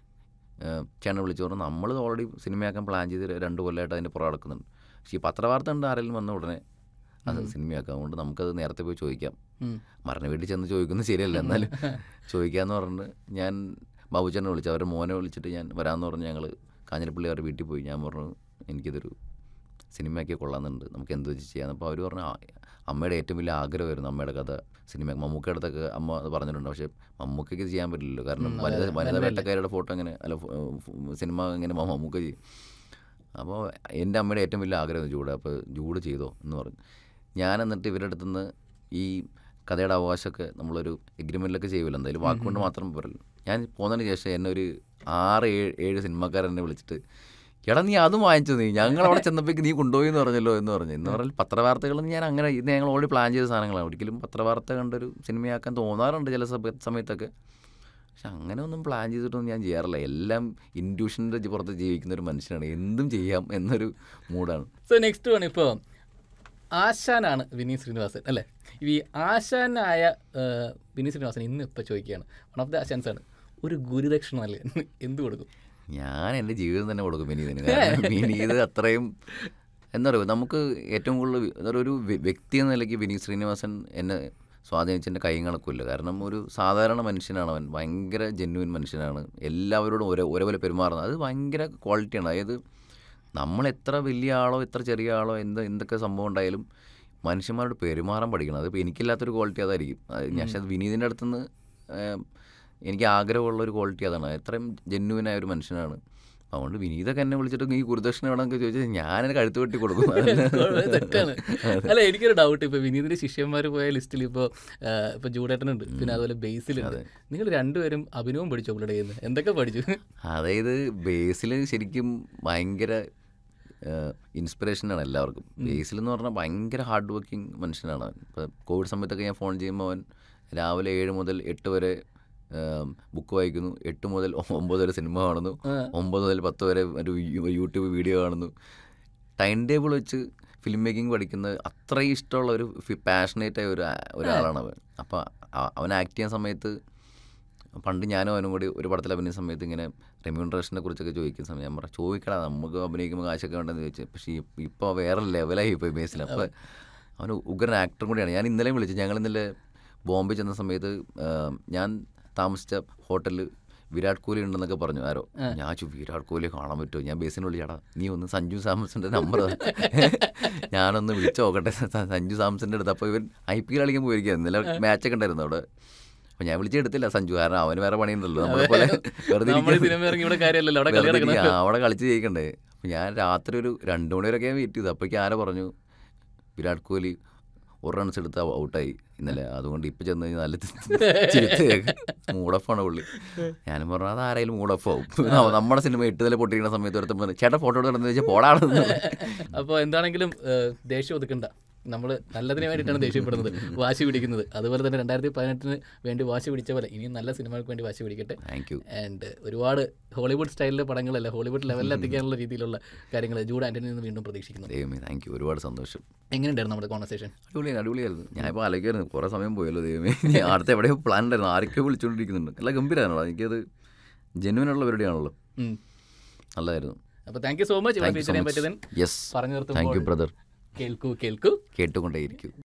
ചേട്ടനെ വിളിച്ചു പറഞ്ഞു നമ്മൾ ഓൾറെഡി സിനിമയാക്കാൻ പ്ലാൻ ചെയ്ത് രണ്ട് കൊല്ലമായിട്ട് അതിൻ്റെ പുറം നടക്കുന്നുണ്ട് പക്ഷേ ഈ പത്രവാർത്ത ഉണ്ട് ആരെങ്കിലും വന്ന ഉടനെ അത് സിനിമയാക്കാം അതുകൊണ്ട് നമുക്കത് നേരത്തെ പോയി ചോദിക്കാം ഉം. മരണ വീട്ടിൽ ചെന്ന് ചോദിക്കുന്നത് ശരിയല്ല എന്നാലും ചോദിക്കാമെന്ന് പറഞ്ഞ് ഞാൻ ബാബുച്ചേട്ടനെ വിളിച്ചു അവരുടെ മോനെ വിളിച്ചിട്ട് ഞാൻ വരാമെന്ന് പറഞ്ഞ് ഞങ്ങൾ കാഞ്ഞിരപ്പള്ളി അവരുടെ വീട്ടിൽ പോയി ഞാൻ പറഞ്ഞു എനിക്കിതൊരു സിനിമയാക്കി കൊള്ളാമെന്നുണ്ട് നമുക്ക് എന്ത് വെച്ച് ചെയ്യാം അപ്പോൾ അവർ പറഞ്ഞു "ആ, അമ്മയുടെ ഏറ്റവും വലിയ ആഗ്രഹമായിരുന്നു അമ്മയുടെ കഥ സിനിമ മമ്മൂക്കയുടെ അടുത്തൊക്കെ അമ്മ അത് പറഞ്ഞിട്ടുണ്ട് പക്ഷേ മമ്മൂക്കയ്ക്ക് ഇത് ചെയ്യാൻ പറ്റില്ലല്ലോ കാരണം വനിത വനിതാ വേട്ടക്കാരുടെ ഫോട്ടോ അങ്ങനെ അല്ല ഫോ- ഫോ- സിനിമ എങ്ങനെ മ- മമ്മൂക്ക ചെയ്യും അപ്പോൾ എൻ്റെ അമ്മയുടെ ഏറ്റവും വലിയ ആഗ്രഹം ജൂഡ് അപ്പോൾ ജൂഡ് ചെയ്തോ എന്ന് പറഞ്ഞു ഞാൻ എന്നിട്ട് ഇവരുടെ അടുത്തുനിന്ന് ഈ കഥയുടെ അവകാശമൊക്കെ നമ്മളൊരു എഗ്രിമെൻറ്റിലൊക്കെ ചെയ്യുമല്ലോ എന്തായാലും വാക്കുകൊണ്ട് മാത്രം പോരല്ലോ ഞാൻ പോകുന്നതിന് ശേഷം എന്നെ ഒരു ആറ് ഏഴ് ഏഴ് സിനിമക്കാരെന്നെ വിളിച്ചിട്ട് എടാ നീ അതും വാങ്ങിച്ചു നീ ഞങ്ങൾ അവിടെ ചെന്നപ്പോഴേക്ക് നീ കൊണ്ടുപോയി എന്ന് പറഞ്ഞല്ലോ എന്ന് പറഞ്ഞു എന്ന് പറഞ്ഞാൽ പത്രവാർത്തകളൊന്നും ഞാൻ അങ്ങനെ ഇത് ഞങ്ങൾ ഓൾറെഡി പ്ലാൻ ചെയ്ത സാധനങ്ങളാണ് ഒരിക്കലും പത്രവാർത്ത കണ്ടൊരു സിനിമയാക്കാൻ തോന്നാറുണ്ട് ചില സമയ- സമയത്തൊക്കെ പക്ഷെ അങ്ങനെ ഒന്നും പ്ലാൻ ചെയ്തിട്ടൊന്നും ഞാൻ ചെയ്യാറില്ല എല്ലാം ഇൻഡ്യൂഷൻ്റെ പുറത്ത് ജീവിക്കുന്ന ഒരു മനുഷ്യനാണ് എന്തും ചെയ്യാം എന്നൊരു മൂഡാണ് സോ നെക്സ്റ്റ് വൺ ഇപ്പോൾ ആശാനാണ് വിനീത് ശ്രീനിവാസൻ അല്ലേ ഈ ആശാനായ ഏഹ്, വിനീത് ശ്രീനിവാസൻ ഇന്ന് ഇപ്പോൾ ചോദിക്കുകയാണ് വൺ ഓഫ് ദ ആശാൻസ് ആണ് ഒരു ഗുരുദക്ഷിണ അല്ലേ എന്ത് കൊടുക്കും ഞാൻ എൻ്റെ ജീവിതം തന്നെ കൊടുക്കും വിനീതിന് കാരണം വിനീത് അത്രയും എന്താ പറയുക നമുക്ക് ഏറ്റവും കൂടുതൽ വി- എന്താ പറയുക ഒരു വ്യ- വ്യക്തി എന്ന നിലയ്ക്ക് വിനീത് ശ്രീനിവാസൻ എന്നെ സ്വാധീനിച്ചതിൻ്റെ കൈ കണക്കില്ല കാരണം ഒരു സാധാരണ മനുഷ്യനാണ് അവൻ ഭയങ്കര ജെന്യുവൻ മനുഷ്യനാണ് എല്ലാവരോടും ഒരേ ഒരേപോലെ പെരുമാറുന്നത് അത് ഭയങ്കര ക്വാളിറ്റിയാണ് അതായത് നമ്മൾ എത്ര വലിയ ആളോ എത്ര ചെറിയ ആളോ എന്ത് എന്തൊക്കെ സംഭവം ഉണ്ടായാലും മനുഷ്യന്മാരോട് പെരുമാറാൻ പഠിക്കണം അതിപ്പോൾ എനിക്കില്ലാത്തൊരു ക്വാളിറ്റി അതായിരിക്കും അത് ഞാൻ പക്ഷേ അത് വിനീതിൻ്റെ അടുത്തുനിന്ന് ഏം, എനിക്ക് ആഗ്രഹമുള്ള ഒരു ക്വാളിറ്റി അതാണ് അത്രയും ജെന്യുവനായ ഒരു മനുഷ്യനാണ് അതുകൊണ്ട് വിനീതൊക്കെ എന്നെ വിളിച്ചിട്ട് ഈ ഗുരുദക്ഷിണ വേണമെങ്കിൽ ചോദിച്ചാൽ ഞാൻ കഴുത്ത് വെട്ടി കൊടുക്കും അത് തെറ്റാണ് അല്ല എനിക്കൊരു ഡൗട്ട് ഇപ്പൊ വിനീതിന്റെ ശിഷ്യന്മാർ പോയ ലിസ്റ്റിൽ ഇപ്പോൾ ഇപ്പൊ ജൂഡേട്ടനുണ്ട് പിന്നെ അതുപോലെ ബേസിലുണ്ട് നിങ്ങൾ രണ്ടുപേരും അഭിനവും പഠിച്ചോ പുള്ളിയുടെ കയ്യിൽ നിന്ന് എന്തൊക്കെ പഠിച്ചു അതായത് ബേസിൽ ശരിക്കും ഭയങ്കര ഇൻസ്പിറേഷനാണ് എല്ലാവർക്കും ബേസിൽ എന്ന് പറഞ്ഞാൽ ഭയങ്കര ഹാർഡ് വർക്കിംഗ് മനുഷ്യനാണ് അവൻ ഇപ്പോൾ കോവിഡ് സമയത്തൊക്കെ ഞാൻ ഫോൺ ചെയ്യുമ്പോൾ അവൻ രാവിലെ ഏഴ് മുതൽ എട്ട് വരെ ബുക്ക് വായിക്കുന്നു എട്ട് മുതൽ ഒമ്പത് വരെ സിനിമ കാണുന്നു ഒമ്പത് മുതൽ പത്ത് വരെ ഒരു യൂ- യൂട്യൂബ് വീഡിയോ കാണുന്നു ടൈം ടേബിൾ വെച്ച് ഫിലിം മേക്കിംഗ് പഠിക്കുന്നത് അത്രയും ഇഷ്ടമുള്ള ഒരു പാഷനേറ്റ് ആയ ഒരു ആ- ഒരാളാണ് അവൻ അപ്പോൾ അവൻ ആക്ട് ചെയ്യുന്ന സമയത്ത് പണ്ട് ഞാനും അവനും കൂടി ഒരു പടത്തിൽ അഭിനയിച്ച സമയത്ത് ഇങ്ങനെ റെമ്യൂണറേഷനെ കുറിച്ചൊക്കെ ചോദിക്കുന്ന സമയം ഞാൻ പറഞ്ഞു ചോദിക്കടാ നമുക്ക് അഭിനയിക്കുമ്പോൾ കാശൊക്കെ വേണ്ടെന്ന് ചോദിച്ചു പക്ഷേ ഇപ്പോൾ വേറെ ലെവലായി ഇപ്പോൾ ബേസിൽ അപ്പോൾ അവൻ ഉഗ്രൻ ആക്ടറും കൂടിയാണ് ഞാൻ ഇന്നലെയും വിളിച്ചു ഞങ്ങൾ ഇന്നലെ ബോംബെ ചെന്ന സമയത്ത് ആ, ഞാൻ താമസിച്ച ഹോട്ടലിൽ വിരാട് കോഹ്ലി ഉണ്ടെന്നൊക്കെ പറഞ്ഞു ആരോ ഞാൻ ചു വിരാട് കോഹ്ലിയെ കാണാൻ പറ്റുമോ ഞാൻ ബേസിനെ വിളിച്ചാടാ നീ ഒന്ന് സഞ്ജു സാംസന്റെ നമ്പർ ഞാനൊന്ന് വിളിച്ചു നോക്കട്ടെ സ- സഞ്ജു സാംസന്റെ അടുത്ത് അപ്പോൾ ഇവൻ ഐ പി എൽ കളിക്കാൻ പോയിരിക്കുക ഇന്നലെ മാച്ചൊക്കെ ഉണ്ടായിരുന്നു അവിടെ അപ്പോൾ ഞാൻ വിളിച്ചെടുത്തില്ല സഞ്ജു കാരണം അവന് വേറെ പണിയുണ്ടല്ലോ നമ്മളെ പോലെ വെറുതെ നമ്മൾ ഇരിക്കാൻ- സിനിമ ഇറങ്ങി ഇവിടെ കാര്യമല്ലല്ലോ അവിടെ കളി വെറുതെ നടക്കണം ഇരിക്കുക. അവിടെ കളിച്ച് ജയിക്കണ്ടേ അപ്പം ഞാൻ രാത്രി ഒരു രണ്ട് മണി വരെയൊക്കെ വെയിറ്റ് ചെയ്തു അപ്പോഴേക്കും ആരോ പറഞ്ഞു വിരാട് കോഹ്ലി ഒരു റൺസ് എടുത്ത് ഔട്ടായി ഇന്നലെ അതുകൊണ്ട് ഇപ്പം ചെന്ന് കഴിഞ്ഞാൽ നല്ല ചിരിത്തേക്ക് മൂടഫാണ് പുള്ളി ഞാനും പറഞ്ഞു അത് ആരായാലും മൂടഫാവും നമ്മുടെ സിനിമ എട്ട് നില പൊട്ടിക്കുന്ന സമയത്ത് ഒരുത്തം പറഞ്ഞു ചേട്ടാ ഫോട്ടോ എടുത്ത് വെച്ചാൽ പോടാണെന്ന് അപ്പോൾ എന്താണെങ്കിലും ഏഹ്, ദേഷ്യം ഒതുക്കണ്ട നമ്മൾ നല്ലതിന് വേണ്ടിയിട്ടാണ് ദേഷ്യപ്പെടുന്നത് വാശി പിടിക്കുന്നത് അതുപോലെ തന്നെ രണ്ടായിരത്തി പതിനെട്ടിന് വേണ്ടി വാശി പിടിച്ച പോലെ ഇനിയും നല്ല സിനിമകൾക്ക് വേണ്ടി വാശി പിടിക്കട്ടെ താങ്ക് യു ആൻഡ് ഒരുപാട് ഹോളിവുഡ് സ്റ്റൈലിലെ പടങ്ങളല്ല ഹോളിവുഡ് ലെവലിൽ എത്തിക്കാനുള്ള രീതിയിലുള്ള കാര്യങ്ങൾ ജൂഡ് ആൻ്റണിയിൽ നിന്ന് വീണ്ടും പ്രതീക്ഷിക്കുന്നു ദൈവമേ താങ്ക് യു ഒരുപാട് സന്തോഷം എങ്ങനെയുണ്ടായിരുന്നു നമ്മുടെ കോൺവെർസേഷൻ അടിപൊളിയാണ് അടിപൊളിയായിരുന്നു ഞാനിപ്പോൾ ആലോചിക്കായിരുന്നു കുറേ സമയം പോയല്ലോ ദൈവമേ ഇനി അടുത്ത എവിടെയോ പ്ലാൻ ഉണ്ടായിരുന്നു ആരൊക്കെയോ വിളിച്ചുകൊണ്ടിരിക്കുന്നുണ്ട് അല്ല ഗംഭീരമാണല്ലോ എനിക്കത് ജെന്യൂനുള്ള പരിപാടിയാണല്ലോ നല്ലതായിരുന്നു അപ്പോൾ thank you so much thank you feature so ചെയ്യാൻ മച്ച് പറ്റിയതിന് യെസ് പറഞ്ഞു താങ്ക് യു നിർത്തുമ്പോൾ ബ്രദർ കേൾക്കൂ കേൾക്കൂ കേട്ടുകൊണ്ടേയിരിക്കും